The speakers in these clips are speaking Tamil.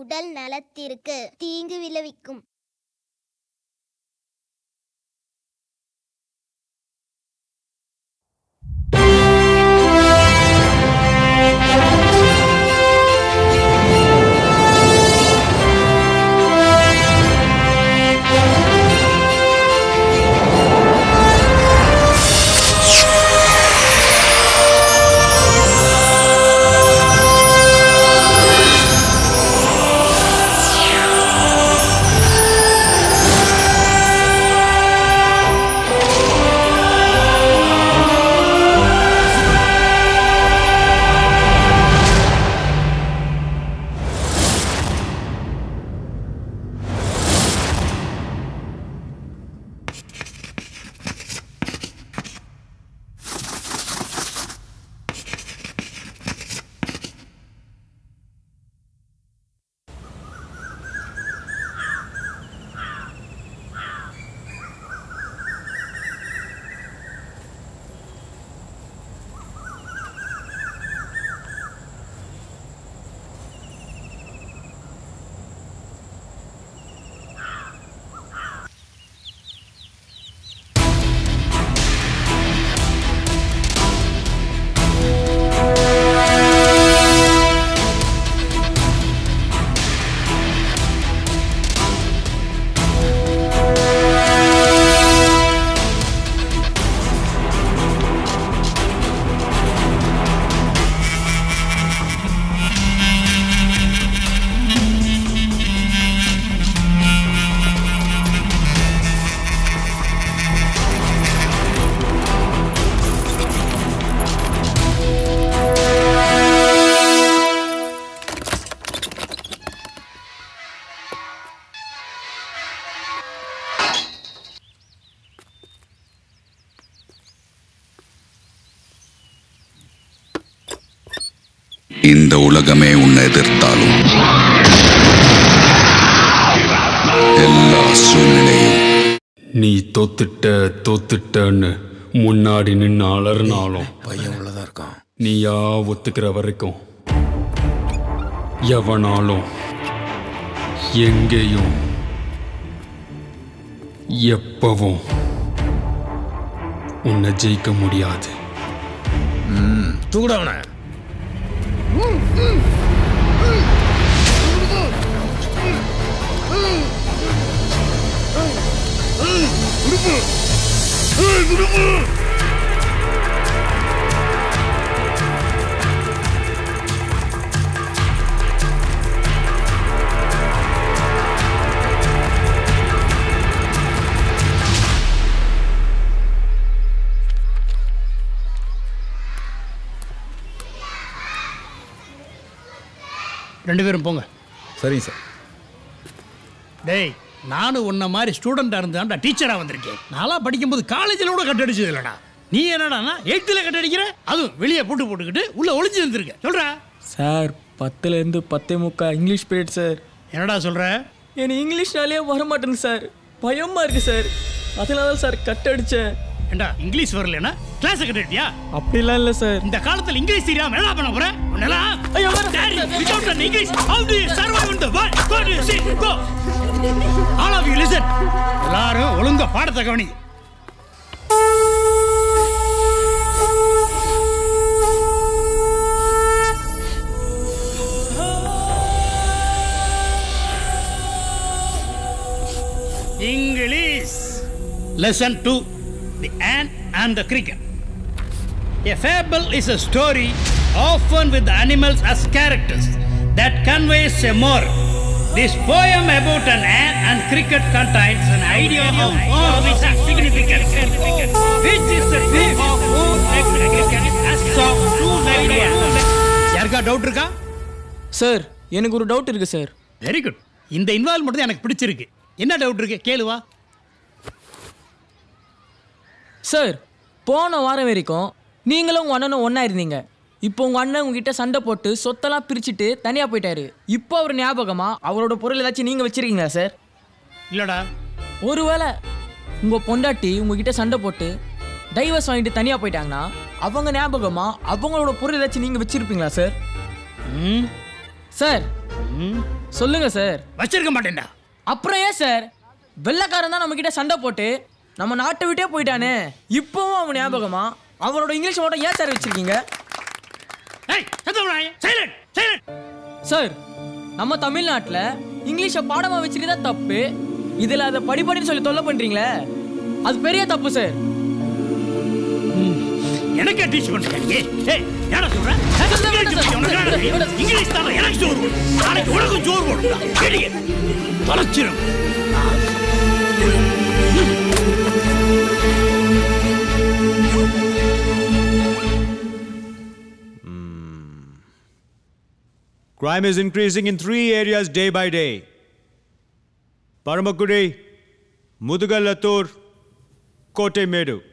உடல் நலத்திற்கு தீங்கு விளைவிக்கும் இந்த உலகமே உன்னை எதிர்த்தாலும் எல்லா சூழ்நிலையும் நீ தோத்துட்ட தோத்துட்டன்னு முன்னாடி நின்று அலறினாலும் பையன் உள்ளதா இருக்கான் நீயா ஒத்துக்கிற வரைக்கும் எவனாலும் எங்கேயும் எப்பவும் உன்னை ஜெயிக்க முடியாது தூக்குடா அவனை ரெண்டு பேரும் போங்க சரிங்க சார் டேய் நானும் உன்ன மாதிரி ஸ்டூடெண்டாக இருந்தாண்டா டீச்சராக வந்திருக்கேன் நான்லாம் படிக்கும்போது காலேஜில் கூட கட் அடிச்சது இல்லைடா நீ என்னடானா எயித்தில் கட் அடிக்கிற அதுவும் வெளியே போட்டு போட்டுக்கிட்டு உள்ள ஒளிஞ்சு இருந்திருக்க சொல்றா சார் பத்துலேருந்து பத்தே முக்கா இங்கிலீஷ் பீரியட் சார் என்னடா சொல்ற எனக்கு இங்கிலீஷ்னாலே வர மாட்டேங்குது சார் பயமாக இருக்கு சார் அதனால தான் சார் கட் அடித்தேன் ஏண்டா இங்கிலீஷ் வரலனா கிளாஸ் கட் அடிட்டியா அப்படிலாம் இல்லை சார் இந்த காலத்துல இங்கிலீஷ் தெரியாம என்ன பண்ண போற உன்னெல்லாம் ஐயோ, வேற- Daddy, without an English, how do you survive in the world? Go to your seat, go. All of you listen. எல்லாரும் ஒழுங்கா பாடத்தை கவனி English. Lesson 2 The Ant and the Cricket. A fable is a story, often with the animals as characters, that conveys a moral. This poem about an ant and cricket contains an idea of all which has significance, which is the proof of who cricket as of two ideas. யாருக்கா டவுட் இருக்கா சார் எனக்கு ஒரு டவுட் இருக்கு சார் வெரி குட் இந்த இன்வால்மெண்ட் தான் எனக்கு பிடிச்சிருக்கு என்ன டவுட் இருக்கு கேளுவா சார் போன வாரம் வரைக்கும் நீங்களும் உங்கள் அண்ணனும் ஒன்றா இருந்தீங்க இப்போ உங்கள் அண்ணன் உங்ககிட்ட சண்டை போட்டு சொத்தெல்லாம் பிரிச்சுட்டு தனியாக போயிட்டாரு இப்போ அவர் ஞாபகமாக அவரோட பொருள் ஏதாச்சும் நீங்கள் வச்சிருக்கீங்களா சார் இல்லடா ஒருவேளை உங்கள் பொண்டாட்டி உங்ககிட்ட சண்டை போட்டு டைவர்ஸ் வாங்கிட்டு தனியாக போயிட்டாங்கன்னா அவங்க ஞாபகமாக அவங்களோட பொருள் ஏதாச்சும் நீங்கள் வச்சுருப்பீங்களா சார் ம் சார் ம் சொல்லுங்க சார் வச்சிருக்க மாட்டேன்டா அப்புறம் ஏன் சார் வெள்ளைக்காரன் தான் நம்ம கிட்ட சண்டை போட்டு நம்ம நாட்டை விட்டே போயிட்டானே இப்பவும் அவன் ஞாபகமா அவனோட இங்கிலீஷ் மட்டும் ஏன் சார் வச்சிருக்கீங்க ஏய் சைலண்ட் சைலண்ட் சார் நம்ம தமிழ்நாட்டில் இங்கிலீஷை பாடமா வச்சுட்டு தான் தப்பு இதில் அதை படிப்படின்னு சொல்லி தொல்லை பண்றீங்களே அது பெரிய தப்பு சார் எனக்கே டீச் பண்றீங்க ஏய் ஏய் என்ன சொல்ற ஆ? இங்கிலீஷ் பத்தி உனக்கு என்ன தெரியும்? இங்கிலீஷ் தான் எனக்கு சோறு போடும் நாளைக்கு உனக்கும் சோறு போடும் கேளுங்க தொலைச்சிரும் Crime is increasing in three areas day by day Paramakudi, Mudugalatur, Kote Medu.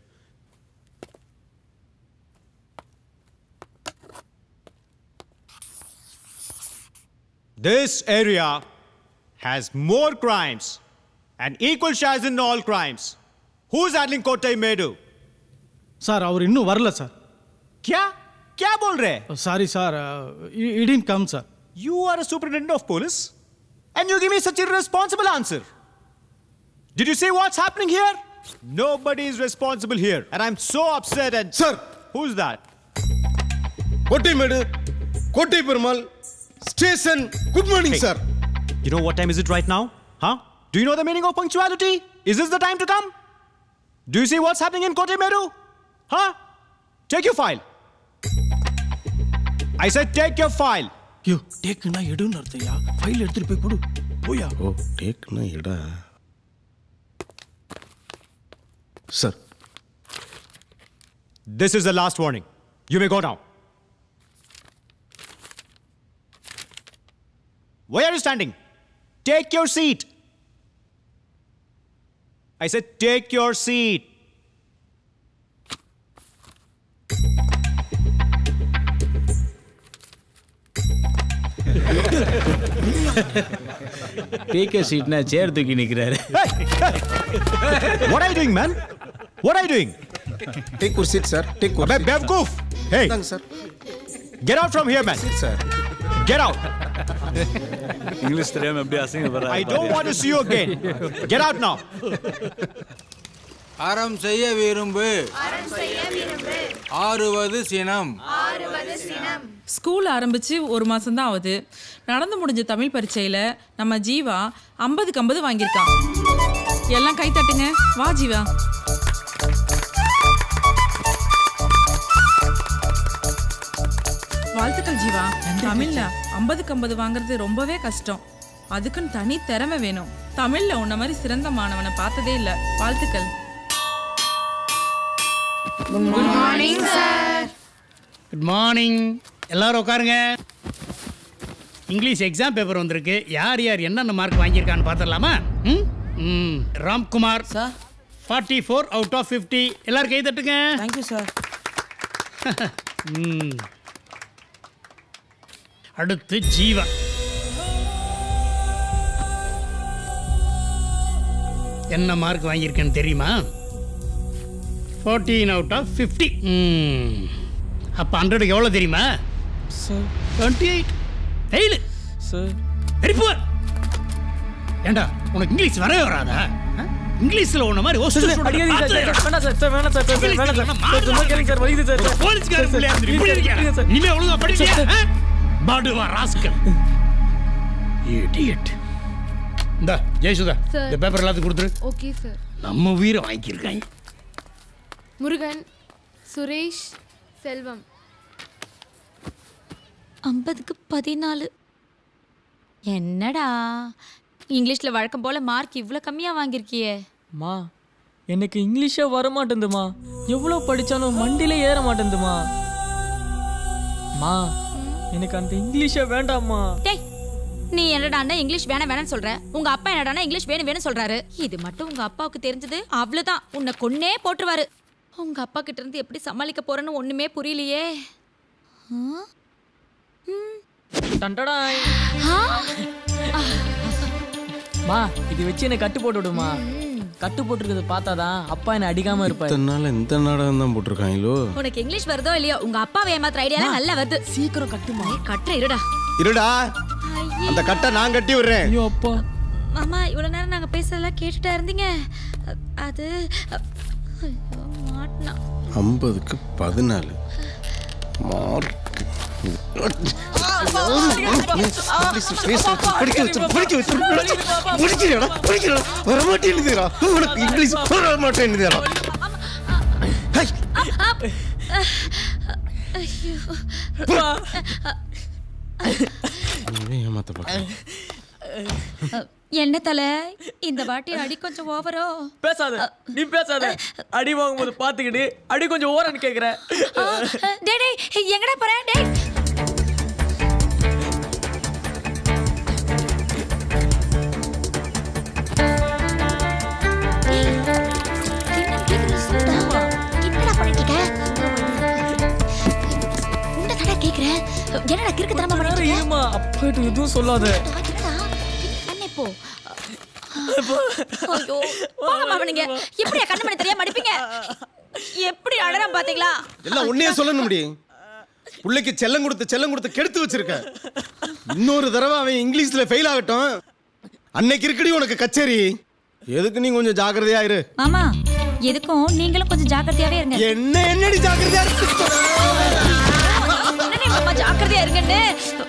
This area has more crimes and equal shares in all crimes. Who's handling Kote Medu? Sir அவர் இன்னும் வரல சார் क्या क्या बोल रहे हैं? சாரி சார் இடின் come sir You are a superintendent of police, and you give me such irresponsible answer. Did you see what's happening here? Nobody is responsible here, and I'm so upset. And Sir. who's that? Kottaimedu Kottai Perumal station good morning Hey. Sir You know what time is it right now? Huh? Do you know the meaning of punctuality? Is this the time to come? Do you see what's happening in Kote Meru? Huh? Take your file. I said take your file. ஐயோ டேக்குன்னா எடுன்னு அர்த்தையா ஃபைல் எடுத்துட்டு போய் கொடு போயா ஓ டேக்னா எடா sir This is the last warning. You may go now. Why are you standing? Take your seat. I said, take your seat. பிகே சீட்னா சேர் தூக்கி நிற்கிறாரு What are you doing, man? What are you doing? Take ஒரு சீட் சார் டேக் ஒரு Be- Bevkoof! Hey, தாங்க sir get out from here, man. Sir Get out. English தெரியாம எப்படி அசிங்கப்படுறாரு I don't want to see you again. Get out now. அறம் செய்ய விரும்பு ஆறுவது சினம் ஸ்கூல் ஆரம்பிச்சு ஒரு மாசம் தான் ஆகுது நடந்து முடிஞ்ச தமிழ் பரீட்சையில நம்ம ஜீவா ஐம்பதுக்கு ஐம்பது வாங்கியிருக்கான் எல்லாம் கை தட்டுங்க வா ஜீவா வாழ்த்துக்கள் ஜீவா தமிழ்ல ஐம்பதுக்கு ஐம்பது வாங்குறது ரொம்பவே கஷ்டம் அதுக்குன்னு தனி திறமை வேணும் தமிழ்ல உன்ன மாதிரி சிறந்த மாணவனை பார்த்ததே இல்ல வாழ்த்துக்கள் குட் மார்னிங் எல்லாரும் உட்காருங்க இங்கிலீஷ் எக்ஸாம் பேப்பர் வந்திருக்கு யார் யார் என்னென்ன மார்க் வாங்கியிருக்கான்னு பார்த்துடலாமா ம் ம் Ramkumar sir forty four out of fifty எல்லாரும் கை தட்டுங்க தேங்க்யூ சார் ம் அடுத்து ஜீவா என்ன மார்க் வாங்கியிருக்கேன்னு தெரியுமா ஃபோர்டீன் அவுட் ஆஃப் ஃபிஃப்டி ம் அப்போ ஹண்ட்ரடுக்கு எவ்வளோ தெரியுமா sir twenty eight fail sir very poor ஏண்டா உனக்கு இங்கிலீஷ் வரவே வராதா ஆ? இங்கிலீஷ்ல உன்ன மாதிரி ஒரு student அடிக்காதீங்க சார் பார்த்ததே சார், வேணாம் சார் சார் வேணாம் சார் சார், சார் வேணாம் சார் சார் சும்மா கேளுங்க சார் வலிக்குது சார் ஒரு போலீஸ்கார சார், பிள்ளையா இருந்து இப்படி சார், இருக்கியா? சார். இனிமே ஒழுங்கா படிப்பியா? ஆ? பாடுவா ராஸ்கல் இடியட் இந்த ஜெயசுதா இந்த பேப்பர் எல்லாத்துக்கும் கொடுத்துரு ஓகே சார் நம்ம உயிரை வாங்கியிருக்காங்க முருகன் சுரேஷ் செல்வம் ஐம்பதுக்கு பதினாலு என்னடா இங்கிலீஷ்ல வழக்கம் போல மார்க் இவ்வளோ கம்மியா வாங்கியிருக்கியே மா எனக்கு இங்கிலீஷே வர மாட்டேங்குதுமா எவ்வளோ படிச்சாலும் மண்டியில ஏற மாட்டேங்குதுமா மா எனக்கு அந்த இங்கிலீஷே வேண்டாம்மா டேய் நீ என்னடான்னா இங்கிலீஷ் வேணாம் வேணாம்னு சொல்ற உங்க அப்பா என்னடான்னா இங்கிலீஷ் வேணும் வேணும் சொல்றாரு இது மட்டும் உங்க அப்பாவுக்கு தெரிஞ்சது அவ்வளவுதான் உன்னை கொன்னே போட்டுருவாரு உங்க அப்பா கிட்ட இருந்து எப்படி சமாளிக்க போறேன்னு ஒண்ணுமே புரியலையே ஆ? டண்டடாய் ஆ? மா இது வச்சு என்னை கட்டு போட்டு விடுமா கட்டு போட்டுருக்கிறது பார்த்தாதான் அப்பா என்னை அடிக்காம இருப்பாரு இத்தனை நாள் இந்த நாடகம் தான் போட்டிருக்காங்களோ உனக்கு இங்கிலீஷ் வருதோ இல்லையோ உங்க அப்பாவை ஏமாத்துற ஐடியா நல்லா வருது சீக்கிரம் கட்டுமா ஏய், கட்டுற இருடா இருடா அந்த கட்டை நான் கட்டி விடுறேன் ஐயோ அப்பா மாமா இவ்வளவு நேரம் நாங்க பேசுறதெல்லாம் கேட்டுட்டா இருந்தீங்க அ- அது அ- ஐயோ, மாட்டினா ஐம்பதுக்கு பதினாலு மார்க் வரமாட்டேன்னுதுடா உனக்கு இங்கிலீஷ் வர மாட்டேன்னுதுடா ஐயோ ஏமாத்த பார்க்க என்ன தலை இந்த வாட்டி அடி கொஞ்சம் ஓவரோ பேசாத நீ பேசாத அடி வாங்கும்போது பார்த்துக்கிட்டு அடி கொஞ்சம் ஓரன்னு கேட்குற டேய் டேய் எங்கடா போற டேய் என்னடா பண்ணிட்டு இருக்க உன்னை கேக்குறேன் என்னடா கிறுக்கு தரமா பண்ணிட்டு இருக்க இருமா அப்பாட்டு எதுவும் சொல்லாத என்னடா அண்ணே போ ஐயோ போங்கம்மா நீங்க எப்படியா கண்ணு மணி தெரியாம அடிப்பீங்க எப்படி அழறான் பாத்தீங்களா எல்லாம் உன்னையே சொல்லணும் முடியும் பிள்ளைக்கு செல்லம் கொடுத்து செல்லம் கொடுத்து கெடுத்து வச்சிருக்க இன்னொரு தடவை அவன் இங்கிலீஷ்ல ஃபெயில் ஆகட்டும் அன்னைக்கு இருக்குடி உனக்கு கச்சேரி எதுக்கு நீ கொஞ்சம் ஜாக்கிரதையா இரு மாமா எதுக்கும் நீங்களும் கொஞ்சம் ஜாக்கிரதையாவே இருங்க என்ன என்னடி ஜாக்கிரதையா இருக்கு என்னடி மாமா ஜாக்கிரதையா இருங்கன்னு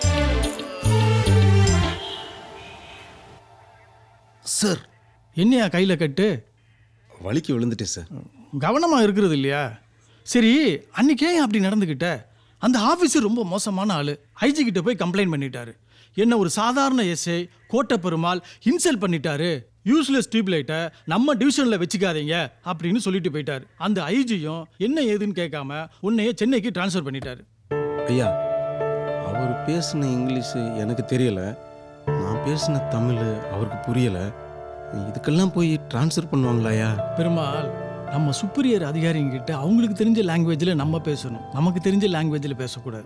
சார் என்னையா கையில கட்டு வலிக்கு விழுந்துட்டேன் சார் கவனமா இருக்கிறது இல்லையா சரி அன்னைக்கே ஏன் அப்படி நடந்துக்கிட்ட அந்த ஆஃபீஸர் ரொம்ப மோசமான ஆளு ஐஜி கிட்ட போய் கம்ப்ளைண்ட் பண்ணிட்டாரு என்ன ஒரு சாதாரண எஸ்ஐ கோட்டை பெருமாள் இன்சல்ட் பண்ணிட்டாரு யூஸ்லெஸ் டியூப்லைட்டை நம்ம டிவிஷன்ல வச்சுக்காதீங்க அப்படின்னு சொல்லிட்டு போயிட்டாரு அந்த ஐஜியும் என்ன ஏதுன்னு கேட்காம உன்னையே சென்னைக்கு ட்ரான்ஸ்ஃபர் பண்ணிட்டாரு ஐயா அவர் பேசின இங்கிலீஷ் எனக்கு தெரியல நான் பேசின தமிழ் அவருக்கு புரியல இதுக்கெல்லாம் போய் ட்ரான்ஸ்ஃபர் பண்ணுவாங்களாயா பெருமாள் நம்ம சுப்பீரியர் அதிகாரிங்க கிட்ட அவங்களுக்கு தெரிஞ்ச லாங்குவேஜில் நம்ம பேசணும் நமக்கு தெரிஞ்ச லாங்குவேஜில் பேசக்கூடாது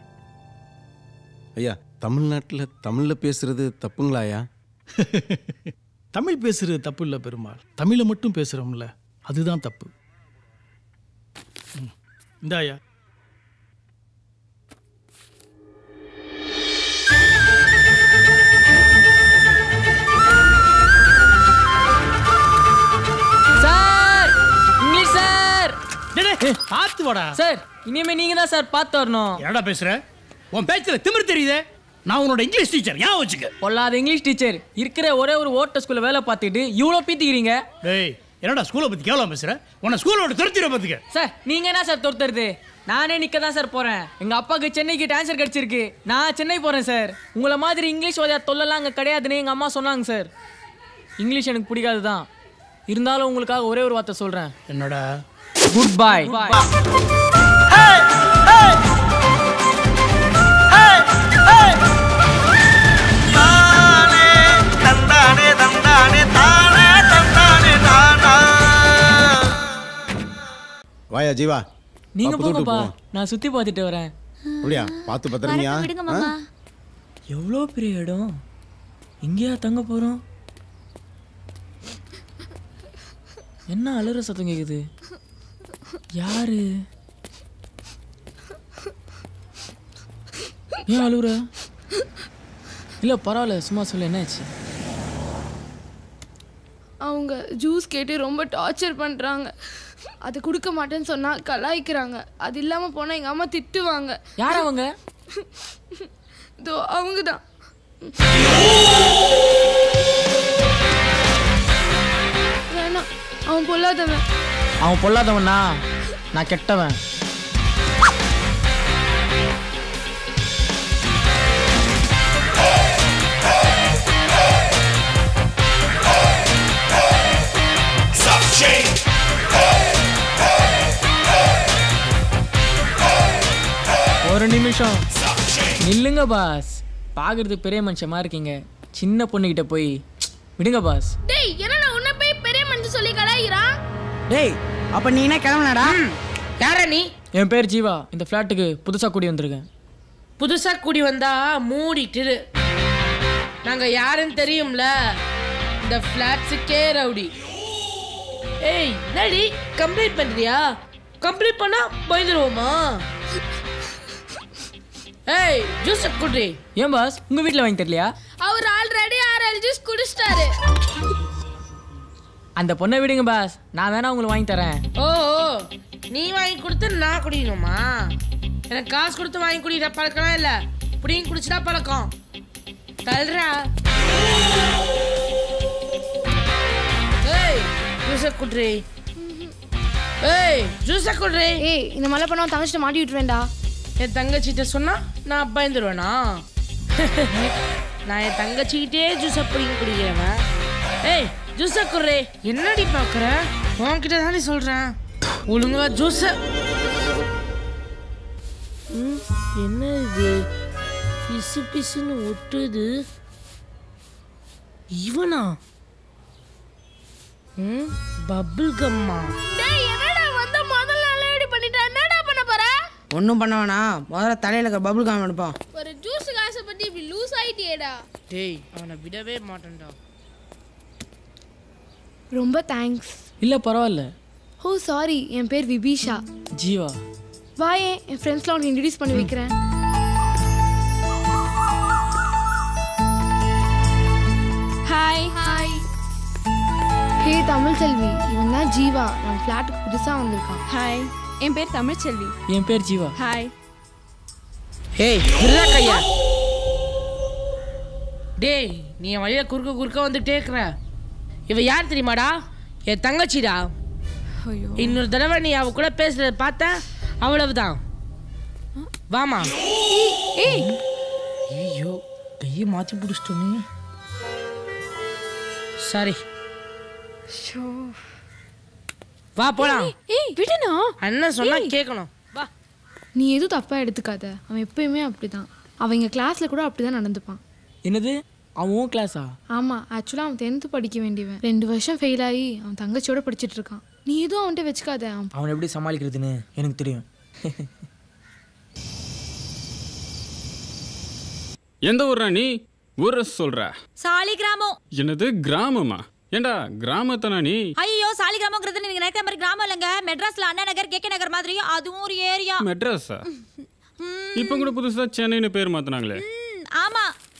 ஐயா தமிழ்நாட்டில் தமிழில் பேசுறது தப்புங்களாயா தமிழ் பேசுறது தப்பு இல்லை பெருமாள் தமிழை மட்டும் பேசுகிறோம்ல அதுதான் தப்பு ம். இந்தாயா சார் இங்கிலீஷ் சார் பார்த்து வாடா சார் இனிமே நீங்க தான் சார் பார்த்து வரணும் என்னடா பேசுற உன் பேச்சுல திமிர் தெரியுதே நான் உன்னோட இங்கிலீஷ் டீச்சர் ஞாபகம் வச்சுக்க பொல்லாத இங்கிலீஷ் டீச்சர் இருக்கிற ஒரே ஒரு ஓட்ட ஸ்கூல்ல வேலை பார்த்துட்டு இவ்வளோ பீத்திக்கிறீங்க டேய் என்னடா ஸ்கூலை பத்தி கேவலம் பேசுற உன்னை ஸ்கூலோட துரத்திட பாத்துக்க சார் நீங்க என்ன சார் துரத்துறது நானே நிக்க தான் சார் போறேன் எங்க அப்பாவுக்கு சென்னைக்கு ட்ரான்ஸ்ஃபர் கிடைச்சிருக்கு நான் சென்னை போறேன் சார் உங்களை மாதிரி இங்கிலீஷ் வாதியா தொல்லலாம் அங்கே கிடையாதுன்னு எங்க அம்மா சொன்னாங்க சார் இங்கிலீஷ் எனக்கு பிடிக்காது தான் இருந்தாலும் உங்களுக்காக ஒரே ஒரு வார்த்தை சொல்றேன் என்னடா குட் பாய் தந்தானே தந்தானே தானே தந்தானே தானா வாயா ஜீவா நீங்க வா, புது வீட்டுக்கு போங்கப்பா போவோம். நான் சுத்தி பார்த்துட்டு வரேன் அப்படியா பார்த்து பத்திரமியா விடுங்க மாமா எவ்வளோ பெரிய இடம் எங்கேயா தங்க போறோம் என்ன அலற சத்தம் கேக்குது யாரு ஏன் அழுகுற இல்ல பரவாயில்ல சும்மா சொல்லு என்னாச்சு அவங்க ஜூஸ் கேட்டு ரொம்ப டார்ச்சர் பண்ணுறாங்க அது கொடுக்க மாட்டேன்னு சொன்னால் கலாய்க்கிறாங்க அது இல்லாமல் போனால் எங்கள் அம்மா திட்டுவாங்க யார் அவங்க இதோ அவங்க தான் வேணாம் அவன் பொல்லாதவன் அவன் பொல்லாதவனா நான் கெட்டவன் ஒரு நிமிஷம் நில்லுங்க பாஸ் பார்க்கறதுக்கு பெரிய மனுஷமா இருக்கீங்க சின்ன பொண்ணுகிட்ட போய் விடுங்க பாஸ் டேய் என்னடா உன்னை போய் பெரிய மனுஷன் சொல்லி கலாய்கிறான் டேய் அப்ப நீ என்ன கிளம்புனடா யாரா நீ என் பேர் ஜீவா இந்த ஃப்ளாட்டுக்கு புதுசாக கூடி வந்திருக்கேன் புதுசா கூடி வந்தா மூடிட்டு இரு. நாங்க யாருன்னு தெரியும்ல இந்த ஃபிளாட்ஸுக்கே ரவுடி ஏய் என்னடி கம்ப்ளைண்ட் பண்றியா கம்ப்ளைண்ட் பண்ணா பயந்துருவோமா ஏய் ஜூஸ் குடி ஏன் பாஸ் உங்க வீட்ல வாங்கி தரலையா அவர் ஆல்ரெடி ஆறு ஜூஸ் குடிச்சிட்டாரு அந்த பொண்ணை விடுங்க பாஸ் நான் வேணா உங்களுக்கு வாங்கி தரேன் ஓ ஓ, நீ வாங்கி கொடுத்து நான் குடிக்கணுமா எனக்கு காசு கொடுத்து வாங்கி குடிக்கிற பழக்கம்லாம் இல்ல புடிங்க குடிச்சிட்டா பழக்கம் தள்ளுறா ஏய் ஜூஸ குட்ரி ஏய் ஜூஸ குட்ரி ஏய் இந்த மாதிரிலாம் பண்ணா தங்கச்சிட்ட மாட்டி விட்டுருவேன்டா என் தங்கச்சிட்ட சொன்னா நான் பயந்துருவேனா நான் என் தங்கச்சிக்கிட்டே ஜூஸ பிடிங்க குடிக்கிறவன் ஏய் ஜூஸ குர்ரே என்னடி பாக்குற உன்கிட்ட தானே சொல்றேன் ஒழுங்கா ஜூஸ ம், என்ன இது பிசு பிசுன்னு ஒட்டுது இவனா ம் பபிள் கம்மா டேய் என்னடா வந்த முதல்ல நாளே இப்படி பண்ணிட்ட என்னடா பண்ண போற ஒன்றும் பண்ண வேணாம் முதல்ல தலையில் இருக்கிற பபுள் காம் எடுப்போம் ஒரு ஜூஸ் ஆசைப்பட்டு இப்படி லூஸ் ஆயிட்டியேடா டேய் அவனை விடவே மாட்டேன்டா ரொம்ப தேங்க்ஸ் இல்ல பரவாயில்ல ஓ சாரி என் பேர் விபீஷா ஜீவா வாயே என் ஃப்ரெண்ட்ஸ்லாம் உனக்கு இன்ட்ரடியூஸ் பண்ணி வைக்கிறேன் hi hi hey Tamil Selvi இவன் தான் ஜீவா நம்ம ஃப்ளாட்டுக்கு புதுசாக வந்திருக்கான் ஹாய் என் பேர் தமிழ்ச்செல்வி என் பேர் ஜீவா ஹாய் ஏய் இருடா கையா டேய் நீ என் வழியில குறுக்க குறுக்க வந்துட்டே இருக்கிற இவ யார் தெரியுமாடா என் தங்கச்சிடா இன்னொரு தடவை நீ அவ கூட பேசுறத பார்த்த அவ்வளவுதான் வாமா ஏய் ஐயோ கையை மாத்தி பிடிச்சிட்டோமே சாரி வா போலாம் ஏய் விடுனா அண்ணன் சொன்னா கேட்கணும் வா நீ எதுவும் தப்பா எடுத்துக்காத அவன் எப்பயுமே அப்படிதான் அவன் எங்க கிளாஸ்ல கூட அப்படிதான் நடந்துப்பான் என்னது அவன் உன் கிளாஸா ஆமா ஆக்சுவலா அவன் டென்த்து படிக்க வேண்டியவன் ரெண்டு வருஷம் ஃபெயில் ஆகி அவன் தங்கச்சியோட படிச்சிட்டு இருக்கான் நீ எதுவும் அவன்கிட்ட வச்சுக்காத அவன் அவனை எப்படி சமாளிக்கிறதுன்னு எனக்கு தெரியும் எந்த ஊர்ரா நீ ஊரை சொல்ற சாலி கிராமம் என்னது கிராமமா ஏண்டா கிராமத்தானா நீ ஐயோ சாலி கிராமங்கிறது நீங்க நினைக்கிற மாதிரி கிராமம் இல்லைங்க மெட்ராஸ்ல அண்ணா நகர் கே நகர் மாதிரியும் அதுவும் ஒரு ஏரியா மெட்ராஸா இப்போ கூட புதுசா சென்னைன்னு பேர் மாத்தினாங்களே ஆமா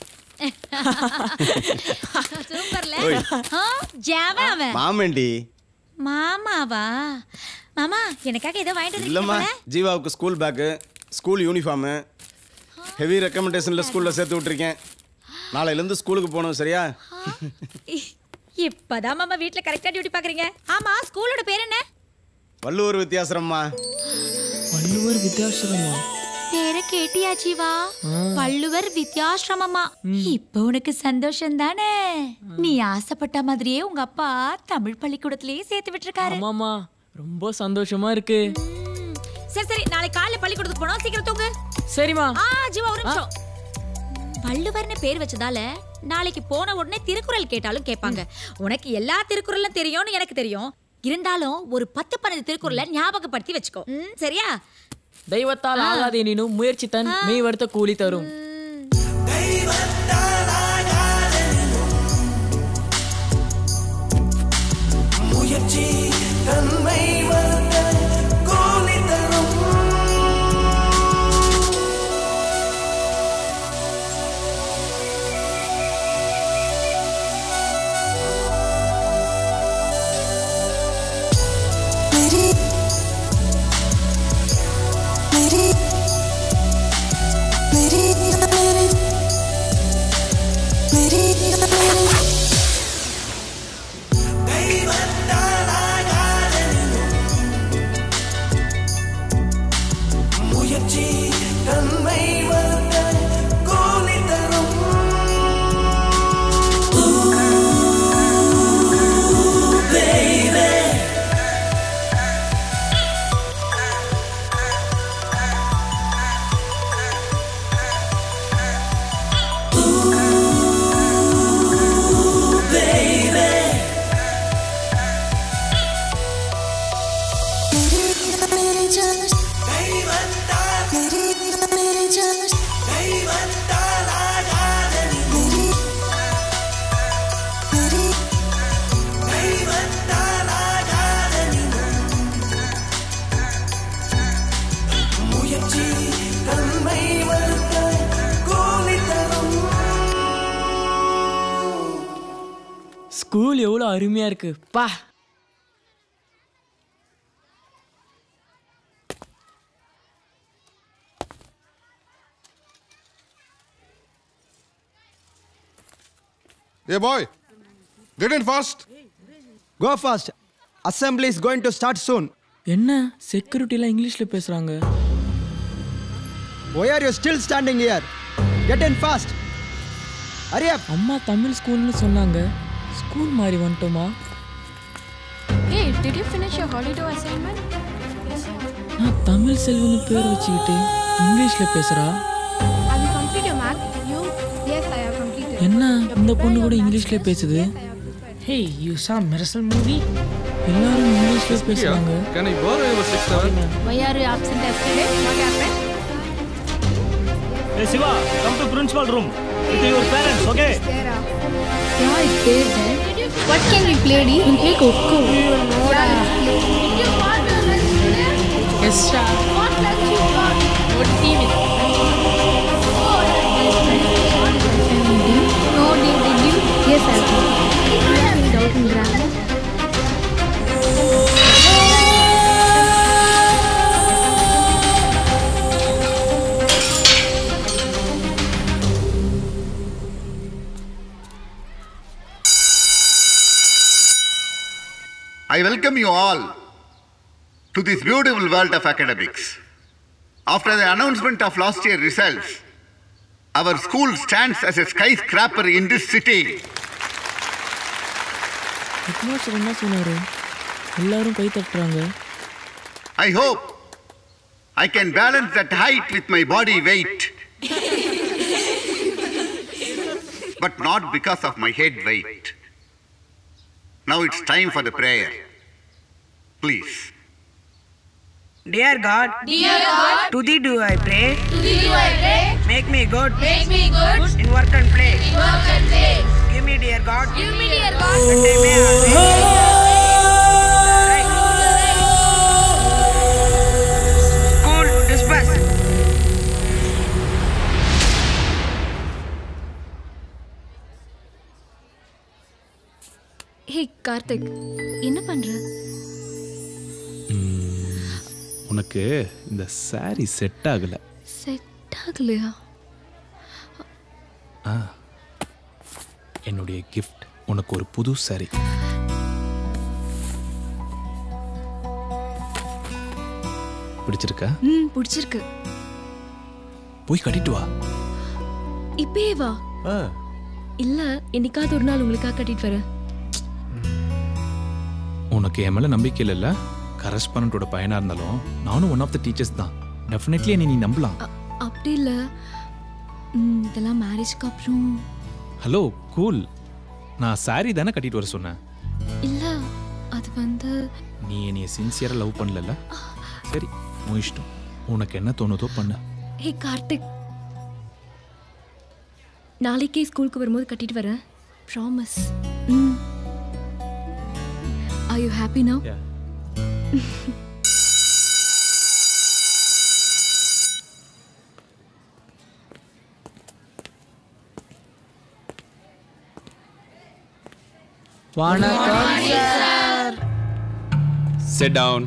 சூப்பர்ல ஓய். ஆ, ஜாவன் அவன் மாமேண்டி மாமாவா மாமா எனக்காக ஏதோ வாங்கிட்டு இல்லைம்மா வந்திருக்கீங்க ஜீவாவுக்கு school bag school uniform heavy ரெக்கமெண்டேஷனில் ஸ்கூலில் சேர்த்து விட்ருக்கேன் நாளையிலேருந்து ஸ்கூலுக்கு போகணும் சரியா இப்பதான் மாமா வீட்ல கரெக்டா டியூட்டி பாக்குறீங்க ஆமா ஸ்கூலோட பேர் என்ன வள்ளுவர் வித்தியாசரம்மா வள்ளுவர் வித்யாசிரமா பேரை கேட்டியா ஜீவா வள்ளுவர் வித்யாசிரமமா இப்ப உனக்கு சந்தோஷம் தானே நீ ஆசைப்பட்ட மாதிரியே உங்க அப்பா தமிழ் பள்ளிக்கூடத்திலேயே சேர்த்து விட்டுருக்காரு ஆமாமா ரொம்ப சந்தோஷமா இருக்கு சரி சரி நாளைக்கு காலையில பள்ளிக்கூடத்துக்கு போனோம் சீக்கிரம் தூங்கு சரிம்மா ஆ ஜீவா ஒரு நிமிஷம் வள்ளுவர்னு பேர் வச்சதால நாளைக்கு போன உடனே திருக்குறள் கேட்டாலும் கேட்பாங்க உனக்கு எல்லா திருக்குறளும் தெரியும்னு எனக்கு தெரியும் இருந்தாலும் ஒரு பத்து பன்னெண்டு திருக்குறளை ஞாபகப்படுத்தி வச்சுக்கோ ம், சரியா தெய்வத்தால் ஆகாத எனினும் முயற்சி தன் மெய் வருத்த கூலி தரும் முயற்சி தன்மை வருத்த கூலி தரும் முயற்சி தன்மை வருத்த கூலி தரும் Baby ஸ்கூல் எவ்வளோ அருமையா இருக்கு பா Hey boy, get in fast. Go fast. Assembly is going to start soon. என்ன செக்யூரிட்டிலாம் இங்கிலீஷில் பேசுகிறாங்க Why are you still standing here? Get in fast. Hurry up. அம்மா தமிழ் ஸ்கூல்னு சொன்னாங்க ஸ்கூல் மாதிரி வந்துட்டோமா Hey, did you finish your holiday assignment? நான் தமிழ் செல்வன்னு பேர் வச்சுக்கிட்டு இங்கிலீஷில் பேசுகிறா Have you completed your math? You? Yes, I have completed. என்ன இந்த பொண்ணு கூட இங்கிலீஷ்ல பேசுது Hey, you saw Miracle movie? எல்லாரும் இங்கிலீஷ்ல பேசுறாங்க Can I borrow your six seven? Why are you absent yesterday? What happened? Hey Shiva, come to principal room with your parents, okay? Yeah, it's there then. What can we play, Dee? We'll play Coco. Yes, sir. What team is No, Dee, did you? Yes, I have. Do you have any doubt in grammar? I welcome you all to this beautiful world of academics. After the announcement of last year's results, our school stands as a skyscraper in this city. Headmaster என்ன சொன்னாரு எல்லாரும் கை தட்டுறாங்க I hope I can balance that height with my body weight. but not because of my head weight. Now it's time for the prayer. Please. Dear God, Dear God, to thee do I pray. to thee do I pray. Make me good. Make me good. In work and play. In work and play. Give me, dear God. Give me, dear God. That I may always. School disperse. ஹே கார்த்திக் என்ன பண்ற உனக்கு இந்த saree செட் ஆகல செட் ஆகலையா ஆ என்னுடைய gift உனக்கு ஒரு புது saree பிடிச்சிருக்கா ம் பிடிச்சிருக்கு போய் கட்டிட்டு வா இப்பயே வா இல்ல என்னைக்காவது ஒரு நாள் உங்களுக்காக கட்டிட்டு வரேன் உனக்கு என் மேல நம்பிக்கை இல்லைல்ல கரஸ்பாண்டோட பையனா இருந்தாலும் நானும் ஒன் ஆஃப் த டீச்சர்ஸ் தான் டெஃபினெட்லி என்னை நீ நம்பலாம் அப்படி இல்ல ம், இதெல்லாம் மேரேஜ்க்கு அப்புறம் ஹலோ கூல் நான் saree தானே கட்டிட்டு வர சொன்னேன் இல்ல அது வந்து நீ என்னைய சின்சியரா லவ் பண்ணலல்ல சரி உன் இஷ்டம் உனக்கு என்ன தோணுதோ பண்ணு ஹே கார்த்திக் நாளைக்கே ஸ்கூலுக்கு வரும்போது கட்டிட்டு வரேன் ப்ராமிஸ் ம் ஆர் யூ ஹாப்பி நவ் வணக்கம் Sit down.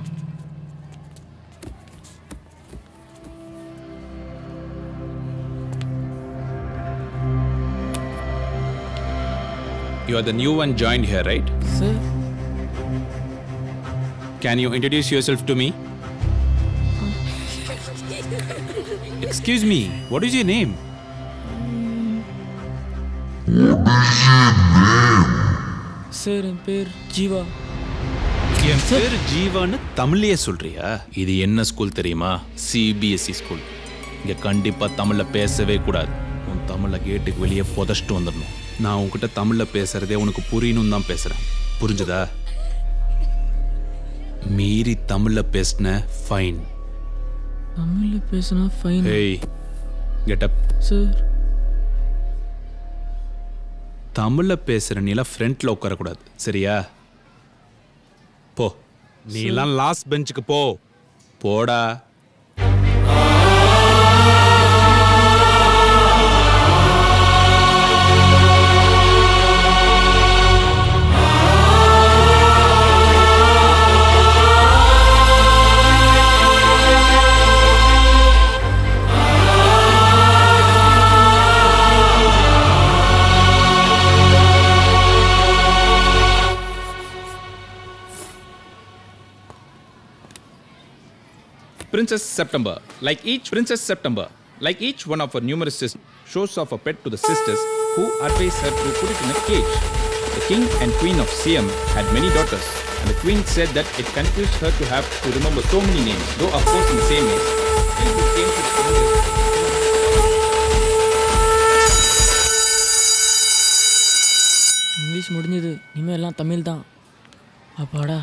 You are the new one joined here, right? Sir. Can you introduce yourself to me? Excuse me, what is your name? Sir என் பேர் ஜீவா என் பேர் ஜீவான்னு தமிழ்லயே சொல்றியா இது என்ன ஸ்கூல் தெரியுமா சிபிஎஸ்இ ஸ்கூல் இங்க கண்டிப்பா தமிழ்ல பேசவே கூடாது உன் தமிழ்ல கேட்டுக்கு வெளியே புதைச்சிட்டு வந்துடணும் நான் உன்கிட்ட தமிழ்ல பேசுறதே உனக்கு புரியணும் தான் பேசுறேன் புரிஞ்சுதா மீறி தமிழ்ல பேசின ஃபைன் தமிழ்ல பேசினா fine hey get up sir தமிழ்ல பேசுற நீலாம் ஃப்ரண்ட்ல உட்காரக்கூடாது சரியா போ நீ எல்லாம் லாஸ்ட் பெஞ்சுக்கு போ போடா Princess September. Like each Princess September, like each one of her numerous sisters, shows off a pet to the sisters who advise her to put it in a cage. The king and queen of Siam had many daughters, and the queen said that it confused her to have to remember so many names, though of course in the same age. Till he came to the kingdom. English முடிஞ்சது இனிமேல் எல்லாம் தமிழ் தான் அப்பாடா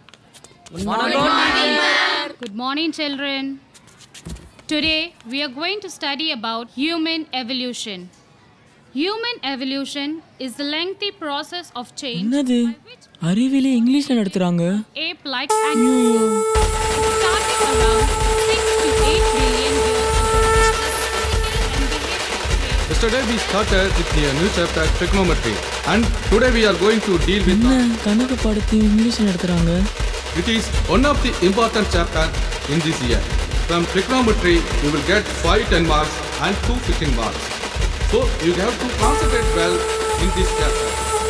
Good morning, children. Today, we are going to study about human evolution. Human evolution is the lengthy process of change என்னது அறிவியலே இங்கிலீஷ்ல நடத்துறாங்க ape-like animals starting around 6 to 8 billion years ago. Yesterday we started with the new chapter trigonometry and today we are going to deal with என்ன கணக்கு பாடத்தை இங்கிலீஷ்ல நடத்துறாங்க it is one of the important chapter in this year. From trigonometry you will get 5 10 marks and 2 15 marks. So you have to concentrate well in this chapter.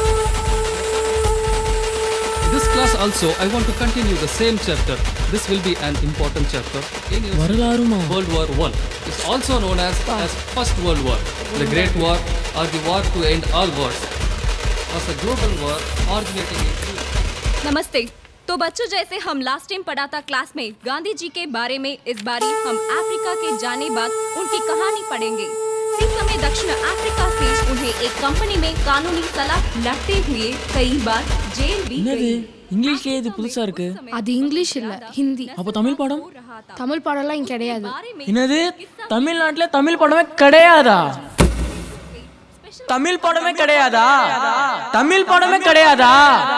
This class also, I want to continue the same chapter. This will be an important chapter in your வரலாறுமா World War One. It's also known as, as First World War, the Great War, or the war to end all wars. Was a global war originating in नमस्ते तो बच्चों जैसे हम लास्ट टाइम पढ़ा था क्लास में गांधी जी के बारे में इस बारी हम अफ्रीका के जाने बाद उनकी कहानी पढ़ेंगे इस समय दक्षिण अफ्रीका से उन्हें एक कंपनी में कानूनी सलाह लड़ते हुए कई बार जेल भी என்னது गई இங்கிலீஷ்லயே இது புதுசா இருக்கு அது இங்கிலீஷ் இல்ல ஹிந்தி அப்போ தமிழ் படம் தமிழ் பாடம்லாம் இங்க கிடையாது என்னது தமிழ்நாட்டுல தமிழ் படமே கிடையாதா தமிழ் படமே கிடையாதா தமிழ் படமே கிடையாதா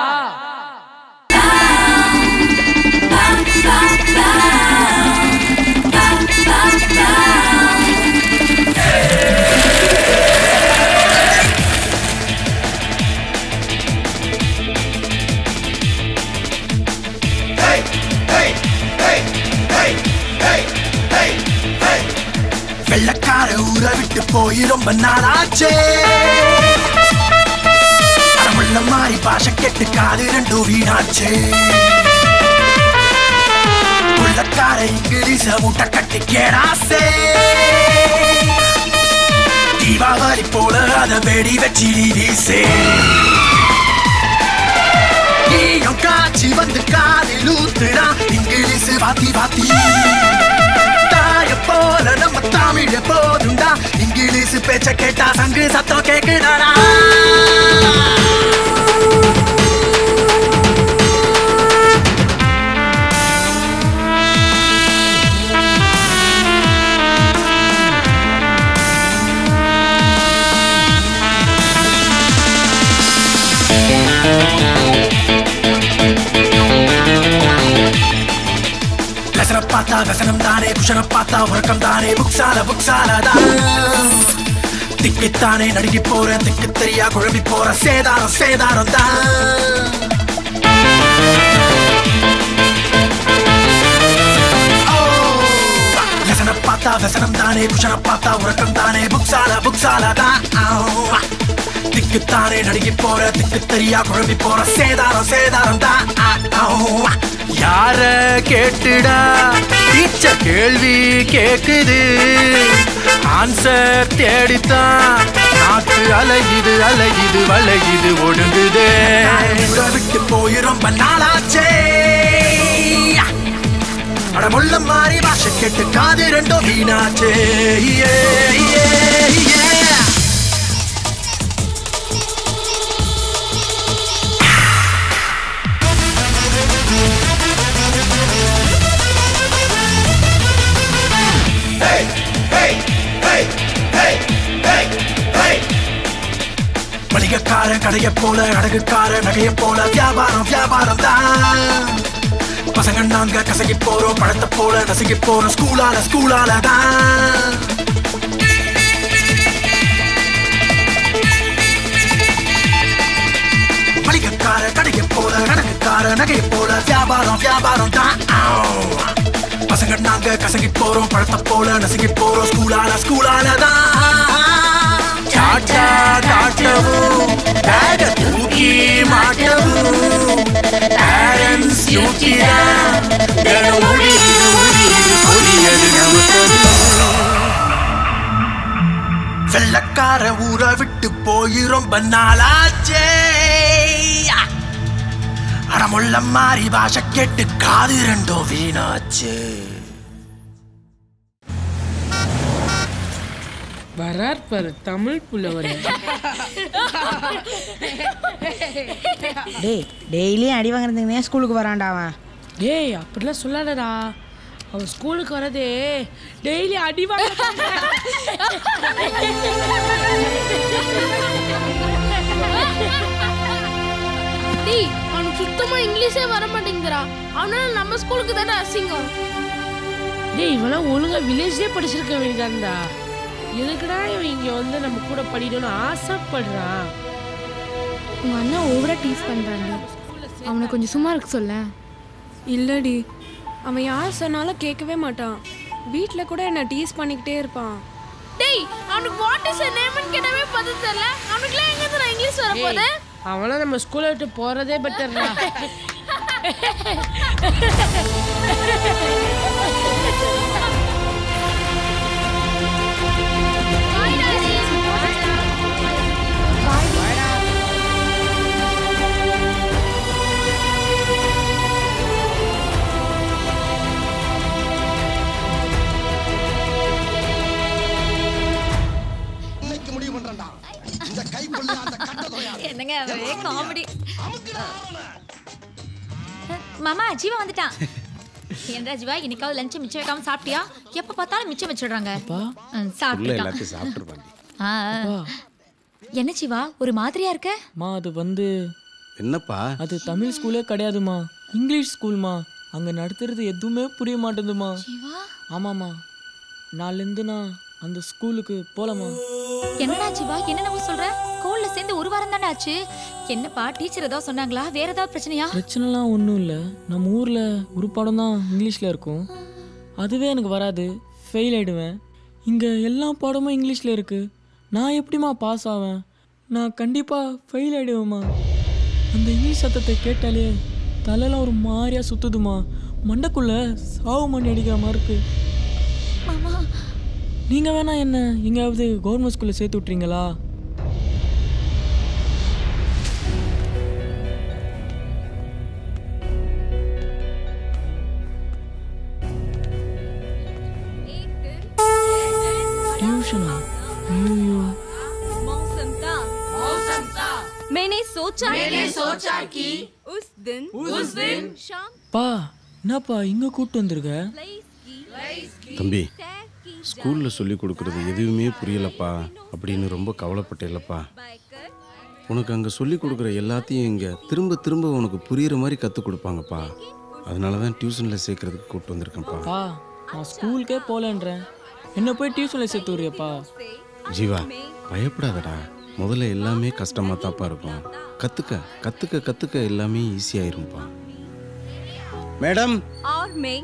வெள்ளக்கார ஊரை விட்டு போய் ரொம்ப நாளாச்சே அறமுள்ள மாறி பாஷை கெட்டு காது ரெண்டும் வீணாச்சே உள்ளக்கார இங்கிலீஷ மூட்டை கட்டி கேடாசே தீபாவளி போல அத வெடி வச்சு வீசே நீயும் காட்சி வந்து காதில் ஊத்துடா இங்கிலீஷ் வாத்தி வாத்தி தாய போல நம்ம தமிழ போதுண்டா இங்கிலீஷ் பேச்ச கேட்டா சங்கு சத்தம் கேக்குதாடா லசன பார்த்தா வசனம் தானே குஷன பார்த்தா உறக்கம் தானே புக்ஸால புக்ஸால தான் திக்கித்தானே நடுங்கி போற திக்கு தெரியா குழம்பி போற சேதாரம் சேதாரம் தான் லசன பார்த்தா வசனம் தானே குஷன பார்த்தா உறக்கம் தானே புக்ஸால புக்ஸால தான் திக்குத்தானே நடுங்கி போற திக்கு தெரியா குழம்பி போற சேதாரம் சேதாரம் தான் யார கேட்டுடா டீச்சர் கேள்வி கேக்குது ஆன்சர் தேடித்தான் நாக்கு அலையுது அலையுது வளையுது ஒடுங்குதே விட்டு போய் ரொம்ப நாளாச்சே அடமுள்ள மாறி பாஷை கேட்டு காது ரெண்டும் வீணாச்சே yeah, yeah, yeah. மளிகைக்கார கடைய போல அடகுக்கார நகைய போல வியாபாரம் வியாபாரம் தான் பசங்க நாங்க கசகி போறோம் பழத்தை போல நசுங்கி போறோம் ஸ்கூலால ஸ்கூலால தான் மளிகைக்கார கடைய போல அடகுக்கார நகைய போல வியாபாரம் வியாபாரம் தான் பசங்க நாங்க கசங்கி போறோம் பழத்தை போல நசுங்கி போறோம் ஸ்கூலால ஸ்கூலால தான் சாட்டா காட்டவும் பேக தூக்கி மாட்டவும் பேரண்ட்ஸ் யூட்டியா ஓடிது ஓடிது விட்டு போய் ரொம்ப நாளாச்சே அடமுள்ள மாறி பாஷை கேட்டு காது ரெண்டும் வீணாச்சு வரார் பாரு தமிழ் புலவர் டேய் டெய்லியும் அடி வாங்குறதுக்குனே ஸ்கூலுக்கு வரான்டா அவன் டேய் அப்படிலாம் சொல்லாதடா அவன் ஸ்கூலுக்கு வரதே டெய்லி அடி டேய் அவனுக்கு சுத்தமா இங்கிலீஷே வர மாட்டேங்குதுடா அவனால நம்ம ஸ்கூலுக்கு தானே அசிங்கம் டேய் இவெல்லாம் ஒழுங்கா வில்லேஜ்லயே படிச்சிருக்க வேண்டியதான்டா எதுக்குடா இவன் இங்க வந்து நம்ம கூட படிக்கணும்னு ஆசைப்படுறான் உங்க அண்ணா ஓவரா டீஸ் பண்றாங்க அவனை கொஞ்சம் சும்மா இருக்க சொல்ல இல்லடி அவன் யார் சொன்னாலும் கேட்கவே மாட்டான் வீட்டில் கூட என்ன டீஸ் பண்ணிக்கிட்டே இருப்பான் டேய் அவனுக்கு வாட் இஸ் நேம்னு கேட்டவே பதில் தெரியல அவனுக்குலாம் எங்க இருந்து இங்கிலீஷ் வர போகுது டேய், அவன்லாம் நம்ம ஸ்கூலை விட்டு போறதே பெட்டர்டா என்னங்க ஒரே காமெடி மாமா ஜீவா வந்துட்டான் ஏன்டா ஜீவா இன்னைக்காவது லஞ்ச் மிச்சம் வைக்காம சாப்பிட்டியா எப்ப பார்த்தாலும் மிச்சம் வச்சிடுறாங்க ம், உள்ள சாப்பிட்டுட்டான் எல்லாத்தையும் சாப்பிட்டுருப்பாங்க ஆ, ஆ. என்ன ஜீவா ஒரு மாதிரியா இருக்க மா அது வந்து என்னப்பா அது தமிழ் ஸ்கூலே கிடையாதுமா இங்கிலீஷ் ஸ்கூல்மா அங்க நடத்துறது எதுவுமே புரிய மாட்டேங்குதுமா ஆமாம்மா நாளிலேருந்து நான் அந்த ஸ்கூலுக்கு போகலாமா என்னடா ஜீவா என்னென்னவோ சொல்ற ஸ்கூல்ல சேர்ந்து ஒரு வாரம் தானே ஆச்சு என்னப்பா டீச்சர் ஏதாவது சொன்னாங்களா வேற ஏதாவது பிரச்சனையா பிரச்சனைலாம் ஒன்றும் இல்லை நம்ம ஊரில் ஒரு பாடம் தான் இங்கிலீஷில் இருக்கும் அதுவே எனக்கு வராது ஃபெயில் ஆயிடுவேன் இங்கே எல்லா பாடமும் இங்கிலீஷில் இருக்குது நான் எப்படிம்மா பாஸ் ஆவேன் நான் கண்டிப்பாக ஃபெயில் ஆயிடுவேம்மா அந்த இங்கிலீஷ் சத்தத்தை கேட்டாலே தலையெல்லாம் ஒரு மாதிரியா சுத்துதுமா மண்டைக்குள்ள சாவு மணி அடிக்கிற மாதிரி இருக்கு நீங்கள் வேணா என்ன எங்கேயாவது கவர்மெண்ட் ஸ்கூலில் சேர்த்து விட்றீங்களா ट्यूशना ஐயோ मौसमता मौसमता मैंने सोचा मैंने सोचा कि उस दिन उस दिन शाम பா என்னப்பா இங்கே கூப்பிட்டு வந்திருக்க தம்பி ஸ்கூலில் சொல்லி கொடுக்குறது எதுவுமே புரியலப்பா அப்படின்னு ரொம்ப கவலைப்பட்டேலப்பா உனக்கு அங்கே சொல்லி கொடுக்குற எல்லாத்தையும் இங்கே திரும்ப திரும்ப உனக்கு புரியுற மாதிரி கற்றுக் கொடுப்பாங்கப்பா அதனால தான் டியூஷனில் சேர்க்கறதுக்கு கூப்பிட்டு வந்திருக்கேன்ப்பா பா நான் ஸ்கூலுக்கே போகலன்றேன் என்ன போய் டியூஷனில் சேர்த்து விடுறியப்பா ஜீவா பயப்படாதடா முதல்ல எல்லாமே கஷ்டமாக தான்ப்பா இருக்கும் கற்றுக்க கற்றுக்க கற்றுக்க எல்லாமே ஈஸியாயிரும்ப்பா மேடம் और मैं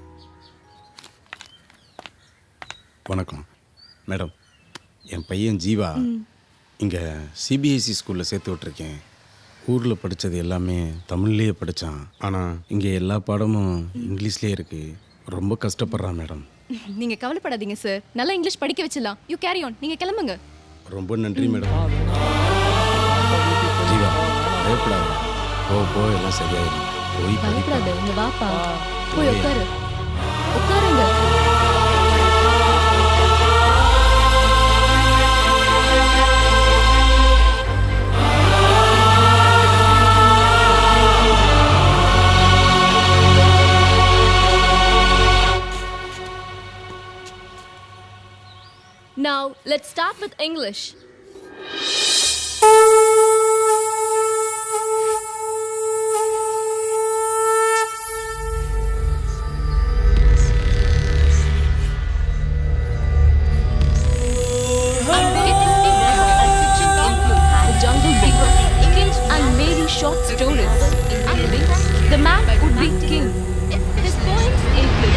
வணக்கம் மேடம் என் பையன் ஜீவா இங்கே சிபிஎஸ்சி ஸ்கூலில் சேர்த்து விட்ருக்கேன் ஊரில் படித்தது எல்லாமே தமிழ்லேயே படித்தான் ஆனால் இங்கே எல்லா பாடமும் இங்கிலீஷ்லேயே இருக்குது ரொம்ப கஷ்டப்படுறான் மேடம் நீங்க கவலைப்படாதீங்க சார் நல்லா இங்கிலீஷ் படிக்க வச்சிடலாம் யூ கேரி ஆன் நீங்க கிளம்புங்க ரொம்ப நன்றி மேடம் ஜீவா பயப்படாத போக போக எல்லாம் சரியாயிடும் போய் படிப்பா பயப்படாத இங்க வாப்பா போய் உட்காரு உட்காருங்க Now, let's start with English. The Jungle Book, Kings and Mary short stories. The man would be king. His poems include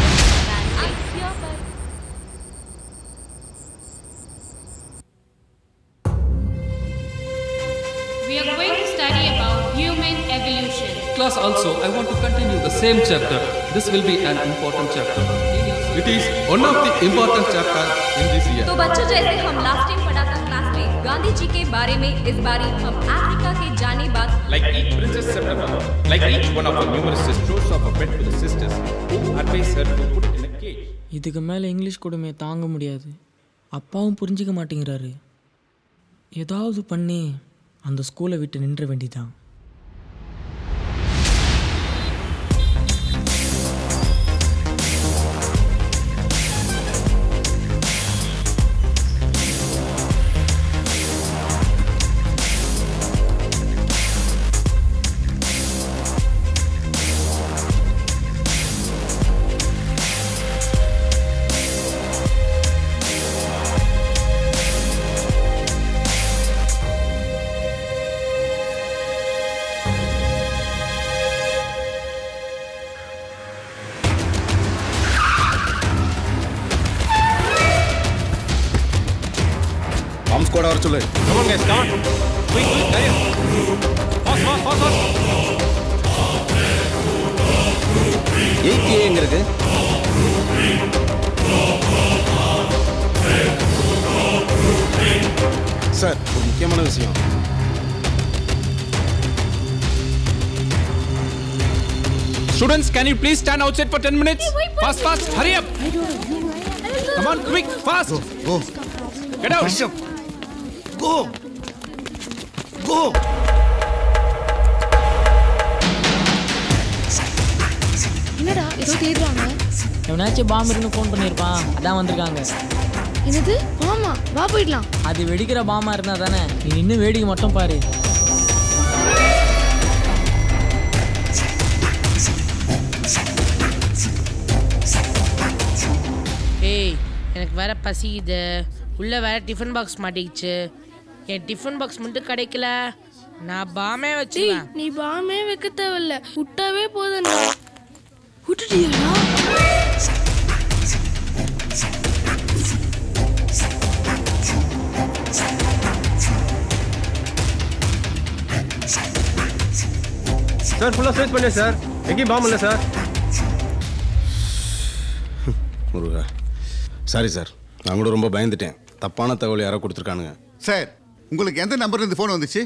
We are going to study about human evolution. Class also, I want to continue the same chapter. This will be an important chapter. It is one of the important chapter in this year. तो बच्चों जैसे हम लास्ट टाइम पढ़ा था क्लास में गांधी जी के बारे में इस बारी हम अफ्रीका के जाने बात Like each Princess September, like each one of her numerous sisters, throws off a bed to the sisters who advise her to put it in a cage. இதுக்கு மேலே இங்கிலீஷ் கொடுமையை தாங்க முடியாது அப்பாவும் புரிஞ்சிக்க மாட்டேங்கிறாரு ஏதாவது பண்ணி அந்த ஸ்கூலை விட்டு நின்ற வேண்டிதான் பாம் ஸ்குவாட் வர சொல்லு Come on, guys, come on. Quick, quick, hurry up. Fast, fast, fast, fast. Eight A எங்க இருக்கு சார் ஒரு முக்கியமான விஷயம் Students, can you please stand outside for 10 minutes? Fast, fast, hurry up. Come on, quick, fast. Go. Get out. Go. Go. என்னடா ஏதோ தேடுறாங்க எவனாச்சும் பாம்பு இருக்குன்னு ஃபோன் பண்ணியிருப்பான் அதான் வந்திருக்காங்க என்னது ஆமா வா போயிடலாம் அது வெடிக்கிற பாமா இருந்தா தானே நீ நின்று வேடிக்கை மட்டும் பாரு ஏய் எனக்கு வேற பசிக்குது உள்ள வேற டிஃபன் பாக்ஸ் மாட்டிக்கிச்சு என் டிஃபன் பாக்ஸ் மட்டும் கிடைக்கல நான் பாமே டேய் வச்சுருவேன் நீ பாமே வைக்க தேவையில்ல விட்டாவே போதும்டா விட்டுட்டியாடா சார் ஃபுல்லாக சர்ச் பண்ணேன் சார் எங்கேயும் பாம்பு இல்லை சார் முருகா சாரி சார் நான் கூட ரொம்ப பயந்துட்டேன் தப்பான தகவல் யாரோ கொடுத்துருக்கானுங்க சார் உங்களுக்கு எந்த நம்பர்ல இருந்து ஃபோன் வந்துச்சு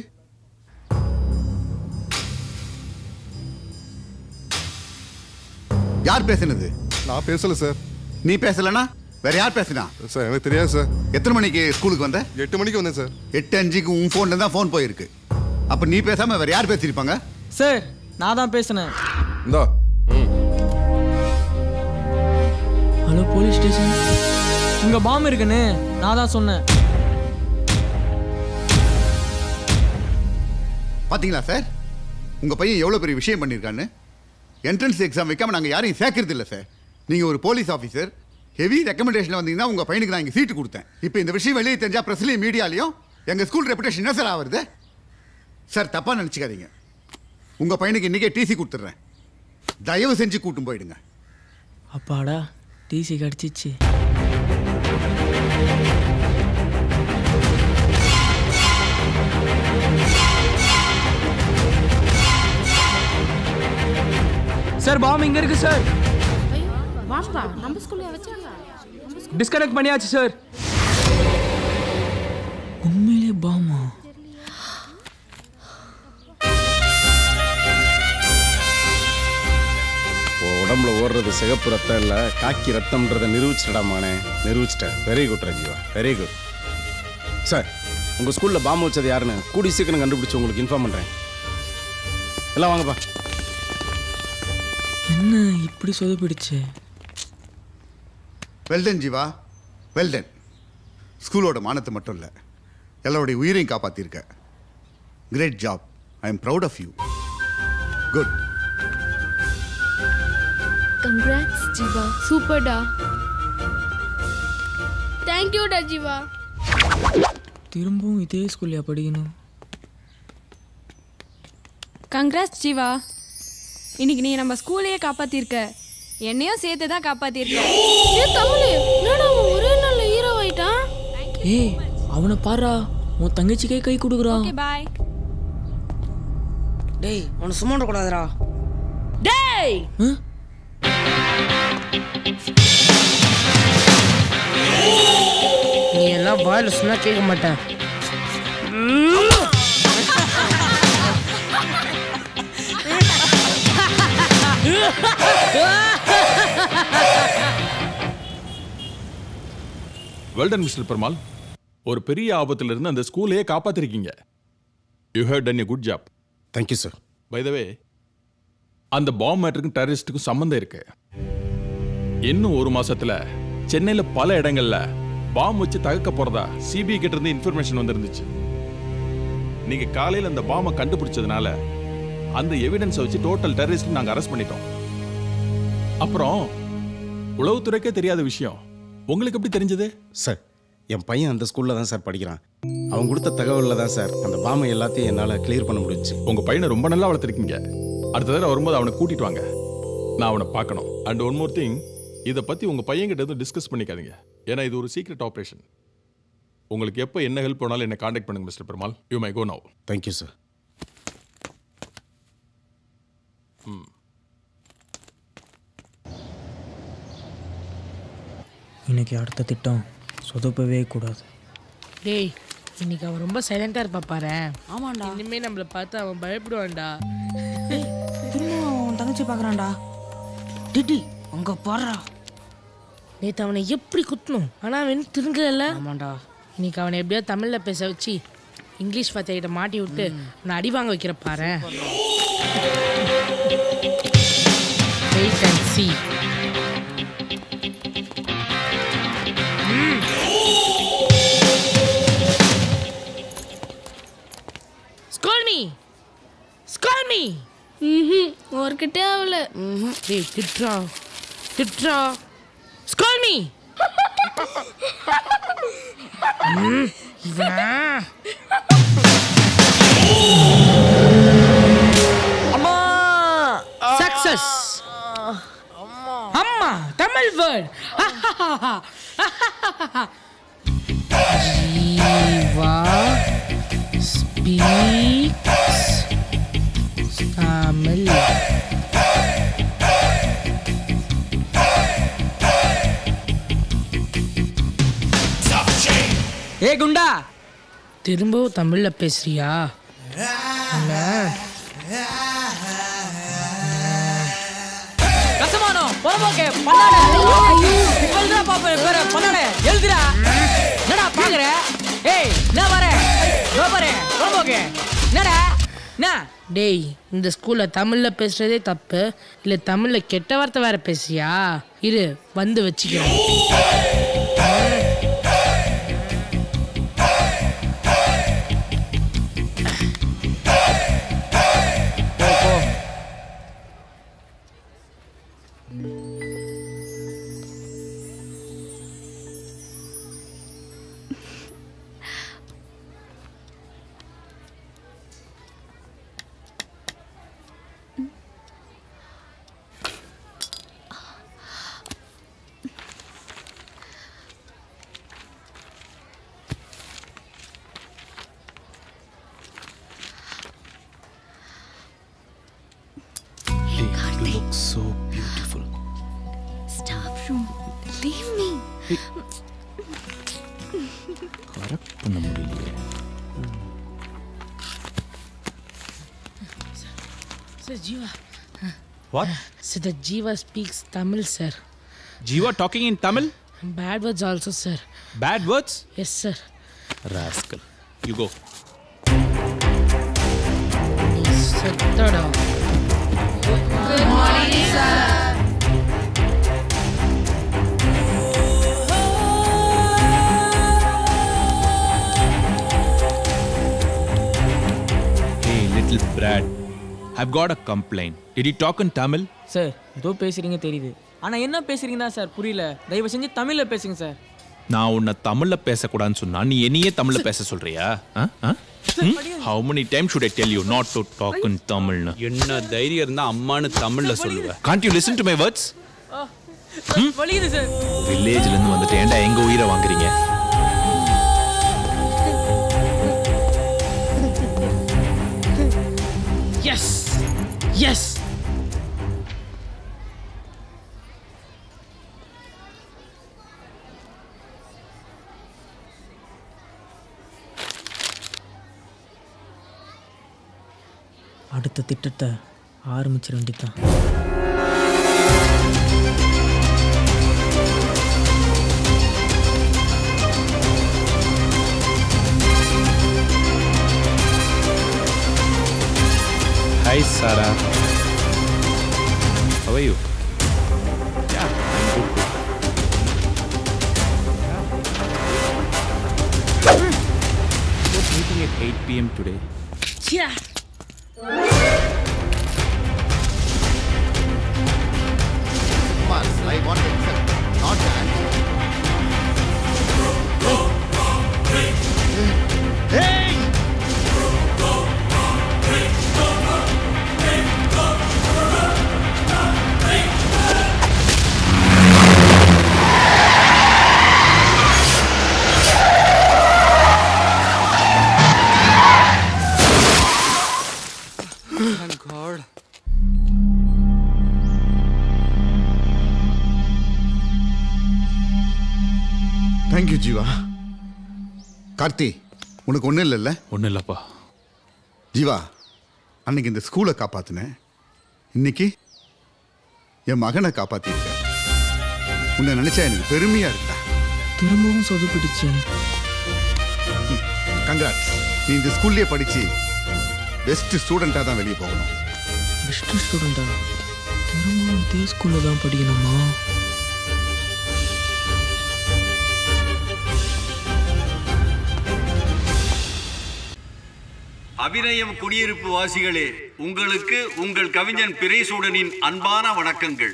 யார் பேசுனது நான் பேசல சார் நீ பேசலனா வேற யார் பேசுனா சார் எனக்கு தெரியாது சார் எத்தனை மணிக்கு ஸ்கூலுக்கு வந்த எட்டு மணிக்கு வந்தேன் சார் எட்டு அஞ்சுக்கு உன் ஃபோன்ல தான் ஃபோன் போயிருக்கு அப்ப நீ பேசாம வேற யார் பேசியிருப்பாங்க சார் நான் தான் பேசினேன் இந்தா ஹலோ போலீஸ் ஸ்டேஷன் இங்க பாம்பு இருக்குன்னு நான் தான் சொன்னேன் பாத்தீங்களா சார் உங்க பையன் எவ்வளவு பெரிய விஷயம் பண்ணியிருக்கான்னு என்ட்ரன்ஸ் எக்ஸாம் வைக்காம நாங்க யாரையும் சேர்க்கறது இல்லை சார் நீங்க ஒரு போலீஸ் ஆஃபீஸர் ஹெவி ரெக்கமெண்டேஷன் வந்தீங்கன்னா உங்க பையனுக்கு நான் இங்க சீட்டு கொடுத்தேன் இப்போ இந்த விஷயம் வெளியே தெரிஞ்சா பிரஸ்லயும் மீடியாலையும் எங்க ஸ்கூல் ரெப்புடேஷன் என்ன சார் ஆகுறது சார் தப்பா நினைச்சுக்காதீங்க உங்க பையனுக்கு இன்னைக்கே டிசி கொடுத்துட்றேன் தயவு செஞ்சு கூட்டும் போயிடுங்க அப்பாடா டிசி கிடச்சிச்சு சார் பாம்பு இங்க இருக்கு சார் வாம்பா நம்ம ஸ்கூல்ல வச்சாங்க டிஸ்கனெக்ட் பண்ணியாச்சு சார் உண்மையிலே பாமா உன் உடம்புல ஓடுறது சிகப்பு ரத்தம் இல்லை காக்கி ரத்தம்ன்றதை நிரூபிச்சிட்டடாமானே நிரூபிச்சிட்டேன் வெரி குட் ரஜீவா வெரி குட் சார் உங்கள் ஸ்கூலில் பாம்பு வச்சது யாருன்னு கூடி சீக்கிரம் கண்டுபிடிச்சு உங்களுக்கு இன்ஃபார்ம் பண்ணுறேன் எல்லாம் வாங்கப்பா என்ன இப்படி சொதப்பிடுச்சு வெல்டன் ஜீவா வெல்டன் ஸ்கூலோட மானத்தை மட்டும் இல்லை எல்லாருடைய உயிரையும் காப்பாற்றிருக்க great job I am proud of you good congrats Jiva சூப்பர்டா தேங்க்யூடா ஜீவா திரும்பவும் இதே ஸ்கூல்லையா படிக்கணும் கங்க்ராஸ் ஜீவா இன்னைக்கு நீ நம்ம ஸ்கூலையே காப்பாத்திருக்க என்னையும் சேர்த்து தான் காப்பாத்திருக்க ஏ தமிழ் என்னடா அவன் ஒரே நாள்ல ஹீரோ ஆயிட்டான் ஏய் அவனை பாரா உன் தங்கச்சிக்கே கை கொடுக்குறான் ஓகே பாய் டேய் உன்னை சும்மா விடக்கூடாதுடா டேய் நீ எல்லாம் வாயில சொன்னா கேட்க மாட்டேன் வெல்டன் மிஸ்டர் பெருமாள் ஒரு பெரிய ஆபத்துல இருந்து அந்த ஸ்கூலையே காப்பாத்திருக்கீங்க you have done a good job thank you sir by the way அந்த பாம்பு மேட்டருக்கும் டெரரிஸ்ட்டுக்கும் சம்மந்தம் இருக்கு இன்னும் ஒரு மாசத்துல சென்னையில பல இடங்கள்ல பாம்பு வச்சு தகர்க்க போறதா சிபிஐ கிட்ட இருந்து இன்ஃபர்மேஷன் வந்திருந்துச்சு நீங்க காலையில அந்த பாம்பை கண்டுபிடிச்சதுனால அந்த எவிடன்ஸை வச்சு டோட்டல் டெரரிஸ்ட் நாங்க அரெஸ்ட் பண்ணிட்டோம் அப்புறம் உளவுத்துறைக்கே தெரியாத விஷயம் உங்களுக்கு எப்படி தெரிஞ்சது சார் என் பையன் அந்த ஸ்கூல்ல தான் சார் படிக்கிறான் அவன் கொடுத்த தகவலில் தான் சார் அந்த பாம்பை எல்லாத்தையும் என்னால் கிளியர் பண்ண முடிஞ்சுச்சு உங்க பையனை ரொம்ப நல்லா வளர்த்துருக்கீங்க அடுத்த தடவை வரும்போது அவனை கூட்டிட்டு வாங்க நான் அவனை பார்க்கணும் அண்ட் ஒன் மோர் திங் இதை பத்தி உங்க பையன்கிட்ட எதுவும் டிஸ்கஸ் பண்ணிக்காதீங்க ஏன்னா இது ஒரு சீக்ரெட் ஆபரேஷன் உங்களுக்கு எப்போ என்ன ஹெல்ப் பண்ணாலும் என்ன காண்டாக்ட் பண்ணுங்க mister Perumal you may go now thank you sir இன்னைக்கு அடுத்த திட்டம் சொதப்பவே கூடாது டேய் இன்னைக்கு அவன் ரொம்ப சைலண்டா இருப்பா பாரு ஆமாண்டா இனிமே நம்மள பார்த்து அவன் பயப்படுவான்டா திரும்ப உன் தங்கச்சி பார்க்கறான்டா டிடி அங்க பாடுறா நேத்து அவனை எப்படி குத்தணும் ஆனா அவன் திருங்கல ஆமாண்டா இன்னைக்கு அவனை எப்படியோ தமிழ்ல பேச வச்சு இங்கிலீஷ் வார்த்தைகிட்ட மாட்டி விட்டு அவனை அடி வாங்க வைக்கிற பாரு wait and see scold me scold me ம் ஒர்க்கிட்டே ஆகல டேய் திட்றா திட்றா ஸ்கால் மீ அம்மா சக்சஸ் அம்மா தமிழ் வேர்ட் ஜீவா ஸ்பீக்ஸ் தமிழ் ஏ குண்டா திரும்பவும் தமிழ்ல பேசுறியா என்ன? கசமானோ புறம்போக்கே பண்ணாட இப்பதான் பாப்பேன் பேர பண்ணாட எழுதுடா என்னடா பாக்குற ஏய் நான் வரேன் இதோ பாரு புறம்போக்கே என்னடா என்ன டேய் இந்த ஸ்கூல்ல தமிழ்ல பேசுறதே தப்பு இல்ல தமிழ்ல கெட்ட வார்த்தை வேற பேசியா இரு வந்து வச்சுக்கிறேன் You look so beautiful. Stop, room. Leave me. Correct பண்ண முடியலையே sir Jiva What? Sir the Jiva speaks Tamil sir Jiva talking in Tamil? Bad words also sir Bad words? Yes sir Rascal. You go. செத்தடா good morning sir Hey, little brat. I've got a complaint. Did he talk in Tamil? Sir ஏதோ பேசுறீங்க தெரியுது ஆனா என்ன பேசுறீங்க தான் சார் புரியல தயவு செஞ்சு தமிழ்ல பேசுங்க சார் நான் உன்னை தமிழ்ல பேசக்கூடாதுன்னு சொன்னா நீ என்னையே தமிழ்ல பேச சொல்றியா how many time should I tell you not to talk in தமிழ்னு என்ன தைரியம் இருந்தா அம்மான்னு தமிழ்ல சொல்லுவேன் can't you listen to my words வலியுது சார் வில்லேஜ்ல இருந்து வந்துட்டு ஏன்டா எங்க உயிரை வாங்குறீங்க எஸ் எஸ் அடுத்த திட்டத்தை ஆரம்பிச்சிட வேண்டியதான் Hi, Sarah. How are you? Yeah, I'm good. good. We're meeting at 8 p.m. today. Yeah. Marks, I want to accept, not to answer. Thank God. Thank you Jiva Karthi உனக்கு ஒன்றும் இல்லைல்ல ஒன்றும் இல்லைப்பா ஜீவா அன்னைக்கு இந்த ஸ்கூலை காப்பாத்தினேன் இன்னைக்கு என் மகனை காப்பாத்திருக்க உன்னை நினைச்சா எனக்கு பெருமையா இருக்கா திரும்பவும் சொதுப்பிடிச்சு கங்க்ராட்ஸ் நீ இந்த ஸ்கூல்லேயே படிச்சு பெஸ்ட் ஸ்டூடெண்ட்டாக தான் வெளியே போகணும் பெஸ்ட் ஸ்டூடெண்டா திரும்பவும் இதே ஸ்கூலில் தான் படிக்கணுமா அபிநயம் குடியிருப்பு வாசிகளே உங்களுக்கு உங்கள் கவிஞன் பிறைசூடனின் அன்பான வணக்கங்கள்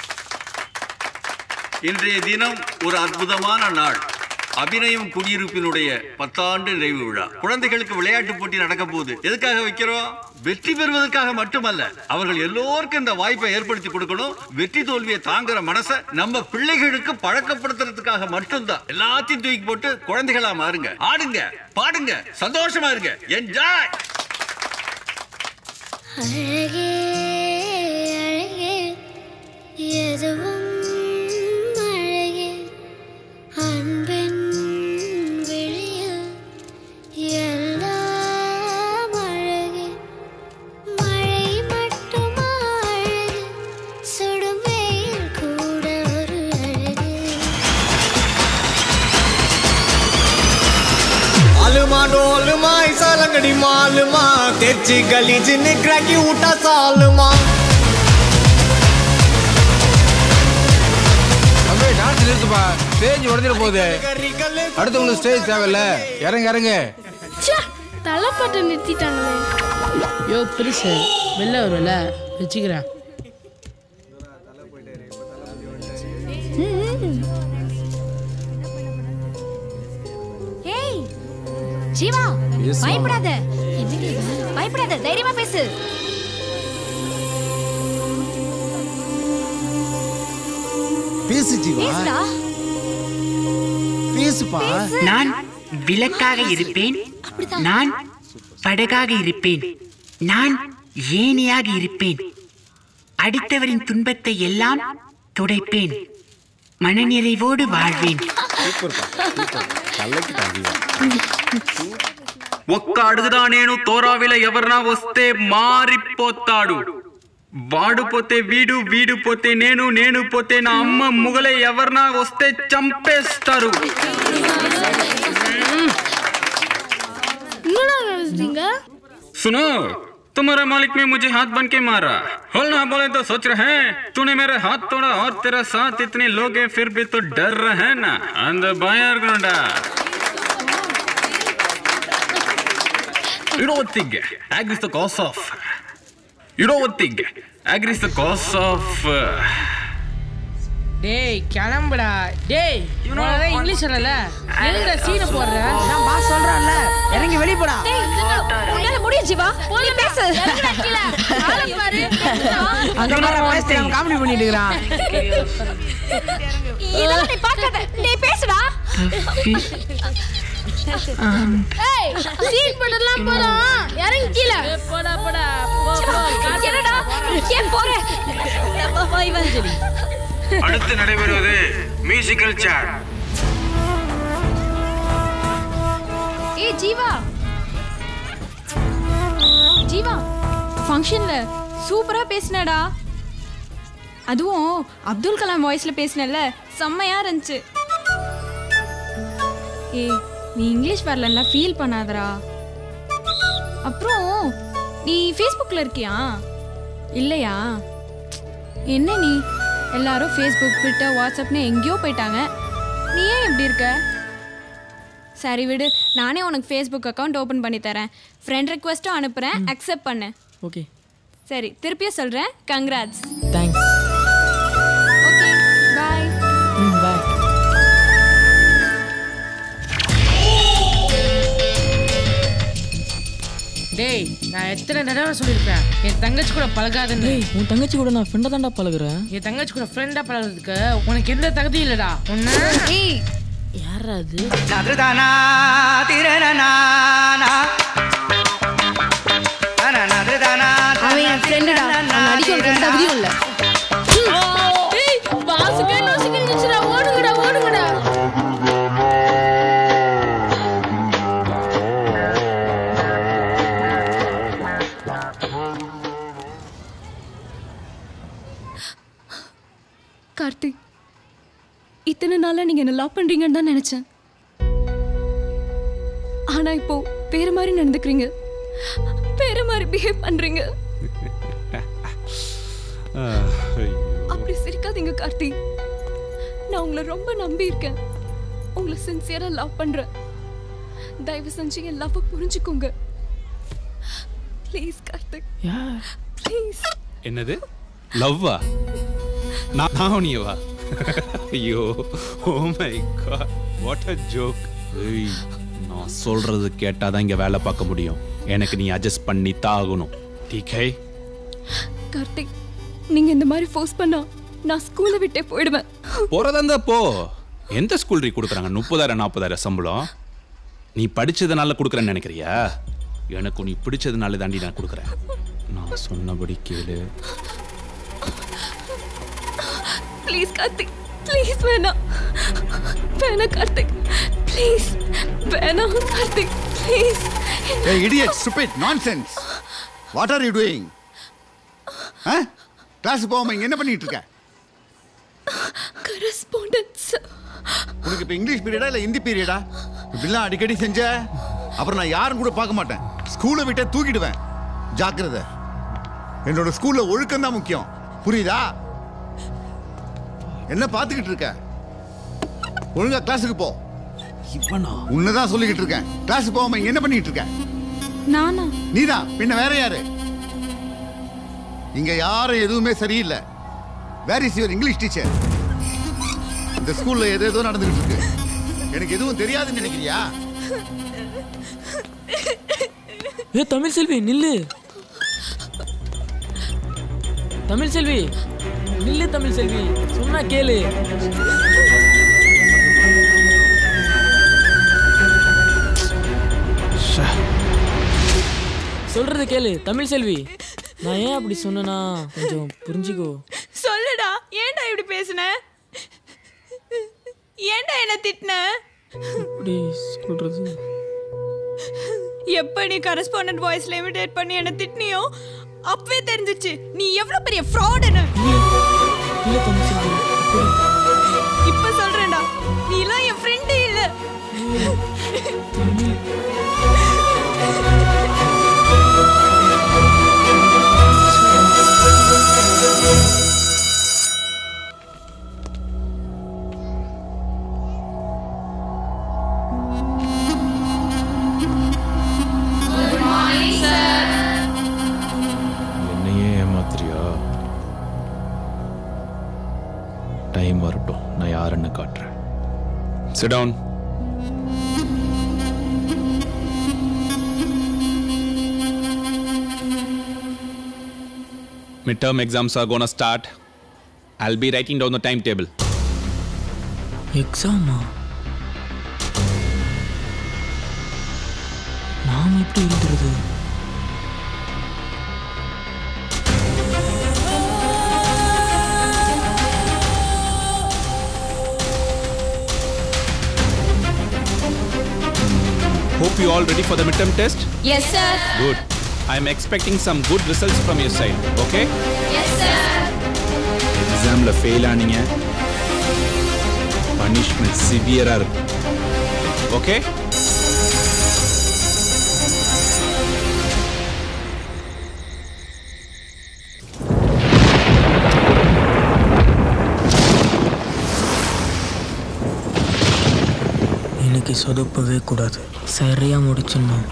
இன்றைய தினம் ஒரு அற்புதமான நாள் அபிநயம் குடியிருப்பினுடைய பத்தாண்டு நிறைவு விழா குழந்தைகளுக்கு விளையாட்டு போட்டி நடக்க போகுது எதுக்காக வைக்கிறோம் வெற்றி பெறுவதற்காக மட்டுமல்ல அவர்கள் எல்லோருக்கும் இந்த வாய்ப்பை ஏற்படுத்தி கொடுக்கணும் வெற்றி தோல்வியை தாங்குற மனசை நம்ம பிள்ளைகளுக்கு பழக்கப்படுத்துறதுக்காக மட்டும்தான் எல்லாத்தையும் தூக்கி போட்டு குழந்தைகளா மாறுங்க ஆடுங்க பாடுங்க சந்தோஷமா இருங்க என்ஜாய் அழகே அழகே எதுவும் அழகே அன்பின் விழியில் எல்லாம் அழகே மழை மட்டுமா அழகு சுடும் வெயில் கூட ஒரு அழகு आलमा डोलमा ऐसा लंगड़ी मालमा तेची गली जिन क्रैकी उठा सालमा தம்பி டான்ஸ் இருக்குப்பா ஸ்டேஜ் உடஞ்சிட போகுது அடுத்து உங்களுக்கு ஸ்டேஜ் தேவையில்ல இறங்க இறங்க தலைப்பட்டை நிறுத்திட்டாங்களே யோ பெருசு வெளில வரும்ல வச்சுக்கிறேன் ஏய் ஜீவா Yes, mama. பயப்படாத என்னடி இவ? பயப்படாத தைரியமா பேசு பேசு ஜீவா பேசுடா பேசுப்பா நான் விளக்காக இருப்பேன் நான் படகாக இருப்பேன் நான் ஏணியாக இருப்பேன் அடுத்தவரின் துன்பத்தை எல்லாம் துடைப்பேன் மனநிறைவோடு வாழ்வேன் ఒక్క అడుగుదా నేను తోరావిల ఎవరన్నా వస్తే మారిపోతాడు వాడు పోతే వీడు వీడు పోతే నేను నేను పోతే నా అమ్మ ముగలే ఎవరన్నా వస్తే చంపేస్తారు என்னடா நினைச்சிட்டீங்க सुनो तुम्हारा मालिक ने मुझे हाथ बन के मारा होलना बोले तो सोच रहे हैं तूने मेरे हाथ तोड़ा और तेरा साथ इतने लोग हैं फिर भी तो डर रहे हैं ना अंदर बायर गुंडा You know what thing? Agri is the cause of. You know what thing? Agri is the cause of. Uh, டேய் கிளம்புடா டேய் இவனோட இங்கிலீஷ் சொல்லல எதுக்குடா சீனை போடுற நான் பாஸ் சொல்றேன்ல இறங்கி வெளிய போடா உன்னால முடியும் ஜீவா நீ பேசு அங்க பாரு பேசுறேன் காமெடி பண்ணிட்டு இருக்கான் இதெல்லாம் நீ பார்க்காத நீ பேசுடா ஏய் சீட் போட்டெல்லாம் போலாம் இறங்கி கீழே போடா போடா என்னடா ஏன் போற நம்ம வா இவன் அடுத்து நடைபெறுவது மியூசிக்கல் சேர் ஏய் ஜீவா ஜீவா ஃபங்க்ஷனில் சூப்பராக பேசினடா அதுவும் அப்துல் கலாம் வாய்ஸில் பேசினல செம்மையாக இருந்துச்சு ஏய் நீ இங்கிலீஷ் வரலன்னா ஃபீல் பண்ணாதடா அப்புறம் நீ ஃபேஸ்புக்கில் இருக்கியா இல்லையா என்ன நீ எல்லாரும் ஃபேஸ்புக் ட்விட்டர் வாட்ஸ்அப்னு எங்கேயோ போயிட்டாங்க நீ ஏன் இப்படி இருக்க சரி விடு நானே உனக்கு ஃபேஸ்புக் அக்கௌண்ட் ஓப்பன் பண்ணி தரேன் ஃப்ரெண்ட் ரெக்வெஸ்ட்டும் அனுப்புகிறேன் அக்செப்ட் பண்ணு ஓகே சரி திருப்பியும் சொல்கிறேன் கங்க்ராட்ஸ் தேங்க்ஸ் ஓகே பாய் ம் பாய் டேய் நான் எத்தனை தடவை சொல்லியிருப்பேன் என் தங்கச்சி கூட பழகாதுன்னு டேய் உன் தங்கச்சி கூட நான் ஃப்ரெண்டாக தான்டா பழகுறேன் என் தங்கச்சி கூட ஃப்ரெண்டா பழகுறதுக்கு உனக்கு எந்த தகுதியும் இல்லடா உன்ன ஏய் யாரா அது நதுதானா திரணனா அவன் என் ஃப்ரெண்டுடா அவன் அடிக்க உனக்கு எந்த தகுதியும் இல்லை ஏய் வாசுக்கே நோசுக்கே இருந்துச்சுடா ஓடுங்கடா ஓடுங்கடா கார்த்திக் இத்தனை நாளா நீங்க என்ன லவ் பண்றீங்கன்னு தான் நினைச்சேன் ஆனா இப்போ வேற மாதிரி நடந்துக்கிறீங்க வேற மாதிரி பிஹேவ் பண்றீங்க அப்படி சிரிக்காதீங்க கார்த்திக் நான் உங்களை ரொம்ப நம்பி இருக்கேன் உங்களை சின்சியரா லவ் பண்றேன் தயவு செஞ்சு என் லவ் புரிஞ்சுக்கோங்க ப்ளீஸ் கார்த்திக் ப்ளீஸ் என்னது லவ்வா நான் நான் நீவா ஐயோ oh my God what a joke ஏய் நான் சொல்றது கேட்டாதான் இங்க வேலை பார்க்க முடியும் எனக்கு நீ அட்ஜஸ்ட் பண்ணி தாகணும் டீகே கார்த்திக் நீங்க இந்த மாதிரி ஃபோர்ஸ் பண்ணா நான் ஸ்கூலை விட்டே போயிடுவேன் போறதா இருந்தா போ எந்த ஸ்கூல் ரீ கொடுக்குறாங்க முப்பதாயிரம் நாற்பதாயிரம் சம்பளம் நீ படிச்சதுனால கொடுக்குறேன்னு நினைக்கிறியா எனக்கு நீ பிடிச்சதுனால தாண்டி நான் கொடுக்குறேன் நான் சொன்னபடி கேளு ப்ளீஸ் கார்த்திக் ப்ளீஸ் வேணாம் வேணாம் கார்த்திக் ப்ளீஸ் வேணாம் Karthik please Hey, idiot, stupid, nonsense. What are you doing? Huh? கிளாஸுக்கு போகாம இங்க என்ன பண்ணிட்டு இருக்க கரஸ்பாண்டன்ஸ் உனக்கு இப்ப இங்கிலீஷ் பீரியடா இல்ல ஹிந்தி பீரியடா இப்படிலாம் அடிக்கடி செஞ்ச அப்புறம் நான் யாரும் கூட பார்க்க மாட்டேன் ஸ்கூலை விட்டே தூக்கிடுவேன் ஜாக்கிரதை என்னோட ஸ்கூல்ல ஒழுக்கம் தான் முக்கியம் புரியுதா என்ன பார்த்துக்கிட்டு இருக்க ஒழுங்கா கிளாஸுக்கு போ இவனா உன்னதான் சொல்லிக்கிட்டு இருக்கேன் கிளாஸுக்கு போகாம இங்க என்ன பண்ணிட்டு இருக்க நானா நீதான் பின்ன வேற யாரு இங்க யாரும் எதுவுமே சரியில்லை where is your English teacher இந்த ஸ்கூல்ல எது ஏதோ நடந்துகிட்டு இருக்கு எனக்கு எதுவும் தெரியாதுன்னு நினைக்கிறியா ஏ தமிழ் செல்வி நில்லு தமிழ் செல்வி நில்லு தமிழ் செல்வி சொன்னா கேளு சொல்றது கேளு தமிழ் செல்வி நான் ஏன் அப்படி சொன்னேன்னா கொஞ்சம் புரிஞ்சுக்கோ சொல்லுடா ஏன்டா இப்படி பேசுன ஏன்டா என்ன திட்டின அப்படி சொல்றது எப்ப நீ கரஸ்பாண்டன்ட் வாய்ஸ்ல இமிடேட் பண்ணி என்ன திட்டினியோ அப்பவே தெரிஞ்சிச்சு நீ எவ்வளவு பெரிய ஃப்ராடுன்னு இல்ல தமிழ் செல்வி அப்படி இப்ப சொல்றேன்டா நீ எல்லாம் என் ஃப்ரெண்டே இல்ல என்னையே ஏமாத்துறியா டைம் வரட்டும் நான் யாருன்னு காட்டுறேன் Sit down. Midterm exams are gonna start. I'll be writing down the timetable. எக்ஸாமா நாம எப்படி எழுதுறது Hope you all ready for the midterm test? Yes sir Good. I am expecting some good results from your side okay yes sir எக்ஸாமில் ஃபெயில் ஆனீங்க பனிஷ்மெண்ட் சிவியராக இருக்கும் ஓகே இன்னைக்கு சொதப்பவே கூடாது சரியா முடிச்சிடணும்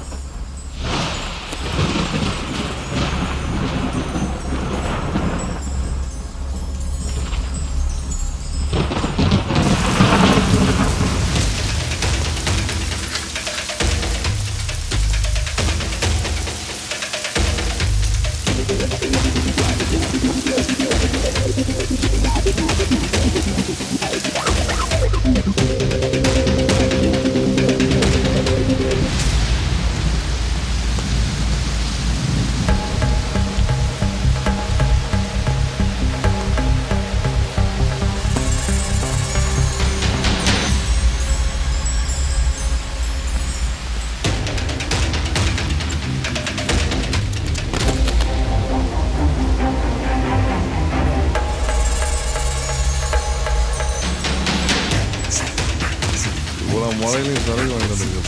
இவ்வளோ மழையிலையும் சரக்கு வாங்கி வந்திருக்கு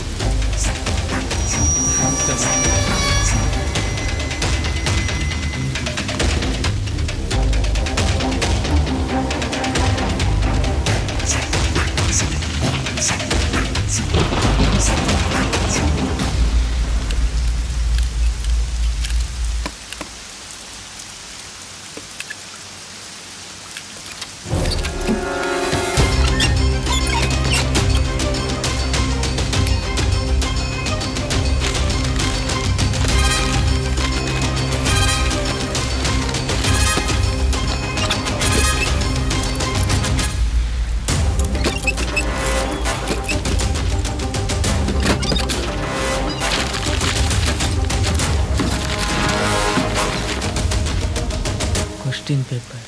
கொஸ்டின் பேப்பர்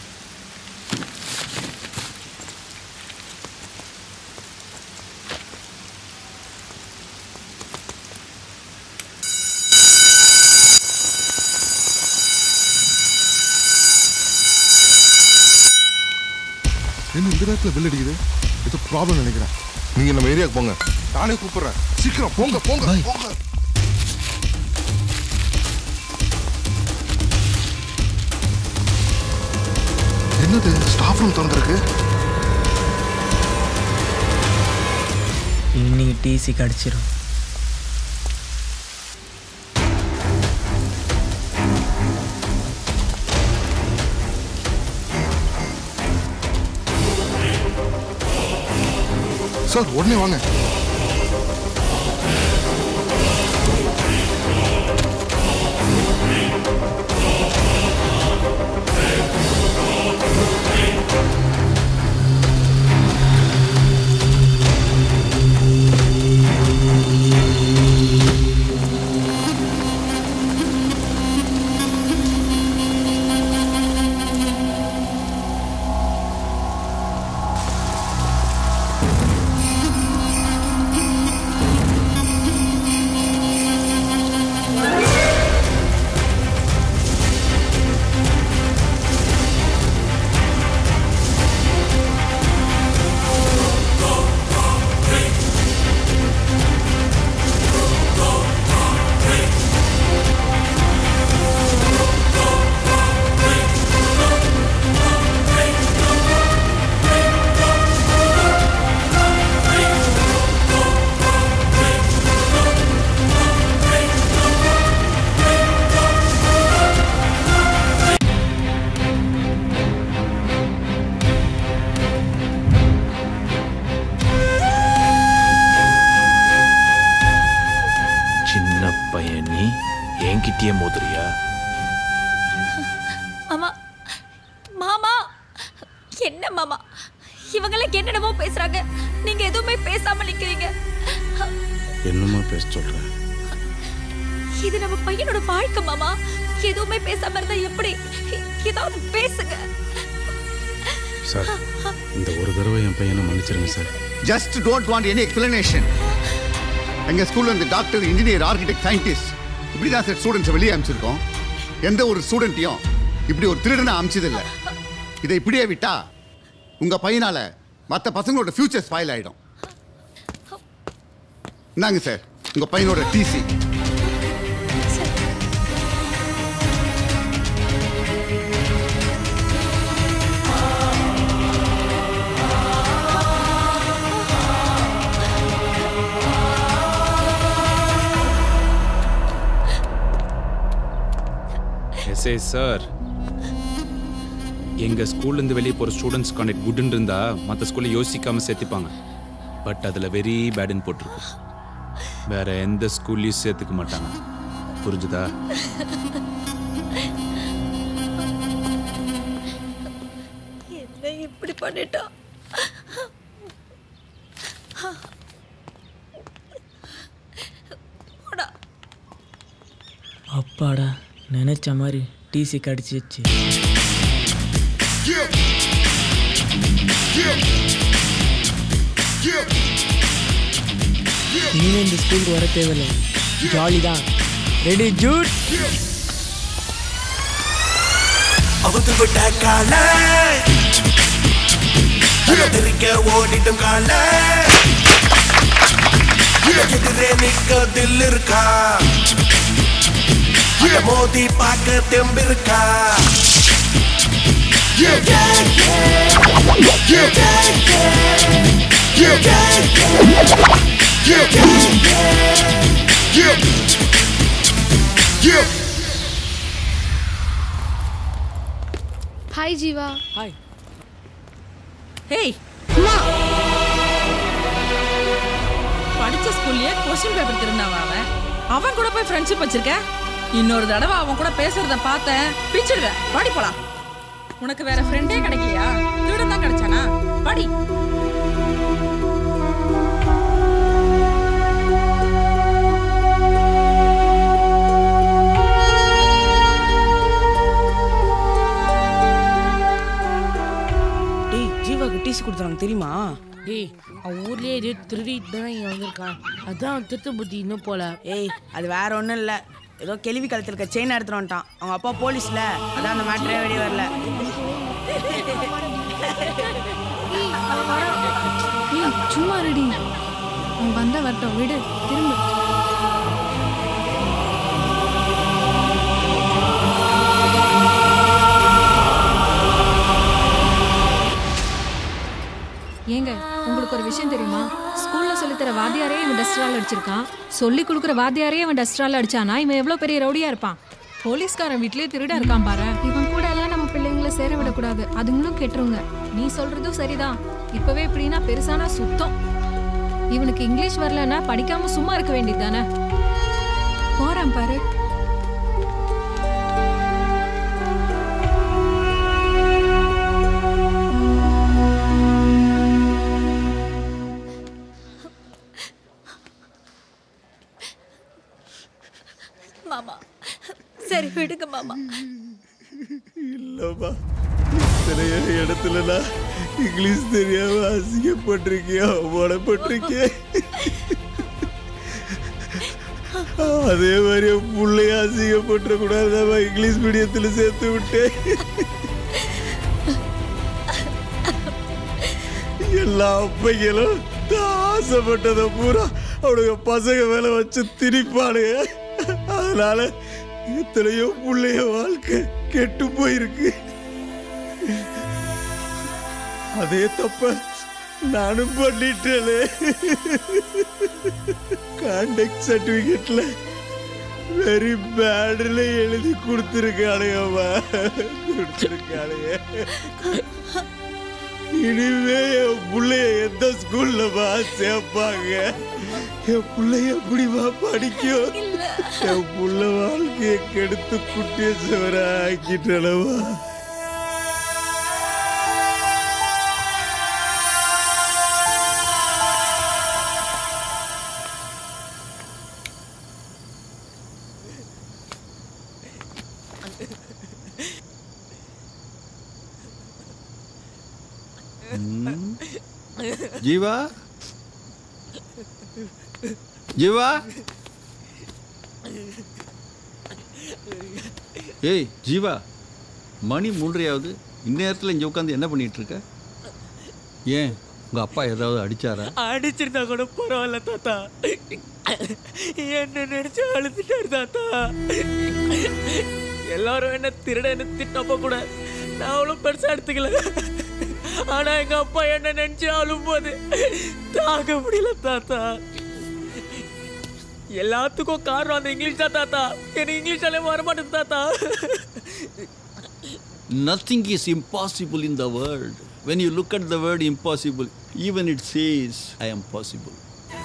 என்ன இந்த நேரத்தில் பில் அடிக்குது இது ப்ராப்ளம் நினைக்கிறேன் நீங்க நம்ம ஏரியாவுக்கு போங்க நானே கூப்பிடுறேன் சீக்கிரம் போங்க போங்க போங்க என்னது ஸ்டாஃப் ரூம் திறந்திருக்கு இன்னைக்கு டிசி கிடச்சிரும் சார் உடனே வாங்க சின்ன பையன் நீ என்கிட்டயே மோதுறியா மாமா மாமா என்ன மாமா இவங்கெல்லாம் என்னென்னமோ பேசுறாங்க நீங்க எதுவுமே பேசாம நிக்கிறீங்க என்னம்மா பேச சொல்கிறேன் இது நம்ம பையனோட வாழ்க்கை மாமா எதுவுமே பேசாம இருந்தா எப்படி ஏதாவது பேசுங்க சார் இந்த ஒரு தடவை என் பையனை மன்னிச்சிருங்க sir just don't want any explanation எங்க ஸ்கூல்ல இந்த டாக்டர் இன்ஜினியர் ஆர்கிடெக்ட் சயின்டிஸ்ட் இப்படி தான் சார் ஸ்டூடெண்ட்ஸை வெளியே அனுப்பிச்சிருக்கோம் எந்த ஒரு ஸ்டூடெண்ட்டையும் இப்படி ஒரு திருடனை அனுப்பிச்சதில்லை இதை இப்படியே விட்டா உங்க பையனால மற்ற பசங்களோட ஃபியூச்சர் ஸ்பாயில் ஆயிடும் இந்தாங்க சார் உங்க பையனோட டிசி எஸ்ஏ சார் எங்க ஸ்கூல்ல இருந்து வெளியே போற ஸ்டூடெண்ட்ஸ் கான்டெக்ட் குட்னு இருந்தா மற்ற ஸ்கூல்ல யோசிக்காம சேர்த்துப்பாங்க பட் அதுல வெரி பேடுன்னு போட்டிருக்கு வேற எந்த ஸ்கூல்லையும் சேர்த்துக்க மாட்டாங்க புரிஞ்சுதா என்ன இப்படி பண்ணிட்டான் அப்பாடா நினைச்ச மாதிரி டிசி கடிச்சிச்சு இனிமே இந்த ஸ்கூலுக்கு வர தேவையில்லை ஜாலி தான் ரெடி ஜூட் அவுத்து விட்ட கால தெரிக்க ஓடிட்டும் கால எதிரே நிக்க தில் இருக்கா அட மோதி பார்க்க தெம்பிருக்கா Yeah, yeah, yeah. Yeah, yeah, yeah. Yeah, yeah, yeah. Yeah, yeah, yeah. Yeah. Yeah. Hi Jiva hi hey படிச்ச ஸ்கூல்லயே கொஸ்டின் பேப்பர் திருந்தாவா அவன் அவன் கூட போய் ஃப்ரெண்ட்ஷிப் வச்சிருக்க இன்னொரு தடவை அவன் கூட பேசுறத பார்த்தேன் பிரிச்சிடுவேன் பாடி போலாம் உனக்கு வேற ஃப்ரெண்டே கிடைக்கலையா திருடன் தான் கிடைச்சானா பாடி டேய் ஜீவாக்கு டிசி கொடுத்தாங்க தெரியுமா டேய் அவன் ஊர்லயே ஏதோ திருடிட்டு தான் இங்க வந்திருக்கான் அதான் அவன் திருத்த புத்தி இன்னும் போல ஏய் அது வேற ஒன்றும் இல்லை ஏதோ கேள்வி கழுத்தில் இருக்க செயின் எடுத்துட்டு வந்துட்டான் அவங்க அப்பா போலீஸ்ல அதான் அந்த மேட்ரே வெளியே வரல ஏய் சும்மா ரெடி அவன் வந்தா வரட்டும் விடு திரும்ப ஏங்க உங்களுக்கு ஒரு விஷயம் தெரியுமா ஸ்கூல்ல சொல்லித்தர வாத்தியாரே இவன் டஸ்டரால் அடிச்சிருக்கான் சொல்லி கொடுக்குற வாத்தியாரே இவன் டஸ்டரால் அடிச்சானா இவன் எவ்வளவு பெரிய ரவுடியா இருப்பான் போலீஸ்காரன் வீட்லயே திருடா இருக்கான் பாரு இவன் கூட எல்லாம் நம்ம பிள்ளைங்கள சேர விடக்கூடாது அதுங்களும் கெட்டுருங்க நீ சொல்றதும் சரிதான் இப்பவே இப்படின்னா பெருசானா சுத்தம் இவனுக்கு இங்கிலீஷ் வரலன்னா படிக்காம சும்மா இருக்க வேண்டியது தானே போறான் பாரு மாமா சரி விடுங்க மாமா இல்லம்மா நிறைய இடத்துல நான் இங்கிலீஷ் தெரியாம அசிங்கப்பட்டிருக்கேன் அவமானப்பட்டிருக்கேன் அதே மாதிரி என் பிள்ளைய அசிங்கப்பட்டுற கூடாது இங்கிலீஷ் மீடியத்துல சேர்த்து விட்டேன் எல்லா அப்பைகளும் தான் ஆசைப்பட்டதை பூரா அவனுங்க பசங்க மேல வச்சு திணிப்பானுங்க அதனால எத்தனையோ பிள்ளைய வாழ்க்கை கெட்டு போயிருக்கு அதே தப்ப நானும் பண்ணிட்டேனே கான்டாக்ட் சர்டிபிகேட்ல வெரி பேட்ல எழுதி கொடுத்துருக்கானுங்கம்மா கொடுத்துருக்கானுங்க இனிமே என் பிள்ளைய எந்த ஸ்கூல்லமா சேர்ப்பாங்க என் பிள்ளைய எப்படிமா படிக்கும் என் புள்ள வாழ்க்கையை கெடுத்து குட்டிய சுவர ஆக்கிட்டனவா ஜீவா ஜீவா ஏய் ஜீவா மணி மூன்றையாவது இந்நேரத்தில் இங்கே உட்காந்து என்ன பண்ணிட்டு இருக்க ஏன் உங்கள் அப்பா ஏதாவது அடிச்சாரா அடிச்சிருந்தா கூட பரவாயில்ல தாத்தா என்ன நினைச்சு அழுதுட்டாரு தாத்தா எல்லாரும் என்ன திருடன்னு திட்டப்ப கூட நான் அவ்வளோ பெருசா எடுத்துக்கல ஆனா எங்க அப்பா என்ன நினைச்சு அழும்போது தாங்க முடியல தாத்தா எல்லாத்துக்கும் காரணம் அந்த இங்கிலீஷ் தான் தாத்தா எனக்கு இங்கிலீஷாலே வர மாட்டேது தாத்தா nothing is impossible in the world when you look at the word impossible even it says I am possible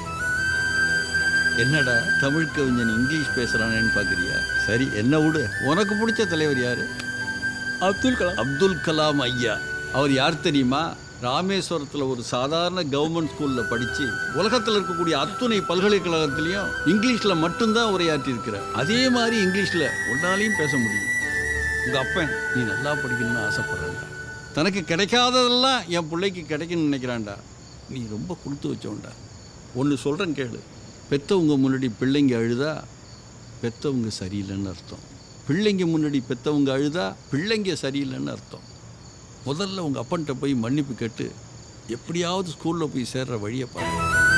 என்னடா தமிழ் கவிஞன் இங்கிலீஷ் பேசுறானேன்னு பார்க்குறியா சரி என்ன விடு உனக்கு பிடிச்ச தலைவர் யாரு அப்துல் கலாம் அப்துல் கலாம் ஐயா அவர் யார் தெரியுமா ராமேஸ்வரத்தில் ஒரு சாதாரண கவர்மெண்ட் ஸ்கூலில் படித்து உலகத்தில் இருக்கக்கூடிய அத்துணை பல்கலைக்கழகத்திலையும் இங்கிலீஷில் மட்டும்தான் உரையாற்றி இருக்கிறார் அதே மாதிரி இங்கிலீஷில் ஒன்னாலையும் பேச முடியும் உங்கள் அப்பன் நீ நல்லா படிக்கணும்னு ஆசைப்படுறான்டா தனக்கு கிடைக்காததெல்லாம் என் பிள்ளைக்கு கிடைக்கும்னு நினைக்கிறான்டா நீ ரொம்ப கொடுத்து வச்சோன்டா ஒன்று சொல்கிறேன் கேளு பெத்தவங்க முன்னாடி பிள்ளைங்க அழுதா பெத்தவங்க சரியில்லைன்னு அர்த்தம் பிள்ளைங்க முன்னாடி பெத்தவங்க அழுதா பிள்ளைங்க சரியில்லைன்னு அர்த்தம் முதல்ல உங்கள் அப்பன்கிட்ட போய் மன்னிப்பு கேட்டு எப்படியாவது ஸ்கூலில் போய் சேர்ற வழியை பாரு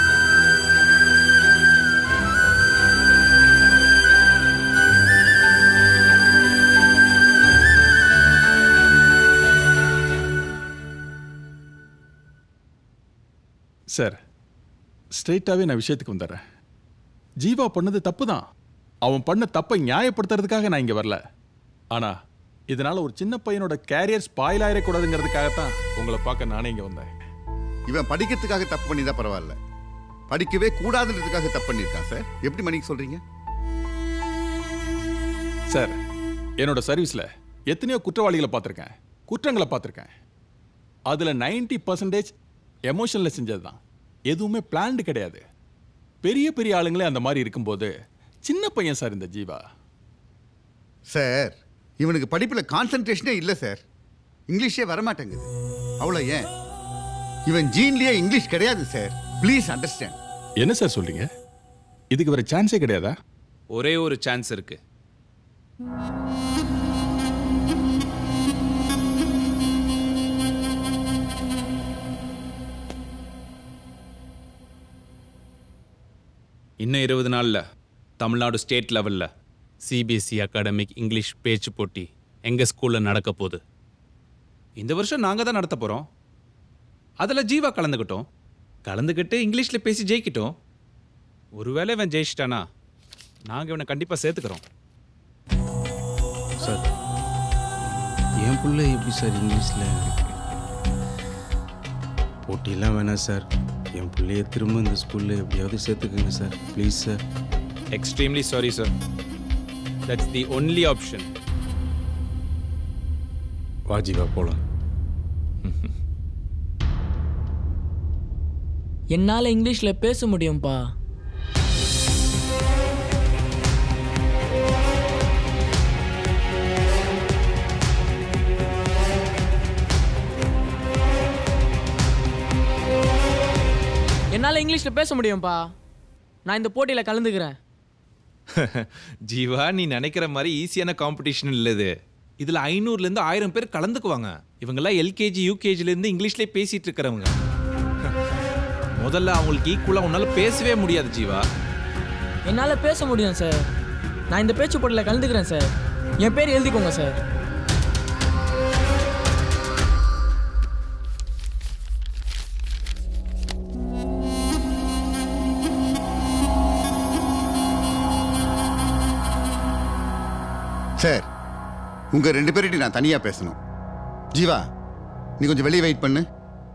சார் ஸ்ட்ரெயிட்டாகவே நான் விஷயத்துக்கு வந்துடுறேன் ஜீவா பண்ணது தப்பு தான் அவன் பண்ண தப்பை நியாயப்படுத்துறதுக்காக நான் இங்கே வரல ஆனால் இதனால ஒரு சின்ன பையனோட கேரியர் ஸ்பாயில் ஆயிடக்கூடாதுங்கிறதுக்காகத்தான் உங்களை பார்க்க நானே இங்கே வந்தேன் இவன் படிக்கிறதுக்காக தப்பு பண்ணிதான் பரவாயில்ல படிக்கவே கூடாதுன்றதுக்காக தப்பு பண்ணியிருக்கான் சார் எப்படி மணிக்கு சொல்றீங்க சார் என்னோட சர்வீஸில் எத்தனையோ குற்றவாளிகளை பார்த்துருக்கேன் குற்றங்களை பார்த்துருக்கேன் அதில் 90% பர்சன்டேஜ் எமோஷனில் செஞ்சது தான் எதுவுமே பிளான்டு கிடையாது பெரிய பெரிய ஆளுங்களே அந்த மாதிரி இருக்கும்போது சின்ன பையன் சார் இந்த ஜீவா சார் இவனுக்கு படிப்பில் கான்சென்ட்ரேஷனே இல்லை சார் இங்கிலீஷே வரமாட்டேங்குது அவ்வளோ ஏன் இவன் ஜீன்லயே இங்கிலீஷ் கிடையாது சார் ப்ளீஸ் அண்டர்ஸ்டாண்ட் என்ன சார் சொல்றீங்க இதுக்கு வேற சான்ஸே கிடையாதா ஒரே ஒரு சான்ஸ் இருக்கு இன்னும் இருபது நாள்ல தமிழ்நாடு ஸ்டேட் லெவல்ல சிபிஎஸ்சி அகாடமிக் இங்கிலீஷ் பேச்சு போட்டி எங்க ஸ்கூல்ல நடக்க போகுது இந்த வருஷம் நாங்க தான் நடத்த போறோம் அதுல ஜீவா கலந்துக்கிட்டோம் கலந்துக்கிட்டு இங்கிலீஷ்ல பேசி ஜெயிக்கிட்டோம் ஒருவேளை இவன் ஜெயிச்சிட்டானா நாங்க இவனை கண்டிப்பா சேர்த்துக்கிறோம் சார் என் பிள்ளை எப்படி சார் இங்கிலீஷில் போட்டிலாம் வேணாம் சார் என் பிள்ளைய திரும்ப இந்த ஸ்கூலில் எப்படியாவது சேர்த்துக்குங்க sir please sir extremely sorry sir that's the only option வாஜிவா போகலாம் என்னால் இங்கிலீஷில் பேச முடியும்ப்பா என்னால் இங்கிலீஷில் பேச முடியும்ப்பா நான் இந்த போட்டியில் கலந்துக்கிறேன் ஜீவா நீ நினைக்கிற மாதிரி ஈஸியான காம்படிஷன் இல்லை இது இதில் ஐநூறுலேருந்து ஆயிரம் பேர் கலந்துக்குவாங்க இவங்கெல்லாம் எல்கேஜி யூகேஜிலேருந்து இங்கிலீஷ்லேயே பேசிட்டு இருக்கிறவங்க முதல்ல அவங்களுக்கு ஈக்குவலாக உன்னால் பேசவே முடியாது ஜீவா என்னால் பேச முடியும் சார் நான் இந்த பேச்சு போட்டியில் கலந்துக்கிறேன் சார் என் பேர் எழுதிக்கோங்க சார் சார் உங்க ரெண்டு பேர்கிட்ட நான் தனியா பேசணும் ஜீவா நீ கொஞ்சம் வெளியே வெயிட் பண்ணு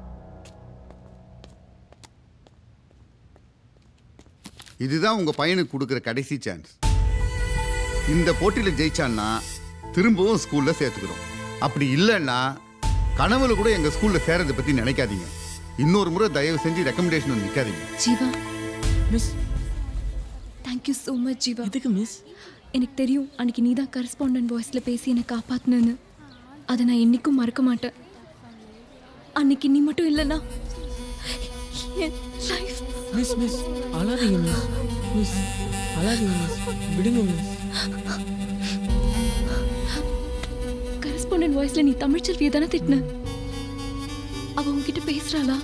இதுதான் உங்க பையனுக்கு கொடுக்குற கடைசி சான்ஸ் இந்த போட்டியில ஜெயிச்சான்னா திரும்பவும் ஸ்கூல்ல சேர்த்துக்கிறோம் அப்படி இல்லைன்னா கனவுல கூட எங்க ஸ்கூல்ல சேரதை பத்தி நினைக்காதீங்க இன்னொரு முறை தயவு செஞ்சு ரெக்கமெண்டேஷன் வந்து நிக்காதீங்க Jiva miss thank you so much Jiva எதுக்கு மிஸ் எனக்கு தெரியும் அன்னைக்கு நீ தான் கரஸ்பாண்டன்ட் வாய்ஸில் பேசி என்னை காப்பாத்துனேன்னு அதை நான் என்னைக்கும் மறக்க மாட்டேன் அன்னைக்கு நீ மட்டும் இல்லைன்னா என் லைஃப் மிஸ் மிஸ் அழாதீங்க மிஸ் மிஸ் அழாதீங்க மிஸ் விடுங்க மிஸ் வாய்ஸ்ல நீ தமிழ்ச்செல்வியை தானே திட்டின அவ உன்கிட்ட பேசுறாளா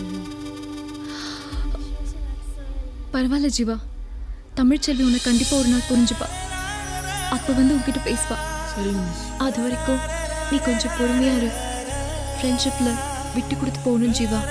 பரவாயில்ல ஜீவா தமிழ்ச்செல்வி உன்னை கண்டிப்பா ஒரு நாள் புரிஞ்சுப்பா அப்ப வந்து உன்கிட்ட பேசுவா அது வரைக்கும் நீ கொஞ்சம் பொறுமையா இரு ஃப்ரெண்ட்ஷிப்ல விட்டு கொடுத்து போகணும் ஜீவா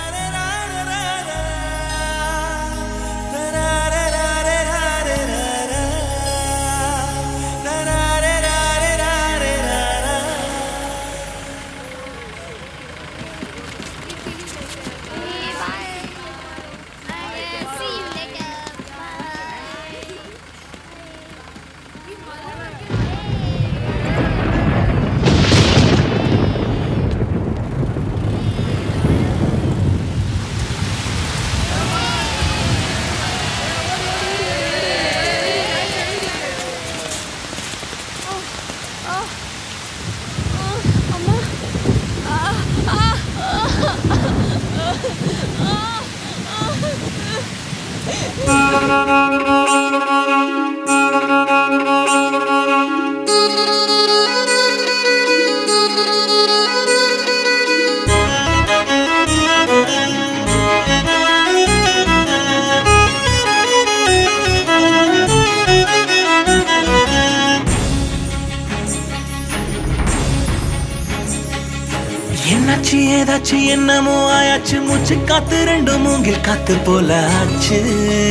என்னாச்சு ஏதாச்சு என்னமோ ஆயாச்சு மூச்சு காத்து ரெண்டு மூங்கில் காத்து போல ஆச்சு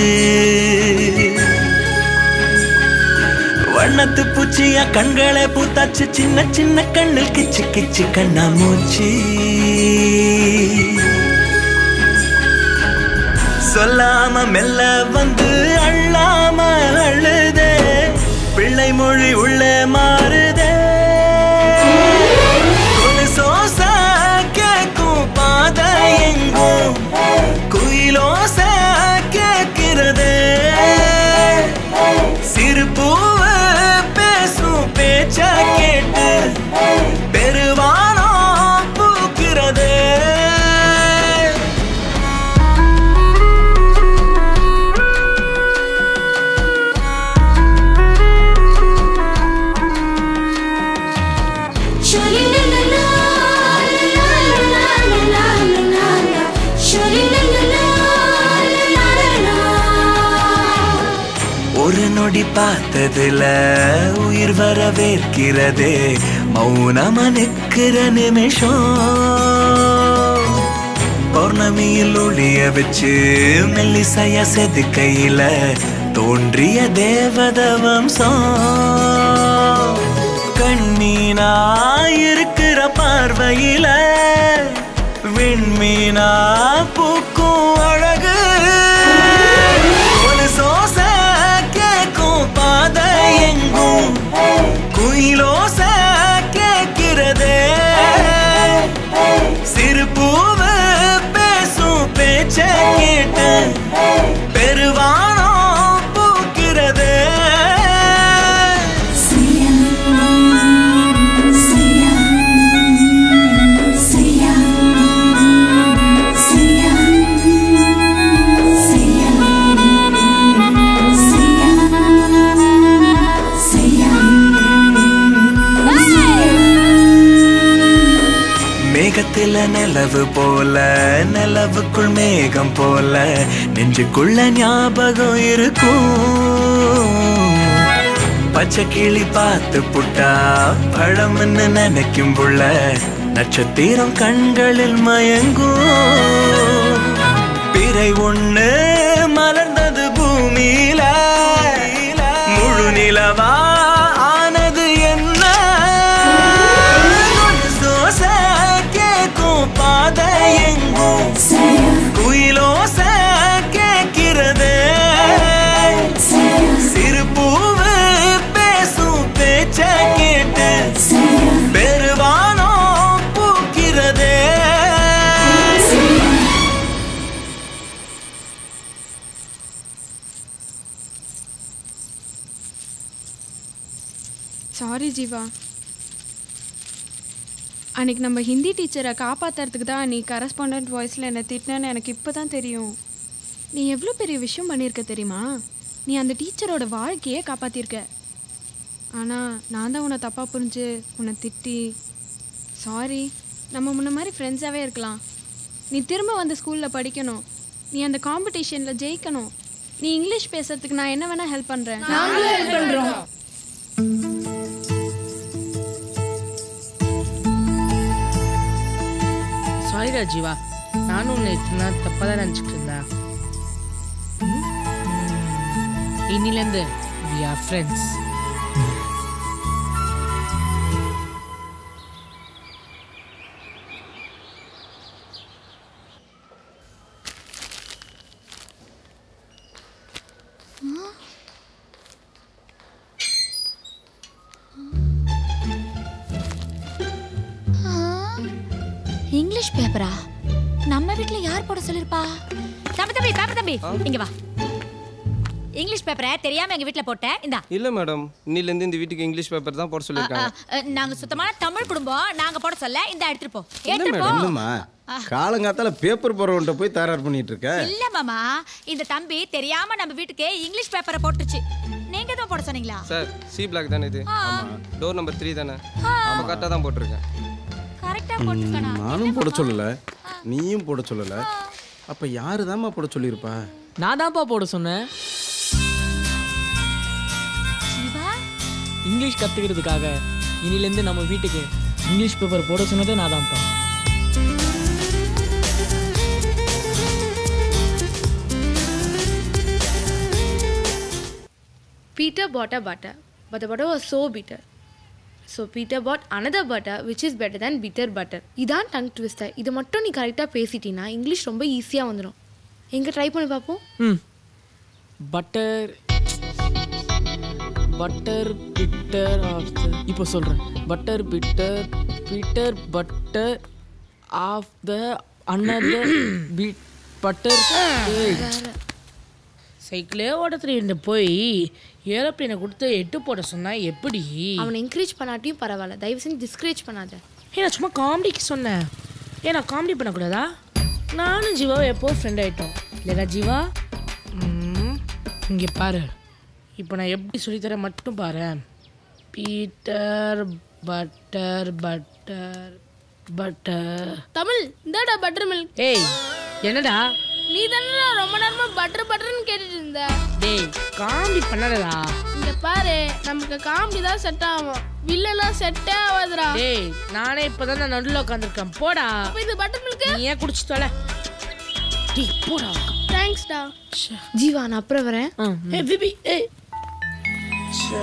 வண்ணத்து பூச்சியா கண்களை பூத்தாச்சு சின்ன சின்ன கண்ணில் கிச்சு கிச்சு கண்ணா மூச்சு சொல்லாம மெல்ல வந்து அள்ளாம அழுதே பிள்ளை மொழி உள்ள மாறுதே கொலுசோச கேக்கும் பாதை எங்கும் குயிலோச கேட்கிறதே சிறு பூவ பேசும் பேச்ச கேட்டு பெருவானோ பூக்கிறதே ஒரு நொடி பார்த்ததுல உயிர் வரவேற்கிறதே மௌனமா நிற்கிற நிமிஷம் பௌர்ணமியில் ஒளிய வச்சு மெல்லிசைய செதுக்கையில தோன்றிய தேவத வம்சம் கண்மீனா இருக்கிற பார்வையில விண்மீனா பூக்கும் அழகு ஒரு சோச கேக்கும் பாதை எங்கும் குயிலோச கேட்கிறதே சிறு பூவ பேசும் பேச்ச கேட்டு பெருவானோ பூக்கிறதே மேகத்தில நிலவு போல நிலவுக்குள் மேகம் போல நெஞ்சுக்குள்ள ஞாபகம் இருக்கும் பச்சை கிளி பார்த்து புட்டா பழம்னு நினைக்கும் புள்ள நட்சத்திரம் கண்களில் மயங்கும் பிறை ஒண்ணு மலர்ந்தது பூமியில முழு நிலவா ஆனது என்ன சோச கேக்கும் பாதை எங்கும் குயிலோச கேட்கிறதே சிறு பூவு பேசும் பேச்ச கேட்டு பெருவானோ பூக்கிறதே சாரி ஜீவா அன்னைக்கு நம்ம ஹிந்தி டீச்சரை காப்பாத்துறதுக்கு தான் நீ கரஸ்பாண்டன்ட் வாய்ஸில் என்னை திட்டினேன்னு எனக்கு இப்போ தான் தெரியும் நீ எவ்வளோ பெரிய விஷயம் பண்ணியிருக்க தெரியுமா நீ அந்த டீச்சரோட வாழ்க்கையே காப்பாற்றிருக்க ஆனால் நான் தான் உன்னை தப்பாக புரிஞ்சு உன்னை திட்டி சாரி நம்ம முன்ன மாதிரி ஃப்ரெண்ட்ஸாகவே இருக்கலாம் நீ திரும்ப வந்து ஸ்கூலில் படிக்கணும் நீ அந்த காம்படிஷனில் ஜெயிக்கணும் நீ இங்கிலீஷ் பேசுறதுக்கு நான் என்ன வேணால் ஹெல்ப் பண்ணுறேன் நாங்களும் help பண்றோம். சாரிடா ஜீவா நானும் உன்னை இத்தனை நாள் தப்பாக தான் நினச்சிட்டு இருந்தேன் ம்? இன்னிலேருந்து வி ஆர் ஃப்ரெண்ட்ஸ் ஆ, இங்கிலீஷ் பேப்பரா நம்ம வீட்ல யார் போட சொல்லிருப்பா தம்பி தம்பி பேப்பர் தம்பி இங்க வா இங்கிலீஷ் பேப்பரை தெரியாம எங்க வீட்ல போட்ட இந்தா இல்லை மேடம் இன்னிலேருந்து இந்த வீட்டுக்கு இங்கிலீஷ் பேப்பர் தான் போட சொல்லியிருக்காங்க அ, நாங்க சுத்தமான தமிழ் குடும்பம் நாங்க போட சொல்ல இந்த எடுத்துட்டு போ என்ன எடுத்துட்டு போ மேடம் என்னம்மா காலங்காத்தால பேப்பர் போறவன்ட்ட போய் தயார் பண்ணிட்டு இருக்க இல்ல மாமா இந்த தம்பி தெரியாம நம்ம வீட்டுக்கு இங்கிலீஷ் பேப்பரை போட்டுச்சு நீங்க எதுவும் போட சொன்னீங்களா சார் சி பிளாக் தானே இது ஆ. ஆமாம் டோர் நம்பர் த்ரீ தானே ஆ. நம்ம கரெக்டாக தான் போட்டிருக்கேன் கரெக்டா ம், போட்டுக்கணா நானும் போட சொல்லல நீயும் போட சொல்லல அப்ப யாரு தாம்மா போட சொல்லியிருப்பா நான் தான்ப்பா போட சொன்னேன் இங்கிலீஷ் கத்துக்கிறதுக்காக இனிலேருந்து நம்ம வீட்டுக்கு இங்கிலீஷ் பேப்பர் போட சொன்னதே நான் தான்ப்பா Peter bought a butter, but the butter was so bitter. So Peter bought another butter which is better than bitter butter. இதான் டங் ட்விஸ்டர் இது மட்டும் நீ கரெக்டாக பேசிட்டீன்னா இங்கிலீஷ் ரொம்ப ஈஸியாக வந்துடும் எங்கே ட்ரை பண்ணி பார்ப்போம் ம் butter butter bitter of the இப்போ சொல்கிறேன் butter bitter bitter butter of the another bit butter சைக்கிளே ஓட்ட தெரியுண்டு போய் ஏரோப்ளேனை கொடுத்து எட்டு போட சொன்னா எப்படி அவனை என்கரேஜ் பண்ணாட்டியும் பரவாயில்ல தயவு செஞ்சு டிஸ்கரேஜ் பண்ணாத ஏ நான் சும்மா காமெடிக்கு சொன்னேன் ஏ நான் காமெடி பண்ணக்கூடாதா நானும் ஜீவாவும் எப்போ ஃப்ரெண்ட் ஆயிட்டோம் இல்லைடா ஜீவா ம், இங்க பாரு இப்போ நான் எப்படி சொல்லித்தரேன் மட்டும் பாரு Peter butter butter butter Tamil இந்தாடா பட்டர் மில்க் ஏய் என்னடா நீ தானே ரொம்ப நேரமா பட்டர் பட்டர்னு கேட்டுட்டு இருந்த டேய் காமெடி பண்ணலடா இங்க பாரு நமக்கு காமெடி தான் செட் ஆகும் வில்லெல்லாம் செட்டே ஆகாதுடா டேய் நானே இப்பதான் நான் நடுவில் உட்காந்துருக்கேன் போடா அப்ப இது பட்டர் மில்க் நீ ஏன் குடிச்சு தொலை டேய் போடா தேங்க்ஸ்டா ஜீவா நான் அப்புறம் வரேன் ஏய் விபி ஏய் ச்சே.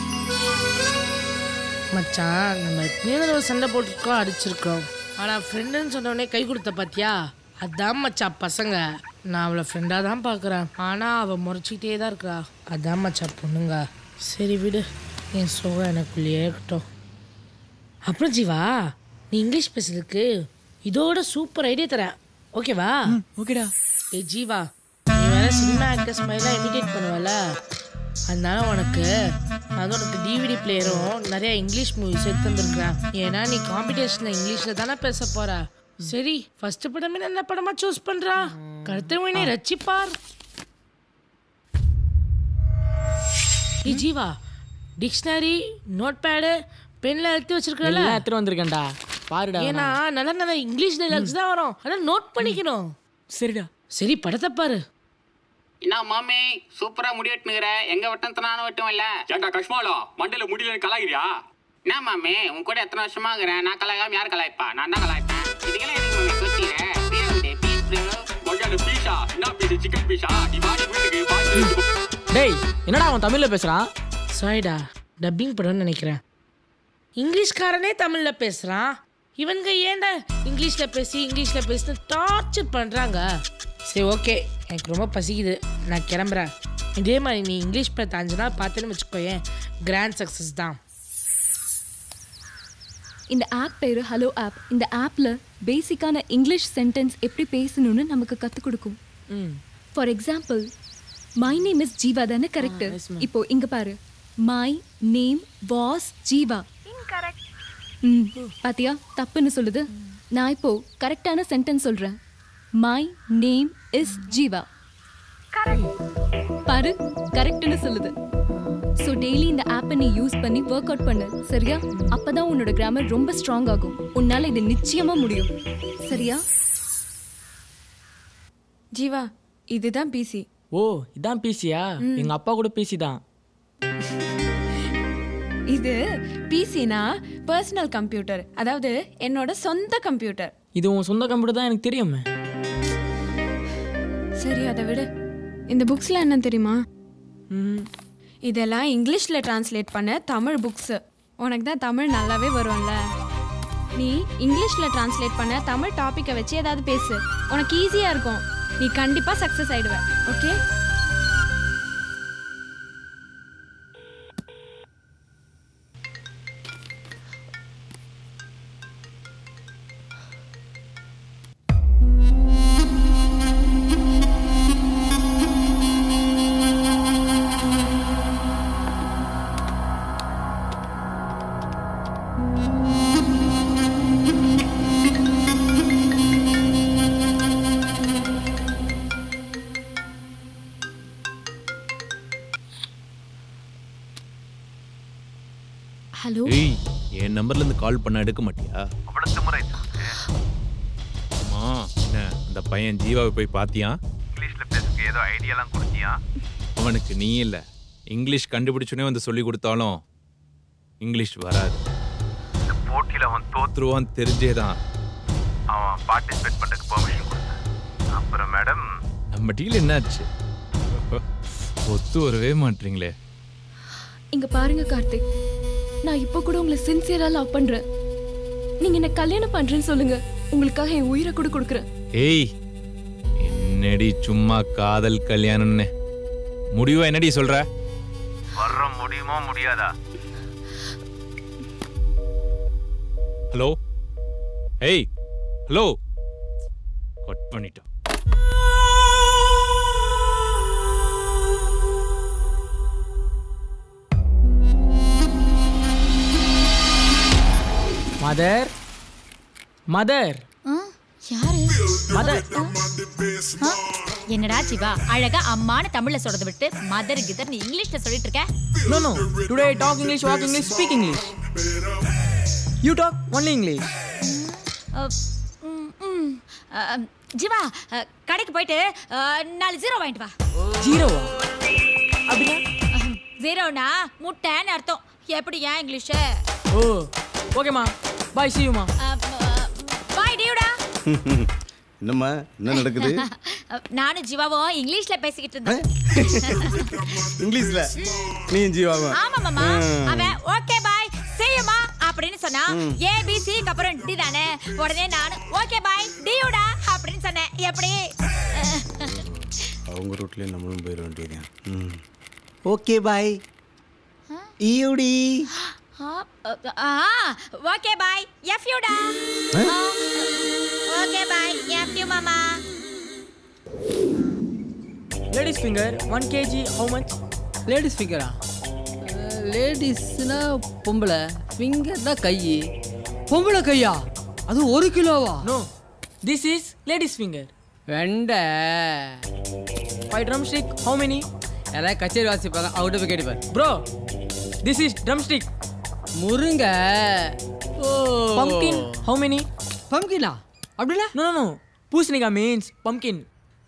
மச்சான் நம்ம எத்தனையோ தடவை சண்டை போட்டிருக்கோம் அடிச்சிருக்கோம் ஆனால் ஃப்ரெண்டுன்னு சொன்னோடனே கை கொடுத்த பாத்தியா அதான் மச்சான் பசங்க நான் அவளை ஃப்ரெண்டாக தான் பார்க்குறேன் ஆனால் அவள் முறைச்சிக்கிட்டே தான் இருக்கா அதான் மச்சான் பொண்ணுங்க சரி விடு என் சோகம் எனக்குள்ளேயே இருக்கட்டும் அப்புறம் ஜீவா நீ இங்கிலீஷ் பேசுறதுக்கு இதோட சூப்பர் ஐடியா தரேன் ஓகேவா ஓகேடா ஏய் ஜீவா நீ வேற சினிமா ஆக்டர்ஸ் மாதிரிலாம் இமிடேட் பண்ணுவல அதனால உனக்கு அது உனக்கு டிவிடி பிளேயரும் நிறைய இங்கிலீஷ் மூவிஸ் எடுத்து வந்திருக்கிறேன் ஏன்னா நீ காம்படிஷன்ல இங்கிலீஷ்ல தானே பேச போற சரி ஃபர்ஸ்ட் படமே நல்ல படமா சூஸ் பண்றா கருத்தவனே ரச்சிப்பார் ஏய் ஜீவா டிக்ஷனரி நோட் பேடு பென்ல எடுத்து வச்சிருக்கல எல்லாம் எடுத்துட்டு வந்திருக்கேன்டா பாருடா ஏன்னா நல்ல நல்ல இங்கிலீஷ் டைலாக்ஸ் தான் வரும் அதான் நோட் பண்ணிக்கணும் சரிடா சரி படத்தை பாரு என்ன மாமே சூப்பரா முடி வெட்டுனுங்கிற எங்க வெட்டம் நானும் வெட்டும் இல்ல ஏண்டா கஷ்மாலா மண்டையில முடியல கலாகிறியா என்ன மாமே உன் கூட எத்தனை வருஷமா இருக்கிறேன் நான் கலாய்க்காம யார் கலாய்ப்பா நான் தான் கலாய்ப்பேன் இதுக்கெல்லாம் எதுக்கு மாமே கொச்சிக்கிற பீஸ் ப்ரோ மொழியான பீஷா என்ன பீஸ் சிக்கன் பீஷா நீ வாடி வீட்டுக்கு வாடி டேய் என்னடா அவன் தமிழ்ல பேசுறான் சாரிடா டப்பிங் படம்னு நினைக்கிறேன் இங்கிலீஷ்காரனே தமிழ்ல பேசுறான் இவனுங்க ஏன்டா இங்கிலீஷ்ல பேசி இங்கிலீஷ்ல பேசி டார்ச்சர் பண்றாங்க சரி ஓகே எனக்கு ரொம்ப பசிக்குது நான் கிளம்புறேன் இதே மாதிரி நீ இங்கிலீஷ் படத்தை அஞ்சு நாள் பார்த்தேன்னு வச்சுக்கோயேன் கிராண்ட் சக்ஸஸ் தான் இந்த ஆப் பேரு ஹலோ ஆப் இந்த ஆப்ல பேசிக்கான இங்கிலீஷ் சென்டென்ஸ் எப்படி பேசணும்னு நமக்கு கற்றுக் கொடுக்கும் for example my name is Jiva தானே கரெக்ட் இப்போ இங்க பாரு மை நேம் வாஸ் ஜீவா ம் பாத்தியா தப்புன்னு சொல்லுது நான் இப்போ கரெக்டான சென்டென்ஸ் சொல்றேன் மை நேம் இஸ் ஜீவா பாரு கரெக்ட்னு சொல்லுது ஸோ டெய்லி இந்த ஆப்பை நீ யூஸ் பண்ணி ஒர்க் அவுட் பண்ணு சரியா அப்பதான் உன்னோட கிராமர் ரொம்ப ஸ்ட்ராங் ஆகும் உன்னால இது நிச்சயமா முடியும் சரியா ஜீவா இதுதான் பிசி ஓ இதான் பிசியா எங்க அப்பா கூட பிசி தான் இது பிசினா பர்சனல் கம்ப்யூட்டர் அதாவது என்னோட சொந்த கம்ப்யூட்டர் இது உன் சொந்த கம்ப்யூட்டர் தான் எனக்கு தெரியுமே சரி அதை விடு இந்த புக்ஸ்ல என்ன தெரியுமா இதெல்லாம் இங்கிலீஷ்ல டிரான்ஸ்லேட் பண்ண தமிழ் புக்ஸ் உனக்கு தான் தமிழ் நல்லாவே வரும்ல நீ இங்கிலீஷ்ல டிரான்ஸ்லேட் பண்ண தமிழ் டாப்பிக்கை வச்சு ஏதாவது பேசு உனக்கு ஈஸியா இருக்கும் நீ கண்டிப்பா சக்சஸ் ஆயிடுவ ஓகே ஹலோ ஏய் என் நம்பர்ல இருந்து கால் பண்ண எடுக்க மாட்டியா அவ்வளவு திமுறை அம்மா என்ன அந்த பையன் ஜீவாவை போய் பாத்தியா இங்கிலீஷ்ல பேசுறதுக்கு ஏதோ ஐடியாலாம் கொடுத்தியா அவனுக்கு நீ இல்ல இங்கிலீஷ் கண்டுபிடிச்சுனே வந்து சொல்லி கொடுத்தாலும் இங்கிலீஷ் வராது இந்த போட்டியில அவன் தோத்து தோத்துருவான் தெரிஞ்சேதான் அவன் பார்ட்டிசிபேட் பண்றதுக்கு பெர்மிஷன் கொடுத்தான் அப்புறம் மேடம் நம்ம டீல் என்னாச்சு ஒத்து வரவே மாட்டீங்களே இங்க பாருங்க கார்த்திக் நான் இப்போ கூட உங்களை சின்சியரா லவ் பண்றேன் நீங்க என்ன கல்யாணம் பண்றேன்னு சொல்லுங்க உங்களுக்காக என் உயிரை கூட கொடுக்குறேன் ஏய் என்னடி சும்மா காதல் கல்யாணம்னு முடிவா என்னடி சொல்ற வர்ற முடியுமோ முடியாதா ஹலோ ஏய் ஹலோ கட் பண்ணிட்டோம் மதர் மதர் யாரு மதர் ஆ? என்னடா சிவா அழகா அம்மான்னு தமிழ்ல சொல்றதை விட்டு மதர் கிதர் நீ இங்கிலீஷ்ல சொல்லிட்டு இருக்க No, no. Today talk English, walk English, speak English. You talk only English. அஹ், ம், ம். அஹ், ஜீவா அஹ், கடைக்கு போயிட்டு அஹ், நாலு ஜீரோ வாங்கிட்டு வா ஜீரோவா அப்படின்னா அஹ், ஜீரோனா முட்டைன்னு அர்த்தம் எப்படி ஏன் இங்கிலீஷ் ஓ ஓகேம்மா பாய் see you மா பாய் டியூடா என்னம்மா என்ன நடக்குது நானும் ஜீவாவும் இங்கிலீஷ்ல பேசிக்கிட்டு இருந்தேன் இங்கிலீஷ்ல நீ ஜீவாவும் ஆமா மாமா ம். அவன் ஓகே பாய் செய்யுமா அப்படின்னு சொன்னா ம். ஏ பி சி அப்புறம் டி தானே உடனே நான் ஓகே பாய் டியூடா அப்படின்னு சொன்னேன் எப்படி அவங்க ரூட்லயே நம்மளும் போயிட வேண்டியது ம் ஓகே பாய் ஈயுடி ஆ ஓகே பாய் எஃப் யூடா ஓகே பாய் எஃப் யூ மாமா ladies finger one KG how much ladies ஃபிங்கரா லேடிஸ்னா பொம்பளை ஃபிங்கர் தான் கை பொம்பளை கையா அது ஒரு கிலோவா no this is ladies finger வெண்டை five drum stick how many யாராவது கச்சேரி வாசிப்பாங்க அவர்கிட்ட போய் கேட்டுப்பார் bro this is drum stick முருங்க ஓ பம்கின் ஹவு மெனி பம்கினா அப்படின்னா நோ நோ பூசணிகா means pumpkin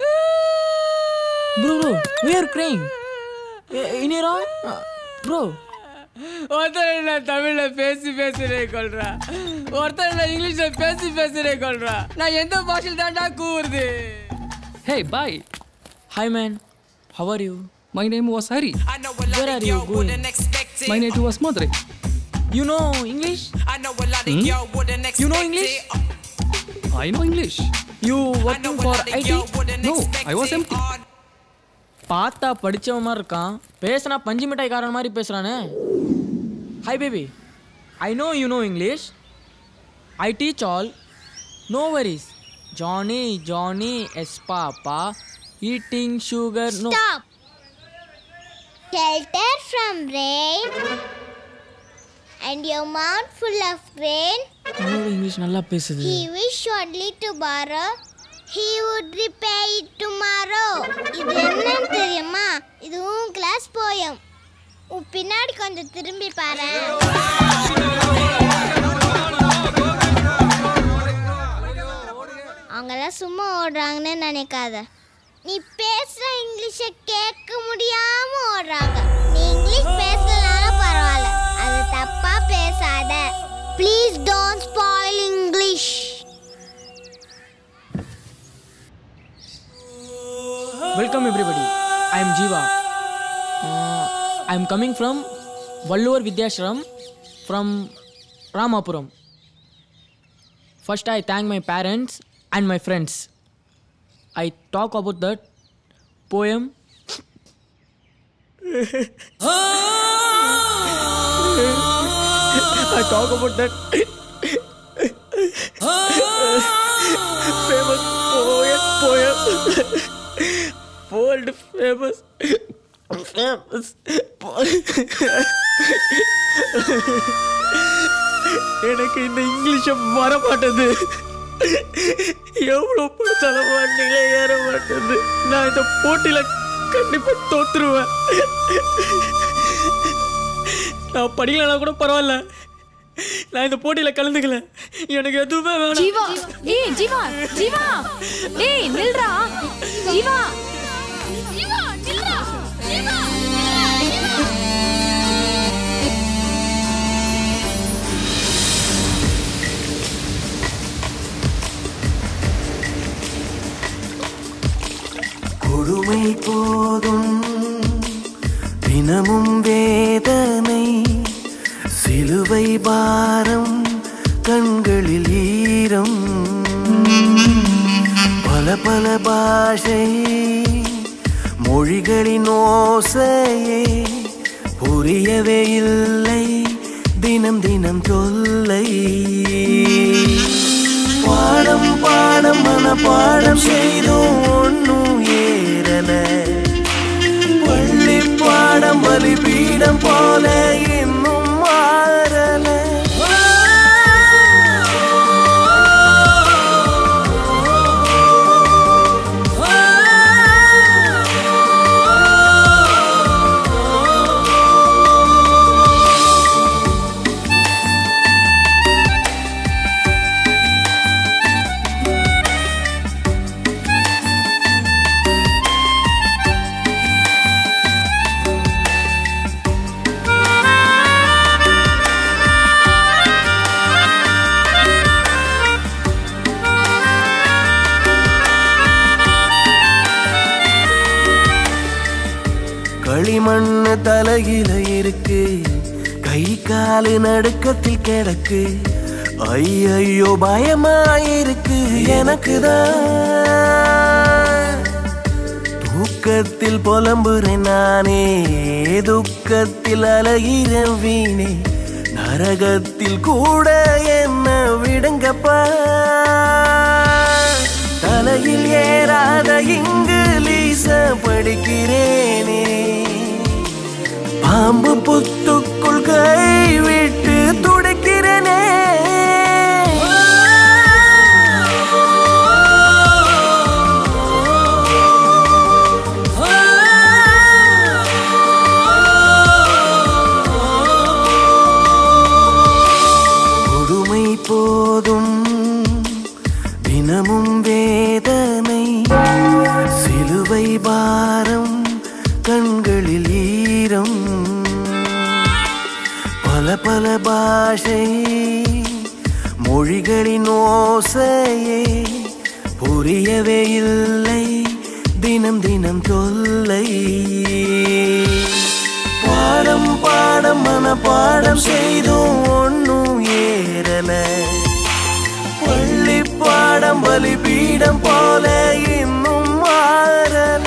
bro bro we are crying in your own bro ஒருத்தர் என்ன தமிழ்ல பேசி பேசுறே கொள்றா ஒருத்தர் என்ன இங்கிலீஷ்ல பேசி பேசுறே கொள்றா நான் எந்த பாஷையில் தாண்டா கூறுது Hey, bye. Hi, man. How are you? My name was Hari. Where are you going? My name was Madre. You know English? Hmm? You know English? I know English. You working for IT? No, I was empty. பார்த்தா படிச்சவன் மாதிரி இருக்கான் பேசினா பஞ்சு மிட்டாய்க்காரன் மாதிரி பேசுறானே hi baby I know you no English I teach all no worries Johnny Johnny yes papa eating sugar no Stop. Shelter from rain and your mouth full of rain. உன்னோட இங்கிலீஷ் நல்லா பேசுது He wish only to borrow. He would repay it tomorrow. இது என்னன்னு தெரியுமா இது உன் கிளாஸ் போயம் உன் பின்னாடி கொஞ்சம் திரும்பி பாரு அவங்கெல்லாம் சும்மா ஓடுறாங்கன்னு நினைக்காத நீ பேசுற இங்கிலீஷை கேட்க முடியாம ஓடுறாங்க நீ இங்கிலீஷ் பேசலனாலும் பரவாயில்ல அது தப்பா பேசாத please don't spoil English welcome everybody I am Jiva I am coming from Valluvar Vidyashram from Ramapuram first I thank my parents and my friends I talk about that poem I talk about that famous poet, poem, world famous, famous எனக்கு இந்த இங்கிலீஷை வர மாட்டேது எவ்வளோ படிச்சாலும் வண்டிகளே ஏற மாட்டேது நான் இந்த போட்டியில் கண்டிப்பாக தோத்துருவேன் நான் படிக்கலனா கூட பரவாயில்ல நான் இந்த போட்டியில கலந்துக்கல எனக்கு எதுவுமே வேணாம் ஜீவா ஏய் ஜீவா ஜீவா ஏய் நில்றா ஜீவா ஜீவா நில்றா ஜீவா கொடுமை போதும் தினமும் வேதனை சிலுவை பாரம் கண்களில் ஈரம் பல பல பாஷை மொழிகளின் ஓசையே புரியவே இல்லை தினம் தினம் தொல்லை பாடம் பாடம் மன பாடம் செய்தும் ஒன்னும் ஏறல பள்ளி பாடம் பலிபீடம் போல இன்னும் மாறல களிமண்ணு தலையில இருக்கு கை காலு நடுக்கத்தில் கிடக்கு ஐயையோ பயமாயிருக்கு எனக்குதான் தூக்கத்தில் புலம்புறேன் நானே துக்கத்தில் அலைகிறேன் வீணே நரகத்தில் கூட என்ன விடுங்கப்பா தலையில் ஏறாத இங்கிலீஷ படிக்கிறேனே பாம்பு புத்துக்குள் கை விட்டு துடைக்கிறேனே கொடுமை போதும் தினமும் வேதனை சிலுவை பாரம் கண்களில் ஈரம் பல பல பாஷை மொழிகளின் ஓசையே புரியவே இல்லை தினம் தினம் தொல்லை பாடம் பாடம் மன பாடம் செய்தும் ஒன்னும் ஏறல பள்ளி பாடம் பலிபீடம் போல இன்னும் மாறல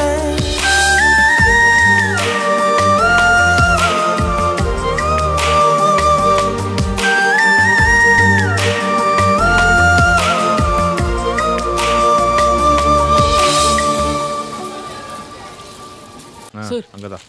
சார். அங்கதான்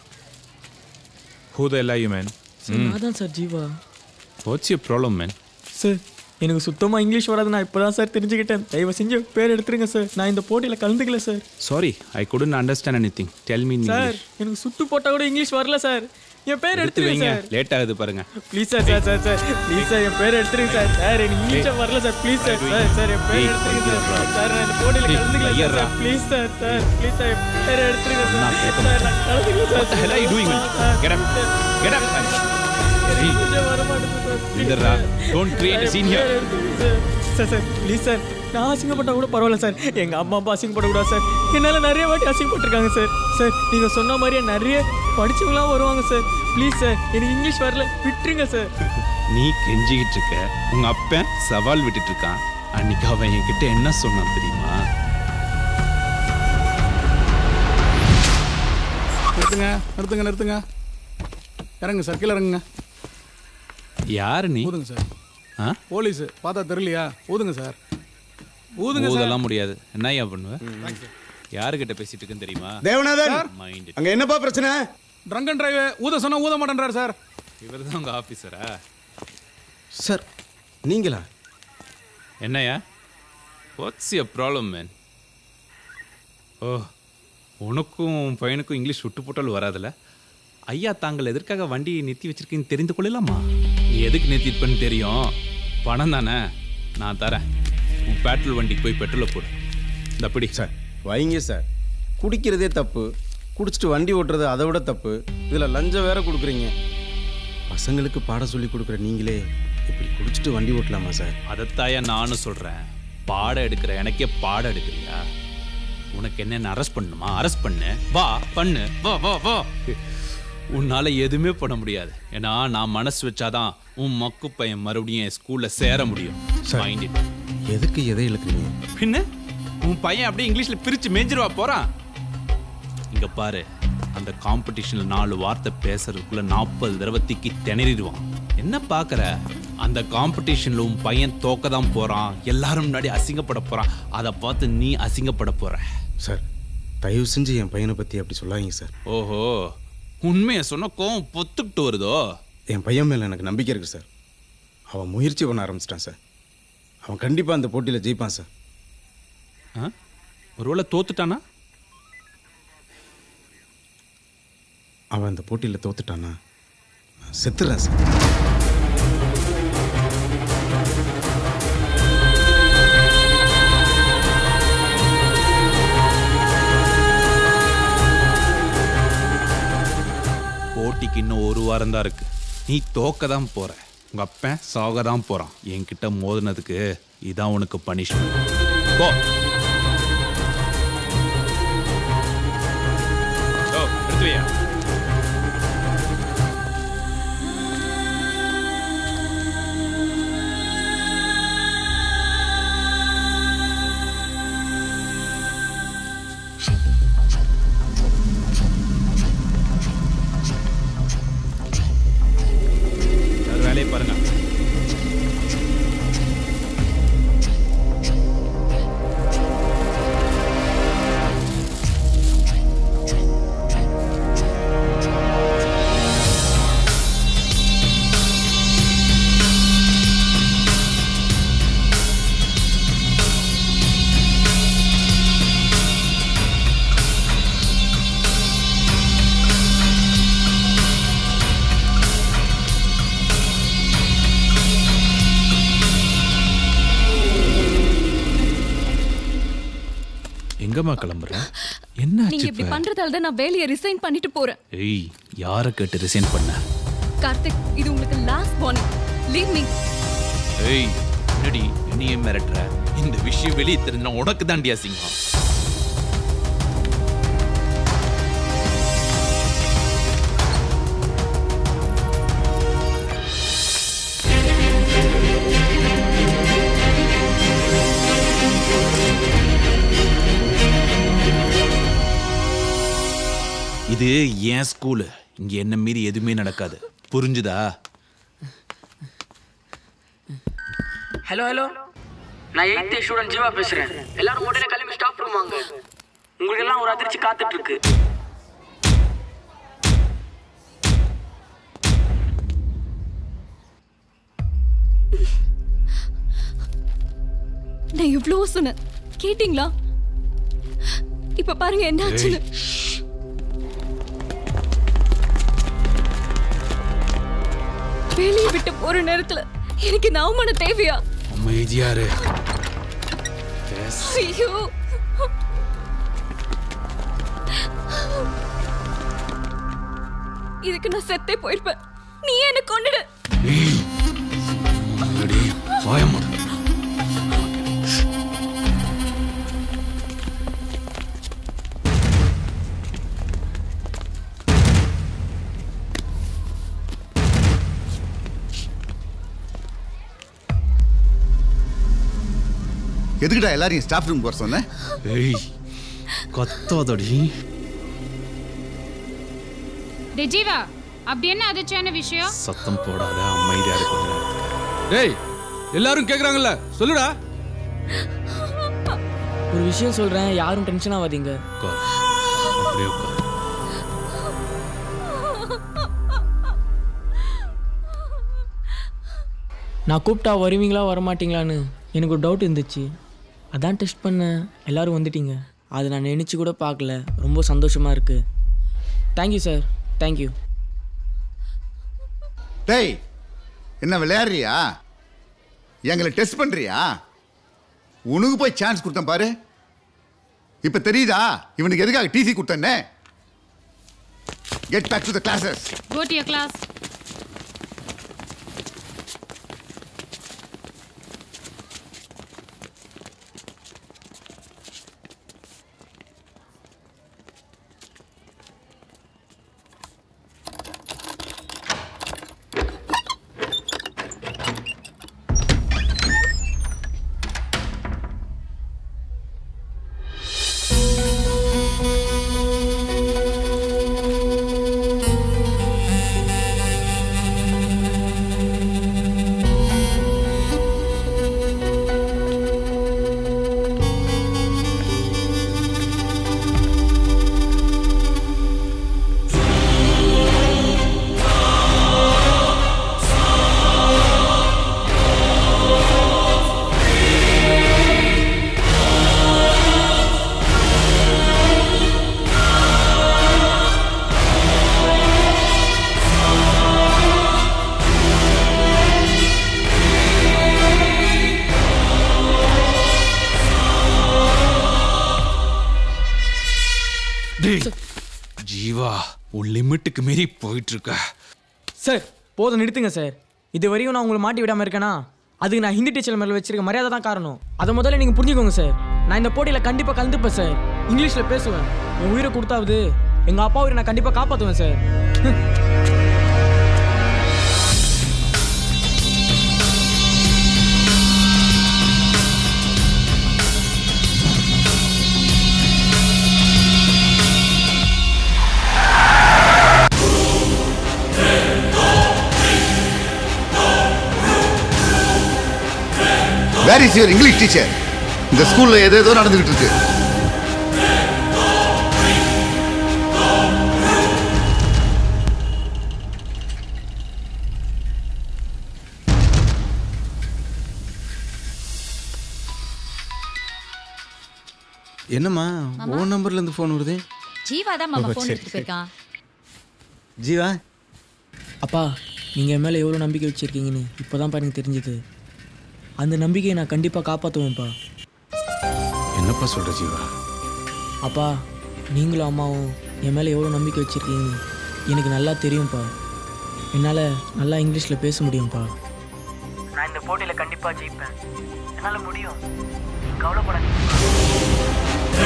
ஹூ த எல்லா யூ மேன் சார் நான் தான் sir Jiva what's you problem man sir எனக்கு சுத்தமாக இங்கிலீஷ் வராது நான் இப்போ தான் சார் தெரிஞ்சுக்கிட்டேன் தயவு செஞ்சு பேர் எடுத்துருங்க சார் நான் இந்த போட்டியில் கலந்துக்கல sir sorry I couldn't understand any thing tell me sir எனக்கு சுட்டு போட்டால் கூட இங்கிலீஷ் வரல சார் என் பேர் எடுத்து எடுத்துருங்க வைங்க சார் லேட் ஆகுது பாருங்க please sir sir sir sir please sir என் பேர் எடுத்துருங்க சார் சார் எனக்கு இங்கிலீஷா வரல sir please sir sir sir என் பேர் ஏய், எடுத்துருங்க சார் ஐயர்ரா. சார் நான் இந்த போட்டியில் ஏய், கலந்துக்கல ஐயர்ரா. Sir please sir sir please sir என் பேர் எடுத்துருங்க சார் நான் கேட்க சார் நான் கலந்துக்கல sir What the hell are you doing? Get up. Get up. Hey. இந்தரா don't create a scene here sir sir please sir நான் அசிங்கப்பட்டா கூட பரவாயில்ல சார் எங்கள் அம்மா அப்பா அசிங்கப்படக்கூடாது சார் என்னால் நிறைய வாட்டி அசிங்கப்பட்டிருக்காங்க சார் சார் நீங்கள் சொன்ன மாதிரியே நிறைய படிச்சவங்களாம் வருவாங்க சார் ப்ளீஸ் சார் எனக்கு இங்கிலீஷ் வரல விட்டுருங்க சார் நீ கெஞ்சிக்கிட்டு இருக்க உங்க அப்பன் சவால் விட்டுட்டு இருக்கான் அன்னைக்கு அவன் என்கிட்ட என்ன சொன்னான் தெரியுமா நிறுத்துங்க நிறுத்துங்க நிறுத்துங்க இறங்குங்க சார் கீழே இறங்குங்க யாரு நீ ஊதுங்க சார் ஆ போலீஸ் பார்த்தா தெரியலையா ஊதுங்க சார் ஊதுங்க சார் ஊதெல்லாம் முடியாது என்னய்யா பண்ணுவ யாருகிட்ட பேசிட்டு இருக்குன்னு தெரியுமா தேவநாதன் மைண்ட் அங்க என்னப்பா பிரச்சனை ட்ரங்க் அண்ட் டிரைவ் ஊத சொன்னா ஊத மாட்டேன்றார் சார் இவர் தான் உங்க ஆபீசரா சார் நீங்களா என்னய்யா வாட்ஸ் யர் ப்ராப்ளம் மேன் ஓ உனக்கும் உன் பையனுக்கும் இங்கிலீஷ் விட்டு போட்டால் வராதுல்ல ஐயா தாங்கள் எதற்காக வண்டியை நிறுத்தி வச்சிருக்கீங்கன்னு தெரிந்து கொள்ளலாமா நீ எதுக்கு நிறுத்திருப்பேன்னு தெரியும் பணம் தானே நான் தரேன் உன் பெட்ரோல் வண்டிக்கு போய் பெட்ரோலை போடு இந்த அப்படி சார் வைங்க சார் குடிக்கிறதே தப்பு குடிச்சிட்டு வண்டி ஓட்டுறது அதை விட தப்பு இதில் லஞ்சம் வேற கொடுக்குறீங்க பசங்களுக்கு பாடம் சொல்லி கொடுக்குற நீங்களே இப்படி குடிச்சிட்டு வண்டி ஓட்டலாமா சார் அதைத்தாயா நானும் சொல்கிறேன் பாடம் எடுக்கிற எனக்கே பாடம் எடுக்கிறியா உனக்கு என்னென்ன அரெஸ்ட் பண்ணுமா அரெஸ்ட் பண்ணு வா பண்ணு வா வா வா உன்னால எதுவுமே பண்ண முடியாது ஏன்னா நான் மனசு வச்சாதான் உன் மக்கு பையன் மறுபடியும் என் ஸ்கூல்ல சேர முடியும் Mind it. எதுக்கு எதை இழுக்கிறீங்க பின்ன உன் பையன் அப்படியே இங்கிலீஷ்ல பிரிச்சு மேஞ்சிருவா போறான் இங்க பாரு அந்த காம்படிஷன்ல நாலு வார்த்தை பேசுறதுக்குள்ள நாற்பது தடவை திக்கி திணறிடுவான் என்ன பாக்குற அந்த காம்படிஷன்ல உன் பையன் தோக்க தான் போறான் எல்லாரும் முன்னாடி அசிங்கப்பட போறான் அதை பார்த்து நீ அசிங்கப்பட போற சார் தயவு செஞ்சு என் பையனை பற்றி அப்படி சொல்லாதீங்க சார் ஓஹோ உண்மையை சொன்ன கோவம் பொத்துக்கிட்டு வருதோ என் பையன் மேலே எனக்கு நம்பிக்கை இருக்குது சார் அவன் முயற்சி பண்ண ஆரம்பிச்சிட்டான் சார் அவன் கண்டிப்பாக அந்த போட்டியில் ஜெயிப்பான் சார் ஆ? ஒருவேளை தோத்துட்டானா அவன் அந்த போட்டியில் தோத்துட்டானா நான் செத்துறேன் சார் போட்டிக்கு இன்னும் ஒரு வாரம் தான் இருக்கு நீ தோக்க தான் போற உங்க அப்பன் சாக தான் போறான் என்கிட்ட மோதினதுக்கு இதான் உனக்கு பனிஷ்மெண்ட் போ ஓ, எடுத்து வையா எல்லாரும் வேலையை பாருங்க எங்கம்மா கிளம்புற என்ன நீங்க இப்படி பண்றதால தான் நான் வேலையை ரிசைன் பண்ணிட்டு போறேன் ஏய் யாரை கேட்டு ரிசைன் பண்ண கார்த்திக் இது உங்களுக்கு லாஸ்ட் வார்னிங் லீவ் மீ ஏய் என்னடி என்னையே மிரட்டுற இந்த விஷயம் வெளியே தெரிஞ்சா உனக்கு தாண்டி அசிங்கம் இது என் ஸ்கூலு இங்க என்ன மீறி எதுவுமே நடக்காது புரிஞ்சுதா ஹலோ ஹலோ நான் எயித்து ஸ்டூடெண்ட் ஜீவா பேசுறேன் எல்லாரும் உடனே கிளம்பி ஸ்டாப் ரூம் வாங்க உங்களுக்கு எல்லாம் ஒரு அதிர்ச்சி காத்துட்டு இருக்கு நான் எவ்வளவோ சொன்னேன் கேட்டிங்களா இப்ப பாருங்க என்ன ஆச்சுன்னு வேலையை விட்டு போற நேரத்துல எனக்கு இந்த அவமானம் தேவையா அமைதியாரு பேச ஐயோ இதுக்கு நான் செத்தே போயிருப்பேன் நீ என்ன கொன்னுடு அடி வாயம்மா எதுக்குடா எல்லாரையும் ஸ்டாஃப் ரூம் போற சொன்னேன் ஏய் கத்தாதடி டே ஜீவா அப்படி என்ன அதிர்ச்சியான விஷயம் சத்தம் போடாத அமைதியா இரு கொஞ்ச நேரத்துக்கு டேய் எல்லாரும் கேக்குறாங்கல்ல சொல்லுடா ஒரு விஷயம் சொல்றேன் யாரும் டென்ஷன் ஆகாதீங்க உட்கார் அப்படியே உட்கார் நான் கூப்பிட்டா வருவீங்களா வரமாட்டீங்களான்னு எனக்கு ஒரு டவுட் இருந்துச்சு அதான் டெஸ்ட் பண்ணேன் எல்லாரும் வந்துட்டீங்க அது நான் நினச்சி கூட பார்க்கல ரொம்ப சந்தோஷமாக இருக்குது தேங்க்யூ சார் தேங்க்யூ டேய் என்ன விளையாடுறியா எங்களை டெஸ்ட் பண்றியா உனக்கு போய் சான்ஸ் கொடுத்தேன் பாரு இப்ப தெரியுதா இவனுக்கு எதுக்காக டிசி கொடுத்தேன்னு get back to the classes go to your class டேய் ஜீவா உன் லிமிட்டுக்கு மீறி போயிட்டு இருக்க சார் போதும் நிறுத்துங்க சார் இது வரையும் நான் உங்களை மாட்டி விடாமல் இருக்கேனா அதுக்கு நான் ஹிந்தி டீச்சர் மேலே வச்சிருக்க மரியாதை தான் காரணம் அதை முதல்ல நீங்கள் புரிஞ்சுக்கோங்க சார் நான் இந்த போட்டியில் கண்டிப்பாக கலந்துப்பேன் சார் இங்கிலீஷில் பேசுவேன் என் உயிரை கொடுத்தாவது எங்கள் அப்பா உயிரை நான் கண்டிப்பாக காப்பாற்றுவேன் sir where is your English teacher இந்த ஸ்கூல்ல ஏதோ ஏதோ நடந்துகிட்டு இருக்கு என்னம்மா மாமா? ஓ நம்பர்ல இருந்து ஃபோன் வருது ஜீவா தான் மாமா ஓ, ஃபோன் சரி, எடுத்துட்டு போயிருக்கான் ஜீவா அப்பா நீங்கள் என் மேலே எவ்வளோ நம்பிக்கை வச்சுருக்கீங்கன்னு இப்போ தான் எனக்கு தெரிஞ்சுது அந்த நம்பிக்கையை நான் கண்டிப்பாக காப்பாற்றுவேன்ப்பா என்னப்பா சொல்ற ஜீவா அப்பா நீங்களும் அம்மாவும் என் மேலே எவ்வளோ நம்பிக்கை வச்சுருக்கீங்க எனக்கு நல்லா தெரியும்ப்பா என்னால் நல்லா இங்கிலீஷில் பேச முடியும்ப்பா நான் இந்த போட்டியில் கண்டிப்பாக ஜெயிப்பேன் என்னால் முடியும் கவலைப்படாதீங்க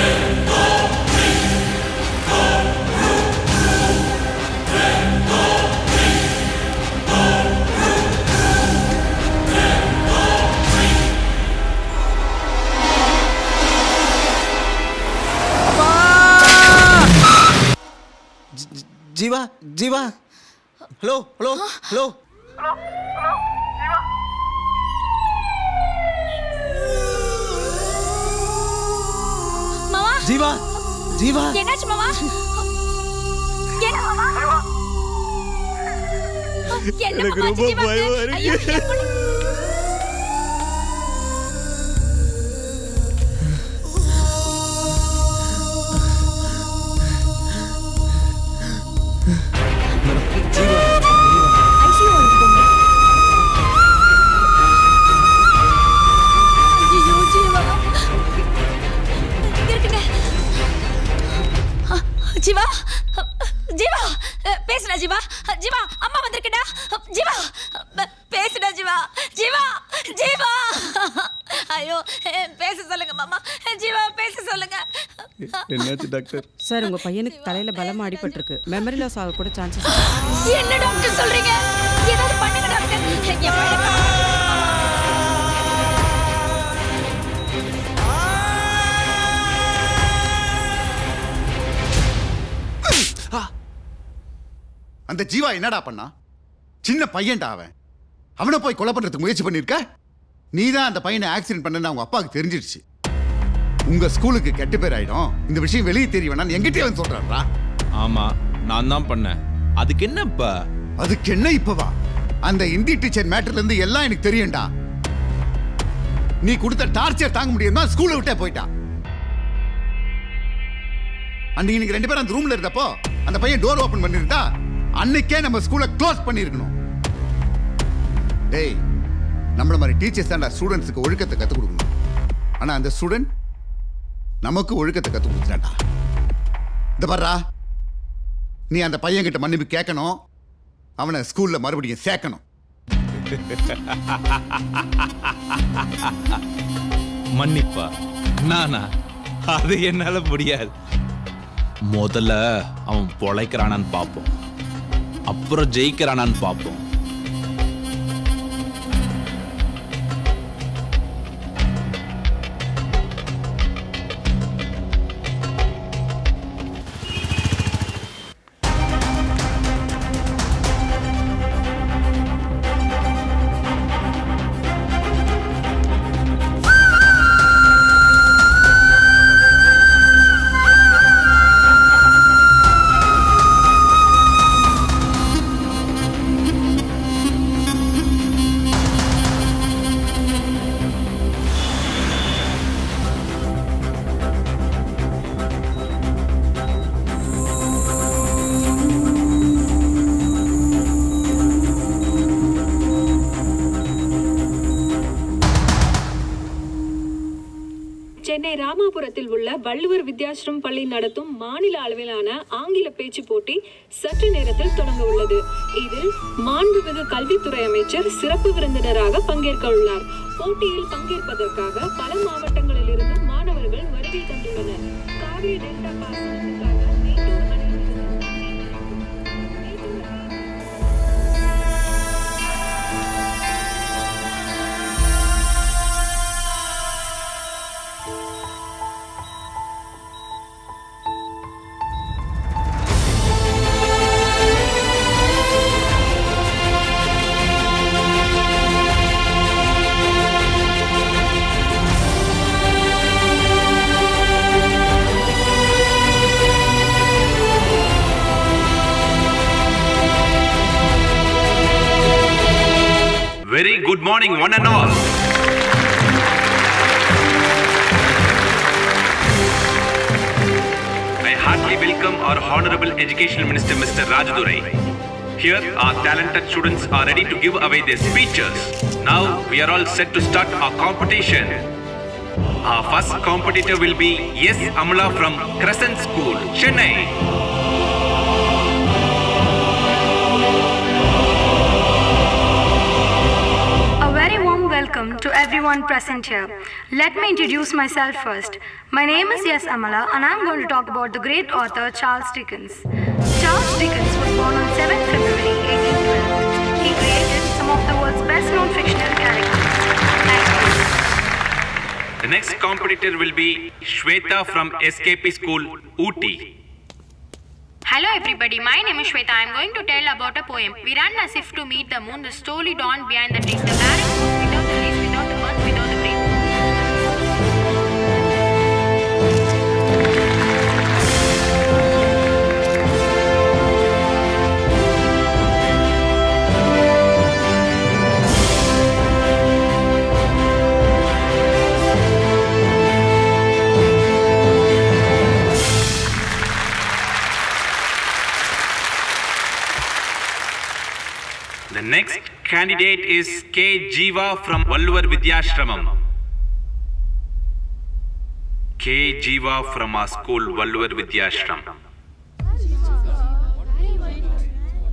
Jeeva Jeeva hello hello hello மாமா ஜீவா ஜீவா என்னாச்சு மாமா என்ன மாமா என்ன எனக்கு மாமா ரொம்ப ஜீவாக்கு? பயமா இருக்கு. ஐயோ, எப்படி? ஐசியூ வந்து போங்க பேசுடா ஜீவா ஜீவா அம்மா வந்திருக்கடா ஜீவா ப- பேசுடா ஜீவா ஜீவா ஜீவா ஐயோ பேச சொல்லுங்க மாமா ஜீவா பேச சொல்லுங்க என்னாச்சு டாக்டர் சார் உங்க பையனுக்கு தலையில பலமா அடிபட்டிருக்கு மெமரி லாஸ் ஆக கூட சான்சஸ் என்ன டாக்டர் சொல்றீங்க ஏதாவது பண்ணுங்க டாக்டர் என் பையனை அந்த ஜீவா என்னடா பண்ணா சின்ன பையன்டா அவன் அவனை போய் கொலை பண்றதுக்கு முயற்சி பண்ணிருக்க நீ தான் அந்த பையனை ஆக்சிடென்ட் பண்ணன்னு அவங்க அப்பாவுக்கு தெரிஞ்சிருச்சு உங்க ஸ்கூலுக்கு கெட்ட பேர் ஆயிடும் இந்த விஷயம் வெளியே தெரிய வேணாம் எங்கிட்டே வந்து சொல்றாரா ஆமா நான் தான் பண்ணேன் அதுக்கு என்ன இப்ப அதுக்கு என்ன இப்பவா அந்த இந்தி டீச்சர் மேட்டர்ல இருந்து எல்லாம் எனக்கு தெரியும்டா நீ கொடுத்த டார்ச்சர் தாங்க முடியுமா ஸ்கூலை விட்டே போயிட்டா அன்னைக்கு நீங்க ரெண்டு பேரும் அந்த ரூம்ல இருந்தப்போ அந்த பையன் டோர் ஓபன் பண்ணிருந்தா அன்னைக்கே நம்ம ஸ்கூலை க்ளோஸ் பண்ணிருக்கணும் டேய் நம்மள மாதிரி டீச்சர்ஸ் தான் ஸ்டூடெண்ட்ஸுக்கு ஒழுக்கத்தை கத்துக் கொடுக்கணும் ஆனா அந்த ஸ்டூடெண்ட் நமக்கு ஒழுக்கத்தை கத்துக் கொடுத்துட்டாடா இந்த பாருடா நீ அந்த பையன்கிட்ட மன்னிப்பு கேட்கணும் அவனை ஸ்கூல்ல மறுபடியும் சேர்க்கணும் மன்னிப்பா நானா அது என்னால முடியாது முதல்ல அவன் பொழைக்கிறானான்னு பார்ப்போம் அப்புறம் ஜெயிக்கிறானான்னு பார்ப்போம் சென்னை ராமாபுரத்தில் உள்ள வள்ளுவர் வித்யாசிரம் பள்ளி நடத்தும் மாநில அளவிலான ஆங்கில பேச்சு போட்டி சற்று நேரத்தில் தொடங்க உள்ளது இதில் மாண்புமிகு கல்வித்துறை அமைச்சர் சிறப்பு விருந்தினராக பங்கேற்க உள்ளார் போட்டியில் பங்கேற்பதற்காக பல மாவட்டங்களில் இருந்து மாணவர்கள் வருகை தந்துள்ளனர் காவிரி டெல்டா பாசனத்துக்காக மேட்டூர் அணையிலிருந்து Very good morning, one and all. I heartily welcome our Honorable Educational Minister, Mr. Rajadurai. Here, our talented students are ready to give away their speeches. Now, we are all set to start our competition. Our first competitor will be Yes Amala from Crescent School, Chennai. A very warm welcome to everyone present here. Let me introduce myself first. My name is Yes Amala and I'm going to talk about the great author Charles Dickens. Charles Dickens was born on 7th February 1812. He created some of the world's best known fictional characters. The next competitor will be Shweta from SKP School, Ooty. Hello everybody, my name is Shweta. I'm going to tell about a poem. We ran as if to meet the moon, the slowly dawned behind the trees, the barren woods without the leaves, without the birds, without the breeze. The next candidate is K. Jiva from Valluvar Vidyashramam. K. Jiva from our school, Valluvar Vidyashram. Hello everybody, my name is Jiva. I'm going to talk about a poem. We ran as if to meet the moon, the slowly dawned behind the trees, the barren woods without the leaves, without the birds, without the breeze. K. Jiva from our school, Valluvar Vidyashram.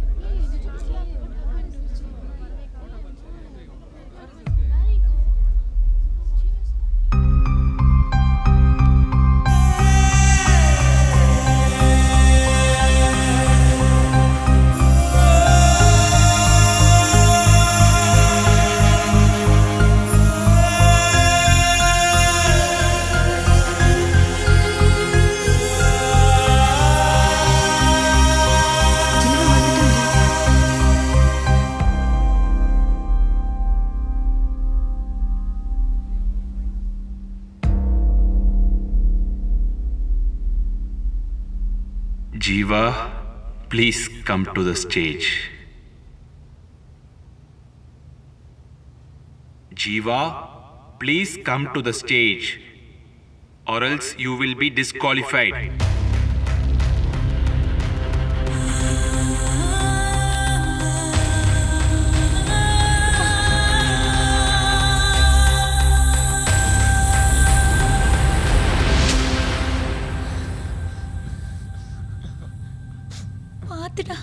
Jiva, please come to the stage. Jiva, please come to the stage, or else you will be disqualified. பாத்துடா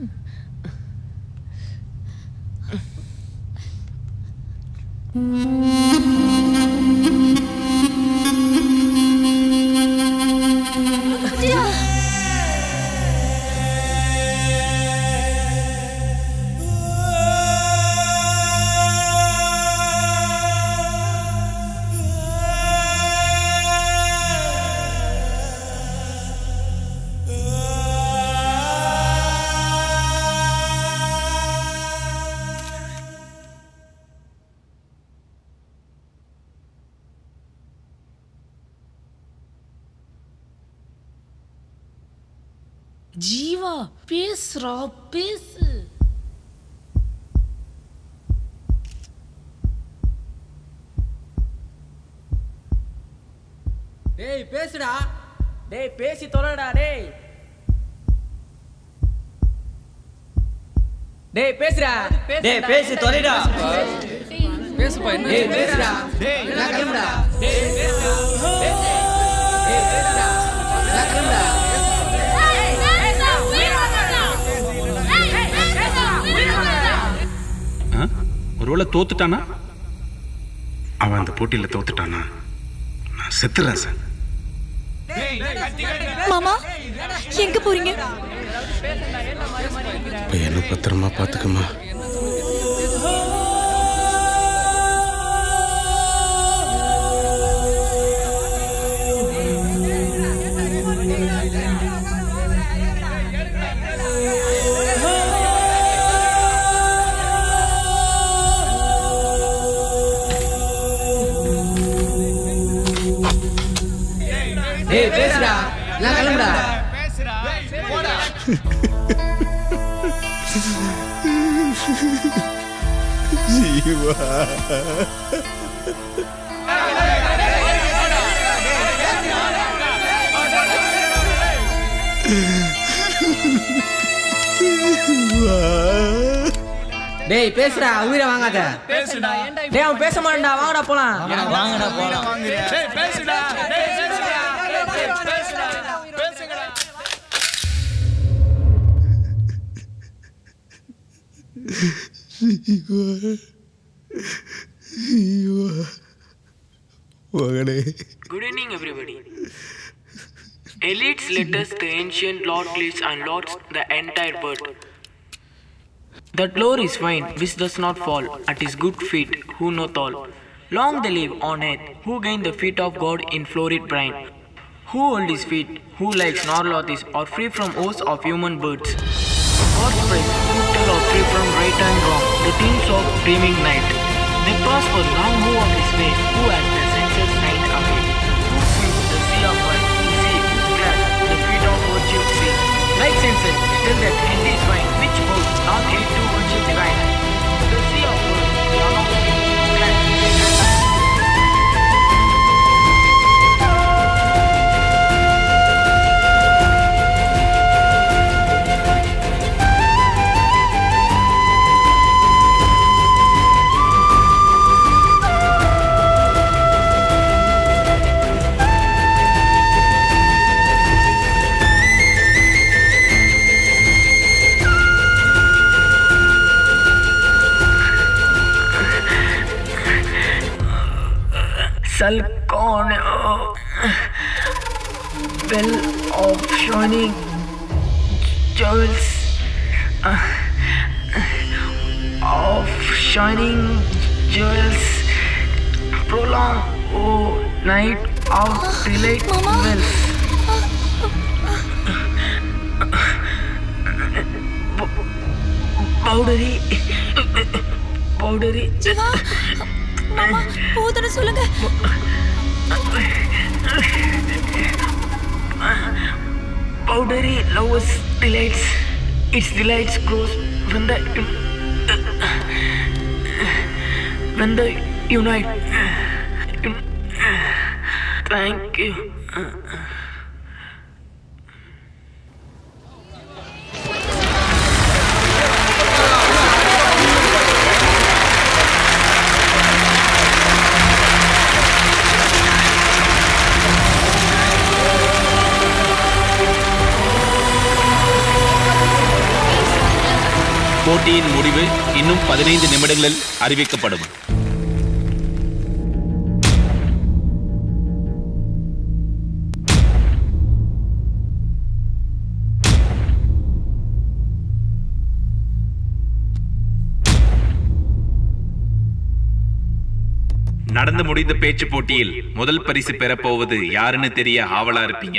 Jeeva பேசுறா பேசு டேய் பேசுடா டேய் பேசி தொலைடா டேய் டேய் பேசுடா டேய், பேசி தொலைடா. பேசுப்பா என்ன டேய் பேசுடா டேய் நான் கிளம்புடா டேய் பேசுடா பேசு டேய் பேசுடா நான் கிளம்புடா ஆ? ஒருவேளை தோத்துட்டானா அவன் அந்த போட்டியில் தோத்துட்டானா நான் செத்துறேன் சார் மாமா எங்க போறீங்க இப்போ என்ன பத்திரமா பார்த்துக்கம்மா டேய் பேசுடா நான் கிளம்புடா ஜீவா டேய் பேசுடா உயிரை வாங்காத பேசுடா டேய் அவன் பேச மாட்டான்டா வாங்கடா போலாம் வாங்கடா போலாம் டேய் பேசுடா டேய் பேசுடா டேய் பேசுடா பேசுங்கடா ஜீவா ஜீவா மகனே Good evening, everybody. Elites led us the ancient Lord lives and lords the entire world. That lore is fine, which does not fall at his good feet, who knoweth all. Long they live on earth, who gain the feet of God in florid brine. Who hold his feet, who like Snorlothis are free from oaths of human birds. God's praise, who tell are free from right and wrong, the themes of dreaming night. They prosper long move of his way, who has the senses night away. Who swim the sea of light, sea, glad, the feet of virtue sea. Like senses, till that end is fine, which both not aid to virtue divine. The sea of words, the unobserved, glad. Salcone, bell of shining jewels, uh, of shining jewels, prolong, oh, night of delight wells. Powdery, powdery. மாமா போதுன்னு சொல்லுங்க Powdery loves delights. Its delights grows when the when the unite. Thank you. போட்டியின் முடிவு இன்னும் பதினைந்து நிமிடங்களில் அறிவிக்கப்படும் நடந்து முடிந்த பேச்சு போட்டியில் முதல் பரிசு பெறப்போவது யாருன்னு தெரிய ஆவலா இருப்பீங்க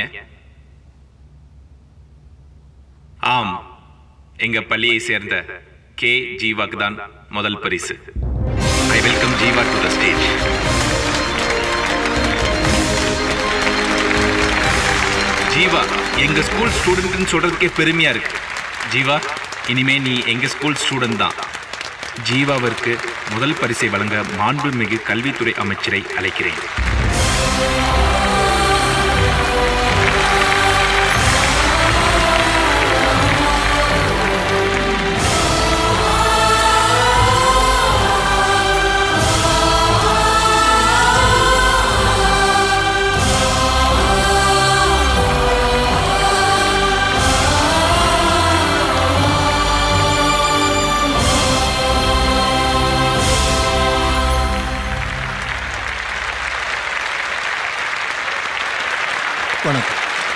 ஆம் எங்க பள்ளியை சேர்ந்த கே ஜீவாக்கு தான் முதல் பரிசு I welcome Jeeva to the stage Jeeva எங்க ஸ்கூல் ஸ்டூடெண்ட்னு சொல்றதுக்கே பெருமையா இருக்கு ஜீவா இனிமே நீ எங்க ஸ்கூல் ஸ்டூடெண்ட் தான் ஜீவாவிற்கு முதல் பரிசை வழங்க மாண்புமிகு கல்வித்துறை அமைச்சரை அழைக்கிறேன் வணக்கம்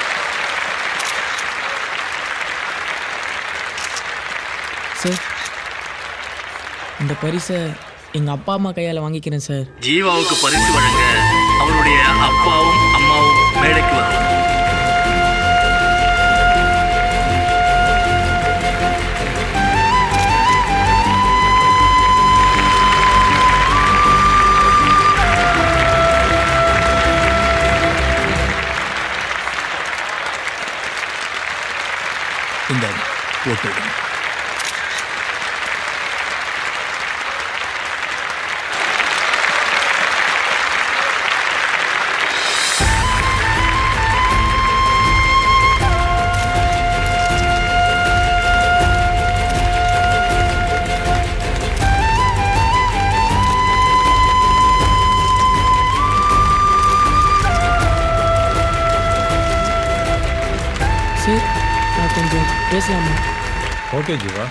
சார் இந்த பரிசை எங்கள் அப்பா அம்மா கையால் வாங்கிக்கிறேன் சார் ஜீவாவுக்கு பரிசு வழங்க அவருடைய அப்பாவும் அம்மாவும் மேடைக்கு வரும் இந்த போட்டு சார் நான் கொஞ்சம் பேசலாமா ஓகே ஜீவா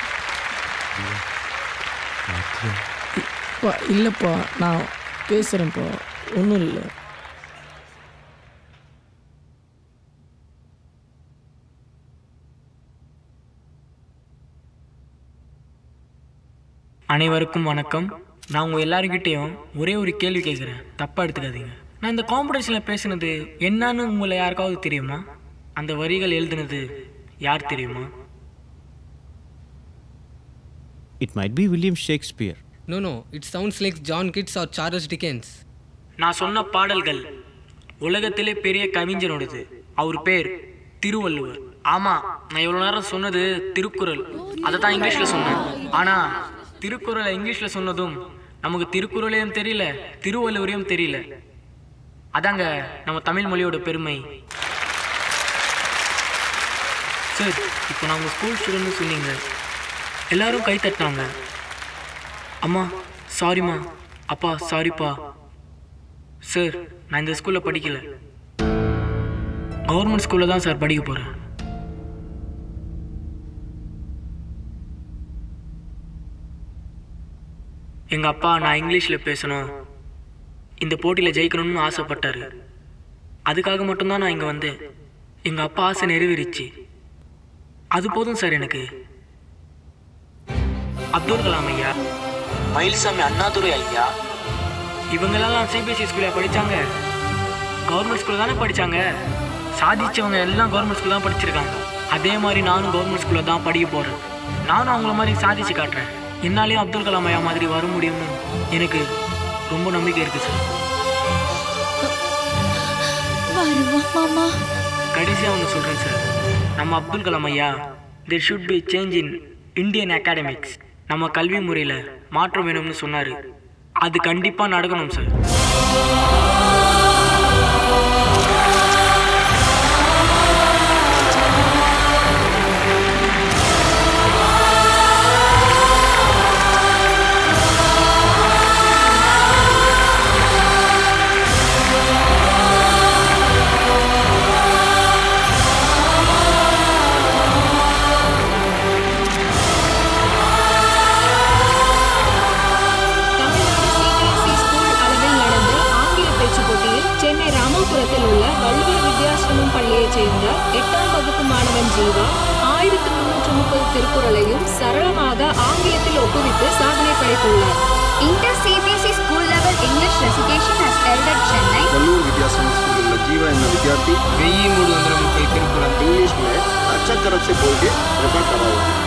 பா இல்லைப்பா நான் பேசுகிறேன்ப்பா ஒன்றும் இல்லை அனைவருக்கும் வணக்கம் நான் உங்கள் எல்லாருக்கிட்டேயும் ஒரே ஒரு கேள்வி கேட்குறேன் தப்பாக எடுத்துக்காதீங்க நான் இந்த காம்படிஷனில் பேசுனது என்னன்னு உங்களை யாருக்காவது தெரியுமா அந்த வரிகள் எழுதுனது யார் தெரியுமா It might be William Shakespeare. No, no, it sounds like John Keats or Charles Dickens. நான் சொன்ன பாடல்கள் உலகத்திலே பெரிய கவிஞனோடது அவர் பேர் திருவள்ளுவர் ஆமா நான் இவ்வளவு நேரம் சொன்னது திருக்குறள் அதை தான் இங்கிலீஷ்ல சொன்னேன் ஆனா திருக்குறளை இங்கிலீஷ்ல சொன்னதும் நமக்கு திருக்குறளையும் தெரியல திருவள்ளுவரையும் தெரியல அதாங்க நம்ம தமிழ் மொழியோட பெருமை சார் இப்போ நான் உங்கள் ஸ்கூல் ஸ்டூடெண்ட்னு சொன்னீங்க எல்லாரும் கை தட்டினாங்க அம்மா சாரிம்மா அப்பா சாரிப்பா சார் நான் இந்த ஸ்கூலில் படிக்கல கவர்மெண்ட் ஸ்கூலில் தான் சார் படிக்க போகிறேன் எங்கள் அப்பா நான் இங்கிலீஷில் பேசணும் இந்த போட்டியில் ஜெயிக்கணும்னு ஆசைப்பட்டாரு அதுக்காக மட்டும்தான் நான் இங்கே வந்தேன் எங்கள் அப்பா ஆசை நிறைவேறிச்சு அது போதும் சார் எனக்கு அப்துல் கலாம் ஐயா மயில்சாமி அண்ணாதுரை ஐயா இவங்களெல்லாம் சிபிஎஸ்சி ஸ்கூலில் படித்தாங்க கவர்மெண்ட் ஸ்கூலில் தானே படித்தாங்க சாதிச்சவங்க எல்லாம் கவர்மெண்ட் ஸ்கூல் தான் படிச்சிருக்காங்க அதே மாதிரி நானும் கவர்மெண்ட் ஸ்கூலில் தான் படிக்க போகிறேன் நானும் அவங்கள மாதிரி சாதிச்சு காட்டுறேன் என்னாலேயும் அப்துல் கலாம் ஐயா மாதிரி வர முடியும்னு எனக்கு ரொம்ப நம்பிக்கை இருக்குது சார் வருவா மாமா கடைசியாக ஒன்று சொல்கிறேன் சார் நம்ம அப்துல் கலாம் ஐயா there should be change in Indian academics நம்ம கல்வி முறையில் மாற்றம் வேணும்னு சொன்னார் அது கண்டிப்பாக நடக்கணும் சார் CBSE ஸ்கூல் அளவில் நடந்த ஆங்கில பேச்சு போட்டியில் சென்னை ராமாபுரத்தில் உள்ள வள்ளுவர் வித்யாசிரமம் பள்ளியைச் சேர்ந்த எட்டாம் வகுப்பு மாணவன் ஜீவா ஆயிரத்து முன்னூற்று முப்பது திருக்குறளையும் சரளமாக ஆங்கிலத்தில் ஒப்புவித்து சாதனை படைத்துள்ளார் Inter CBSE school level English recitation has held at Chennai. Vallur வித்யாசம் ஸ்கூலில் உள்ள ஜீவா என்ற विद्यार्थी வெయ్యి మూడు వందల ముప్పై తిరుకురాలు इंग्लिश में अच्छा तरफ से बोल के रिकॉर्ड करा हुआ है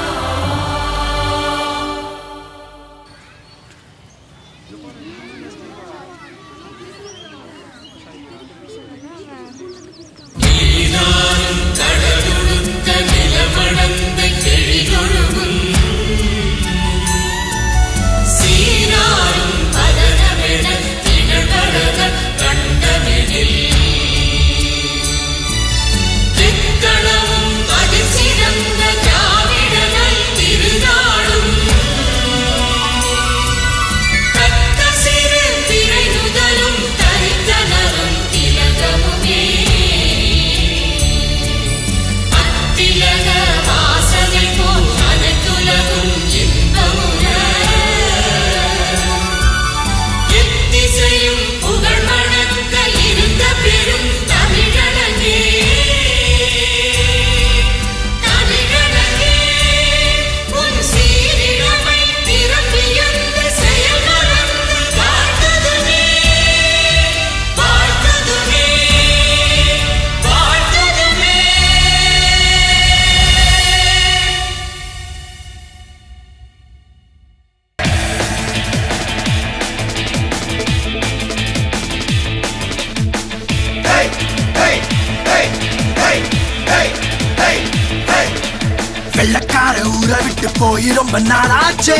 வெள்ளக்கார ஊரை விட்டு போய் ரொம்ப நாளாச்சே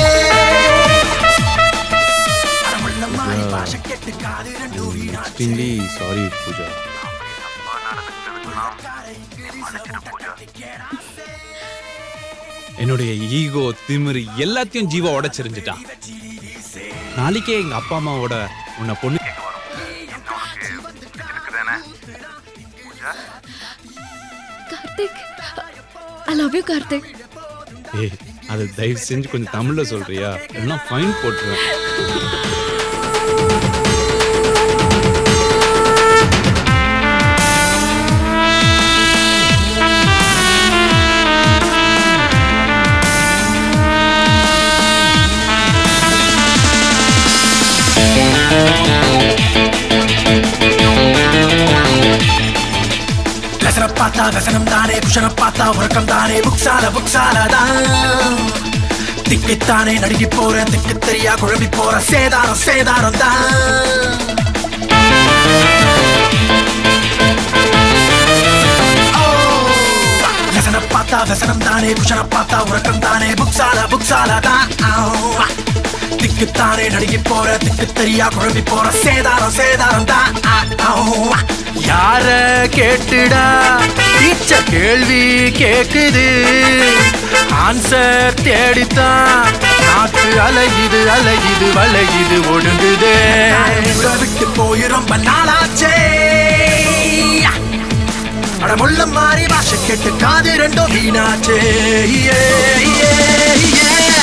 அறமுள்ள மாறி பாஷை கேட்டு காது ரெண்டு வீணாச்சே எக்ஸ்ட்ரீம்லி சாரி பூஜா என்னுடைய ஈகோ திமிரு எல்லாத்தையும் ஜீவா உடைச்சிருந்துட்டான் நாளைக்கே எங்க அப்பா அம்மாவோட உன்னை பொண்ணு கேட்க Karthik I love you Karthik ஏய் அது தயவு செஞ்சு கொஞ்சம் தமிழ்ல சொல்றியா எல்லாம் ஃபைன் போட்டுருவேன் லசன பார்த்தா வசனம் தானே புஷன பார்த்தா உறக்கம் தானே புக்ஸால புக்ஸால தான் திக்குத்தானே நடுங்கி போற திக்கு தெரியா குழம்பி போற சேதாரம் சேதாரம் தான் லசன பார்த்தா வசனம் தானே புஷன பார்த்தா உறக்கம் தானே புக்ஸால புக்ஸால தான் திக்குத்தானே நடுங்கி போற திக்கு தெரியா குழம்பி போற சேதாரம் சேதாரம் தான் யார கேட்டுடா டீச்ச கேள்வி கேக்குது ஆன்சர் தேடித்தான் நாக்கு அலையுது அலையுது வளையுது ஒடுங்குதே ஊரை விட்டு போய் ரொம்ப நாளாச்சே அடமுள்ள மாறி பாஷை கேட்டு காது ரெண்டும் வீணாச்சே yeah, yeah, yeah.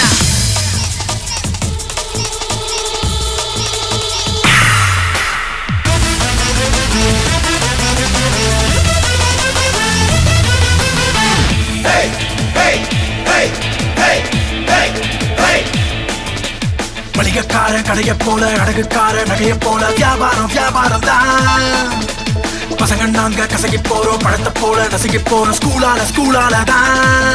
மளிகைக்கார கடைய போல அடகுக்கார நகைய போல வியாபாரம் வியாபாரம் தான் பசங்க நாங்க கசகி போறோம் பழத்தை போல நசுகி போறோம் ஸ்கூலால ஸ்கூலால தான்